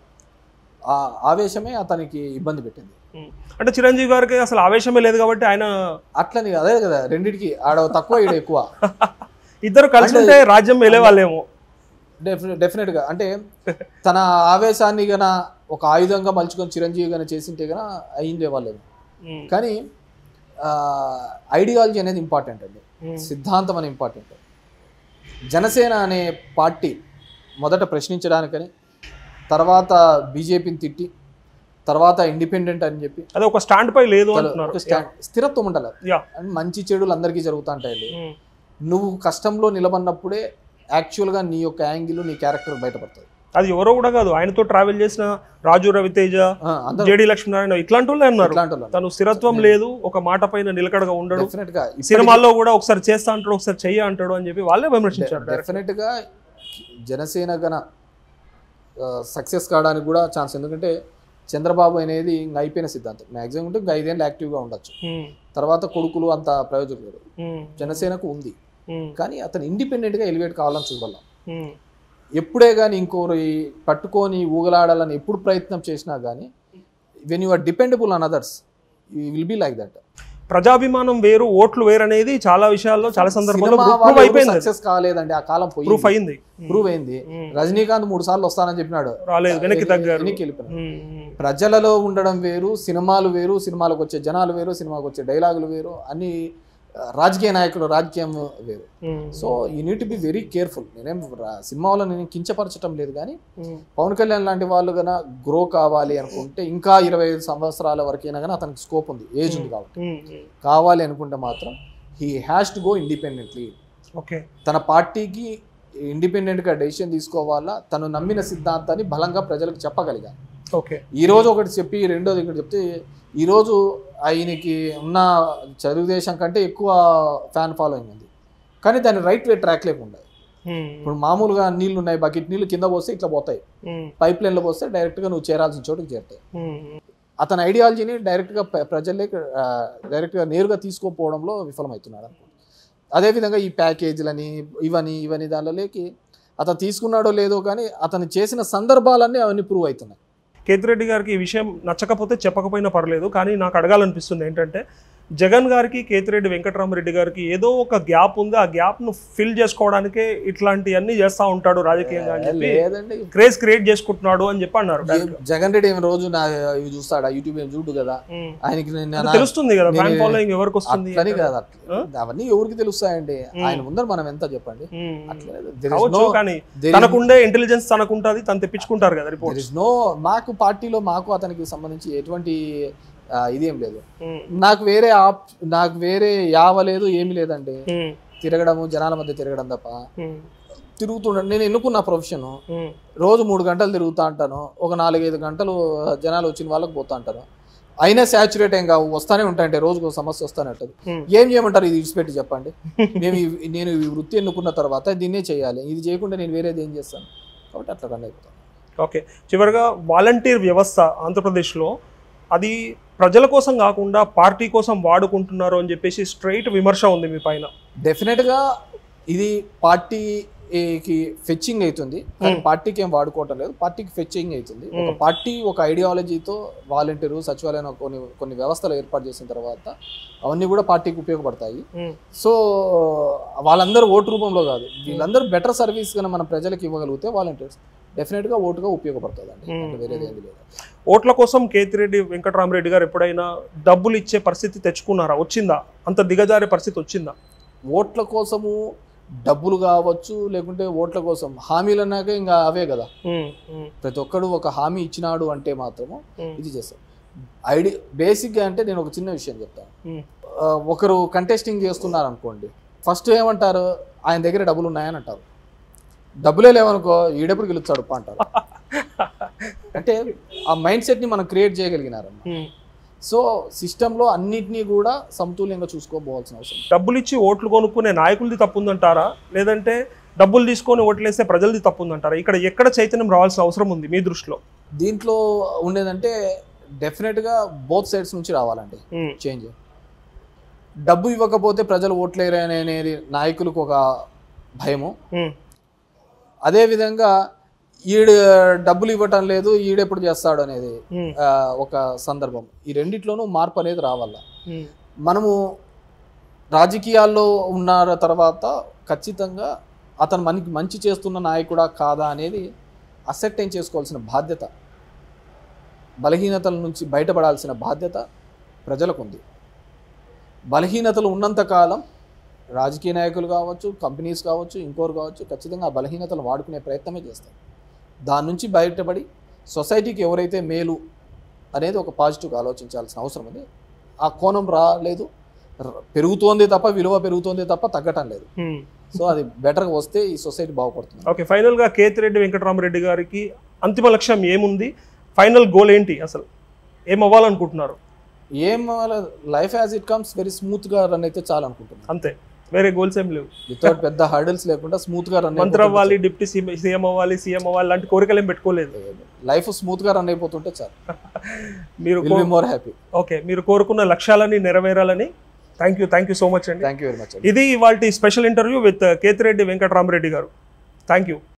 ఆ ఆవేశమే అతనికి ఇబ్బంది పెట్టింది మ్మ్. అంటే చిరంజీవి గారికి అసలు ఆవేశమే లేదు కాబట్టి ఆయన అట్లని అదే కదా రెండిటికి ఆడ తక్కువ ఈడ ఎక్కువ ఇద్దరు కలిసి ఉంటే రాజ్యం వెళ్ళేవాళ్ళేమో డెఫినెట్ డెఫినెట్గా అంటే తన ఆవేశాన్ని గన ఒక ఆయుధంగా మలుచుకొని చిరంజీవి గన చేసింటే గన అయిందే వాళ్ళు మ్మ్. కానీ ఐడియాలజీ అనేది ఇంపార్టెంట్ అండి మ్మ్. సిద్ధాంతం అని ఇంపార్టెంట్ జనసేన అనే పార్టీ మొదట ప్రశ్నించడానికని తర్వాత బీజేపీని తిట్టి తర్వాత ఇండిపెండెంట్ అని చెప్పి అదే ఒక స్టాండ్ పై లేదు అంటున్నారు ఒక స్టాండ్ స్థిరత్వం ఉండాలి యా అండ్ మంచి చెడులు అందరికీ జరుగుతూ ఉంటాయండి మ్మ్. నువ్వు కష్టంలో నిలబడినప్పుడే యాక్చువల్గా నీ యొక్క యాంగిల్ నీ క్యారెక్టర్ బయటపడుతుంది అది ఎవరో కూడా కాదు ఆయనతో ట్రావెల్ చేసిన రాజు రవితేజ ఆ, అందరూ జేడి లక్ష్మీనారాయణ ఇట్లాంటి వాళ్ళే అన్నారు ఇట్లాంటి వాళ్ళు తను స్థిరత్వం లేదు ఒక మాట పైన నిలకడగా ఉండడు డెఫినెట్ గా ఇప్పటికీ- సినిమాల్లో కూడా ఒకసారి చేస్తా అంటాడు ఒకసారి చెయ్య అంటాడు అని చెప్పి వాళ్ళే విమర్శించారు direct. డెఫినెట్ గా జనసేన గన సక్సెస్ కావడానికి కూడా ఛాన్స్ ఎందుకంటే చంద్రబాబు అనేది ఇంకా అయిపోయిన సిద్ధాంతం మ్యాక్సిమం ఉంటే ఇంకా ఐదేళ్ళు యాక్టివ్గా ఉండొచ్చు మ్మ్. తర్వాత కొడుకులు అంత ప్రయోజనం లేదు మ్మ్. జనసేనకు ఉంది మ్మ్. కానీ అతను ఇండిపెండెంట్గా ఎలివేట్ కావాలని చూడాల మ్మ్. ఎప్పుడే కానీ ఇంకోరి పట్టుకొని ఊగలాడాలని ఎప్పుడు ప్రయత్నం చేసినా కానీ when you are dependable on others you will be like that ప్రజాభిమానం వేరు ఓట్లు వేరు అనేది చాలా విషయాల్లో చాలా సందర్భాల్లో ప్రూవ్ అయిపోయింది సక్సెస్ కాలేదండి ఆ కాలం పోయి ప్రూఫ్ అయింది ప్రూవ్ అయింది మ్మ్. రజనీకాంత్ మూడు సార్లు వస్తానని చెప్పినాడు రాలేదు వెనక్కి తగ్గారు వెనక్కి వెళ్ళిపోయినాడు మ్మ్. ప్రజలలో ఉండడం వేరు సినిమాలు వేరు సినిమాలకు వచ్చే జనాలు వేరు సినిమాకు వచ్చే డైలాగులు వేరు అన్ని ఆ, రాజకీయ నాయకులు రాజకీయం వేరు మ్మ్. So you need be very careful నేనేం రా- సినిమాలో నేను కించపరచడం లేదు కానీ మ్మ్. పవన్ కళ్యాణ్ లాంటి వాళ్ళు కన్నా గ్రో కావాలి అనుకుంటే ఇంకా ఇరవై ఐదు సంవత్సరాల వరకైనా కానీ అతనికి స్కోప్ ఉంది ఏజ్ ఉంది కాబట్టి మ్మ్. మ్మ్. కావాలి అనుకుంటే మాత్రం he has to go independently okay తన పార్టీకి ఇండిపెండెంట్గా డెసిషన్ తీసుకోవాలా తను నమ్మిన సిద్ధాంతాన్ని బలంగా ప్రజలకు చెప్పగలిగాలి ఓకే ఈ రోజు ఒకటి చెప్పి రెండోది ఒకటి చెప్తే ఈరోజు ఆయనకి ఉన్న తెలుగుదేశం కంటే ఎక్కువ ఫ్యాన్ ఫాలోయింగ్ ఉంది కానీ దాని రైట్ వే ట్రాక్ లేకుండా మ్మ్. ఇప్పుడు మామూలుగా నీళ్లు ఉన్నాయి బకెట్ నీళ్లు కింద పోస్తే ఇట్లా పోతాయి మ్మ్. పైప్ లైన్లో పోస్తే డైరెక్ట్గా నువ్వు చేరాల్సిన చోటుకి చేరుతాయి మ్మ్. అతని ఐడియాలజీని డైరెక్ట్గా ప్ర- ప్రజల్లోకి ఆ, డైరెక్ట్గా నేరుగా తీసుకోపోవడంలో విఫలమవుతున్నాడు అనుకో అదేవిధంగా ఈ ప్యాకేజీలని ఇవని ఇవని దానిలోకి అతను తీసుకున్నాడో లేదో కానీ అతను చేసిన సందర్భాలన్నీ అవన్నీ ప్రూవ్ అవుతున్నాయి కేతిరెడ్డి గారికి ఈ విషయం నచ్చకపోతే చెప్పకపోయినా పర్లేదు కానీ నాకు అడగాలనిపిస్తుంది ఏంటంటే జగన్ గారికి కేతిరెడ్డి వెంకటరామరెడ్డి గారికి ఏదో ఒక గ్యాప్ ఉంది ఆ గ్యాప్ ను ఫిల్ చేసుకోవడానికే ఇట్లాంటివన్నీ చేస్తా ఉంటాడు రాజకీయంగా అని చెప్పి లేదండి క్రేజ్ క్రియేట్ చేసుకుంటున్నాడు అని చెప్పి అన్నారు ఏ- జగన్ రెడ్డి ఏం రోజు నా ఇవి చూస్తాడా యూట్యూబ్ ఏం చూడు కదా ఉమ్. ఆయనకి నేను అది నా- తెలుస్తుంది కదా ఫ్యాన్ నేను- ఫాలోయింగ్ ఎవరికి వస్తుంది అట్లని కాదు అట్లా అవన్నీ ఎవరికి తెలుస్తాయండి ఆయన ముందర మనం ఎంత చెప్పండి ఉమ్. అట్లా లేదు. There is కావచ్చు no- కానీ there is- తనకుండే ఇంటెలిజెన్స్ తనకుంటది తను తెప్పించుకుంటారు కదా రిపోర్ట్ there is no మాకు పార్టీలో మాకు అతనికి సంబంధించి ఎటువంటి ఆ, ఇదేం లేదు నాకు వేరే ఆప్ నాకు వేరే యావ లేదు ఏమీ లేదండి తిరగడము జనాల మధ్య తిరగడం తప్ప తిరుగుతుండండి నేను ఎన్నుకున్న ప్రొఫెషన్ రోజు మూడు గంటలు తిరుగుతా అంటాను ఒక నాలుగైదు గంటలు జనాలు వచ్చిన వాళ్ళకి పోతా అంటాను అయినా సాచురేట్ ఏం కావు వస్తానే ఉంటాయంటే రోజుకు ఒక సమస్య వస్తానే ఉంటుంది Hmm. ఏం చేయమంటారు ఇది విడిచిపెట్టి చెప్పండి మేము ఈ- నేను ఈ వృత్తి ఎన్నుకున్న తర్వాత దీన్నే చేయాలి ఇది చేయకుండా నేను వేరేది ఏం చేస్తాను కాబట్టి అట్లా రన్ అయిపోతాను ఓకే చివరిగా వాలంటీర్ వ్యవస్థ ఆంధ్రప్రదేశ్లో అది ప్రజల కోసం కాకుండా పార్టీ కోసం వాడుకుంటున్నారు అని చెప్పేసి స్ట్రైట్ విమర్శ ఉంది మీ పైన డెఫినెట్గా ఇది పార్టీకి ఫెచ్చింగ్ అవుతుంది కానీ పార్టీకి ఏం వాడుకోవటం లేదు పార్టీకి ఫెచ్చింగ్ అవుతుంది ఒక పార్టీ ఒక ఐడియాలజీతో వాలంటీరు సచివాలయం కొన్ని కొన్ని వ్యవస్థలు ఏర్పాటు చేసిన తర్వాత అవన్నీ కూడా పార్టీకి ఉపయోగపడతాయి ఉమ్. సో వాళ్ళందరూ ఓటు రూపంలో కాదు వీళ్ళందరూ బెటర్ సర్వీస్ కన్నా మన ప్రజలకు ఇవ్వగలిగితే వాలంటీర్స్ డెఫినెట్గా ఓటుగా ఉపయోగపడుతుంది అండి అంటే వేరేది ఏంది లేదు ఓట్ల కోసం కేతిరెడ్డి వెంకటరామరెడ్డి గారు ఎప్పుడైనా డబ్బులు ఇచ్చే పరిస్థితి తెచ్చుకున్నారా వచ్చిందా అంత దిగజారే పరిస్థితి వచ్చిందా ఓట్ల కోసము డబ్బులు కావచ్చు లేకుంటే ఓట్ల కోసం హామీలు అన్నాక ఇంకా అవే కదా ఉమ్, ఉమ్, ప్రతి ఒక్కడు ఒక హామీ ఇచ్చినాడు అంటే మాత్రము ఉమ్, ఇది చేస్తాం ఐడి బేసిక్గా అంటే నేను ఒక చిన్న విషయం చెప్తాను ఉమ్, ఆ, ఒకరు కంటెస్టింగ్ చేస్తున్నారు అనుకోండి ఫస్ట్ ఏమంటారు ఆయన దగ్గర డబ్బులు ఉన్నాయని అంటారు డబ్బులే లేవనుకో ఈడెప్పుడు గెలుస్తాడు పా అంటారు అంటే ఆ మైండ్ సెట్ని మనం క్రియేట్ చేయగలిగినారన్న ఉమ్. సో సిస్టంలో అన్నిటినీ కూడా సమతుల్యంగా చూసుకోబోవాల్సిన అవసరం డబ్బులు ఇచ్చి ఓట్లు కొనుక్కునే నాయకులది తప్పు ఉందంటారా లేదంటే డబ్బులు తీసుకొని ఓట్లేస్తే ప్రజలది తప్పు ఉందంటారా ఇక్కడ ఎక్కడ చైతన్యం రావాల్సిన అవసరం ఉంది మీ దృష్టిలో దీంట్లో ఉండేదంటే డెఫినెట్గా బోత్ సైడ్స్ నుంచి రావాలండి ఉమ్, చేంజ్ డబ్బు ఇవ్వకపోతే ప్రజలు ఓట్లేరు అనేది నాయకులకు ఒక భయము ఉమ్, అదేవిధంగా ఈడు డబ్బులు ఇవ్వటం లేదు ఈడెప్పుడు చేస్తాడు అనేది ఉమ్, ఆ, ఒక సందర్భం ఈ రెండిట్లోనూ మార్పు అనేది రావాల ఉమ్, మనము రాజకీయాల్లో ఉన్న తర్వాత ఖచ్చితంగా అతను మనకి మంచి చేస్తున్న నాయకుడా కాదా అనేది అసెప్టైన్ చేసుకోవాల్సిన బాధ్యత బలహీనతల నుంచి బయటపడాల్సిన బాధ్యత ప్రజలకు ఉంది బలహీనతలు ఉన్నంతకాలం రాజకీయ నాయకులు కావచ్చు కంపెనీస్ కావచ్చు ఇంకోరు కావచ్చు ఖచ్చితంగా ఆ బలహీనతలు వాడుకునే ప్రయత్నమే చేస్తారు దాని నుంచి బయటపడి సొసైటీకి ఎవరైతే మేలు అనేది ఒక పాజిటివ్గా ఆలోచించాల్సిన అవసరం ఉంది ఆ కోణం రాలేదు ర- పెరుగుతోంది తప్ప విలువ పెరుగుతోంది తప్ప తగ్గటం లేదు ఉమ్. సో అది బెటర్గా వస్తే ఈ సొసైటీ బాగుపడుతుంది ఓకే ఫైనల్గా కేతిరెడ్డి వెంకటరామరెడ్డి గారికి అంతిమ లక్ష్యం ఏముంది ఫైనల్ గోల్ ఏంటి అసలు ఏం అవ్వాలనుకుంటున్నారు ఏం life as it comes very స్మూత్గా రన్ అయితే చాలు అనుకుంటున్నాను అంతే వేరే గోల్స్ ఏం లేవు వితౌట్ పెద్ద హర్డల్స్ లేకుండా స్మూత్గా రన్ మంత్రి అవ్వాలి డిప్యూటీ సీఎం అవ్వాలి సీఎం అవ్వాలి లాంటి కోరికలు ఏం పెట్టుకోలేదు లైఫ్ స్మూత్గా రన్ అయిపోతుంటే చాలు మీరు will be more happy okay మీరు కోరుకున్న లక్ష్యాలని నెరవేరాలని thank you thank you so much అండి థ్యాంక్ యూ వెరీ మచ్ ఇది ఇవాళ special interview with Ketireddy Venkataramareddy గారు థ్యాంక్ యూ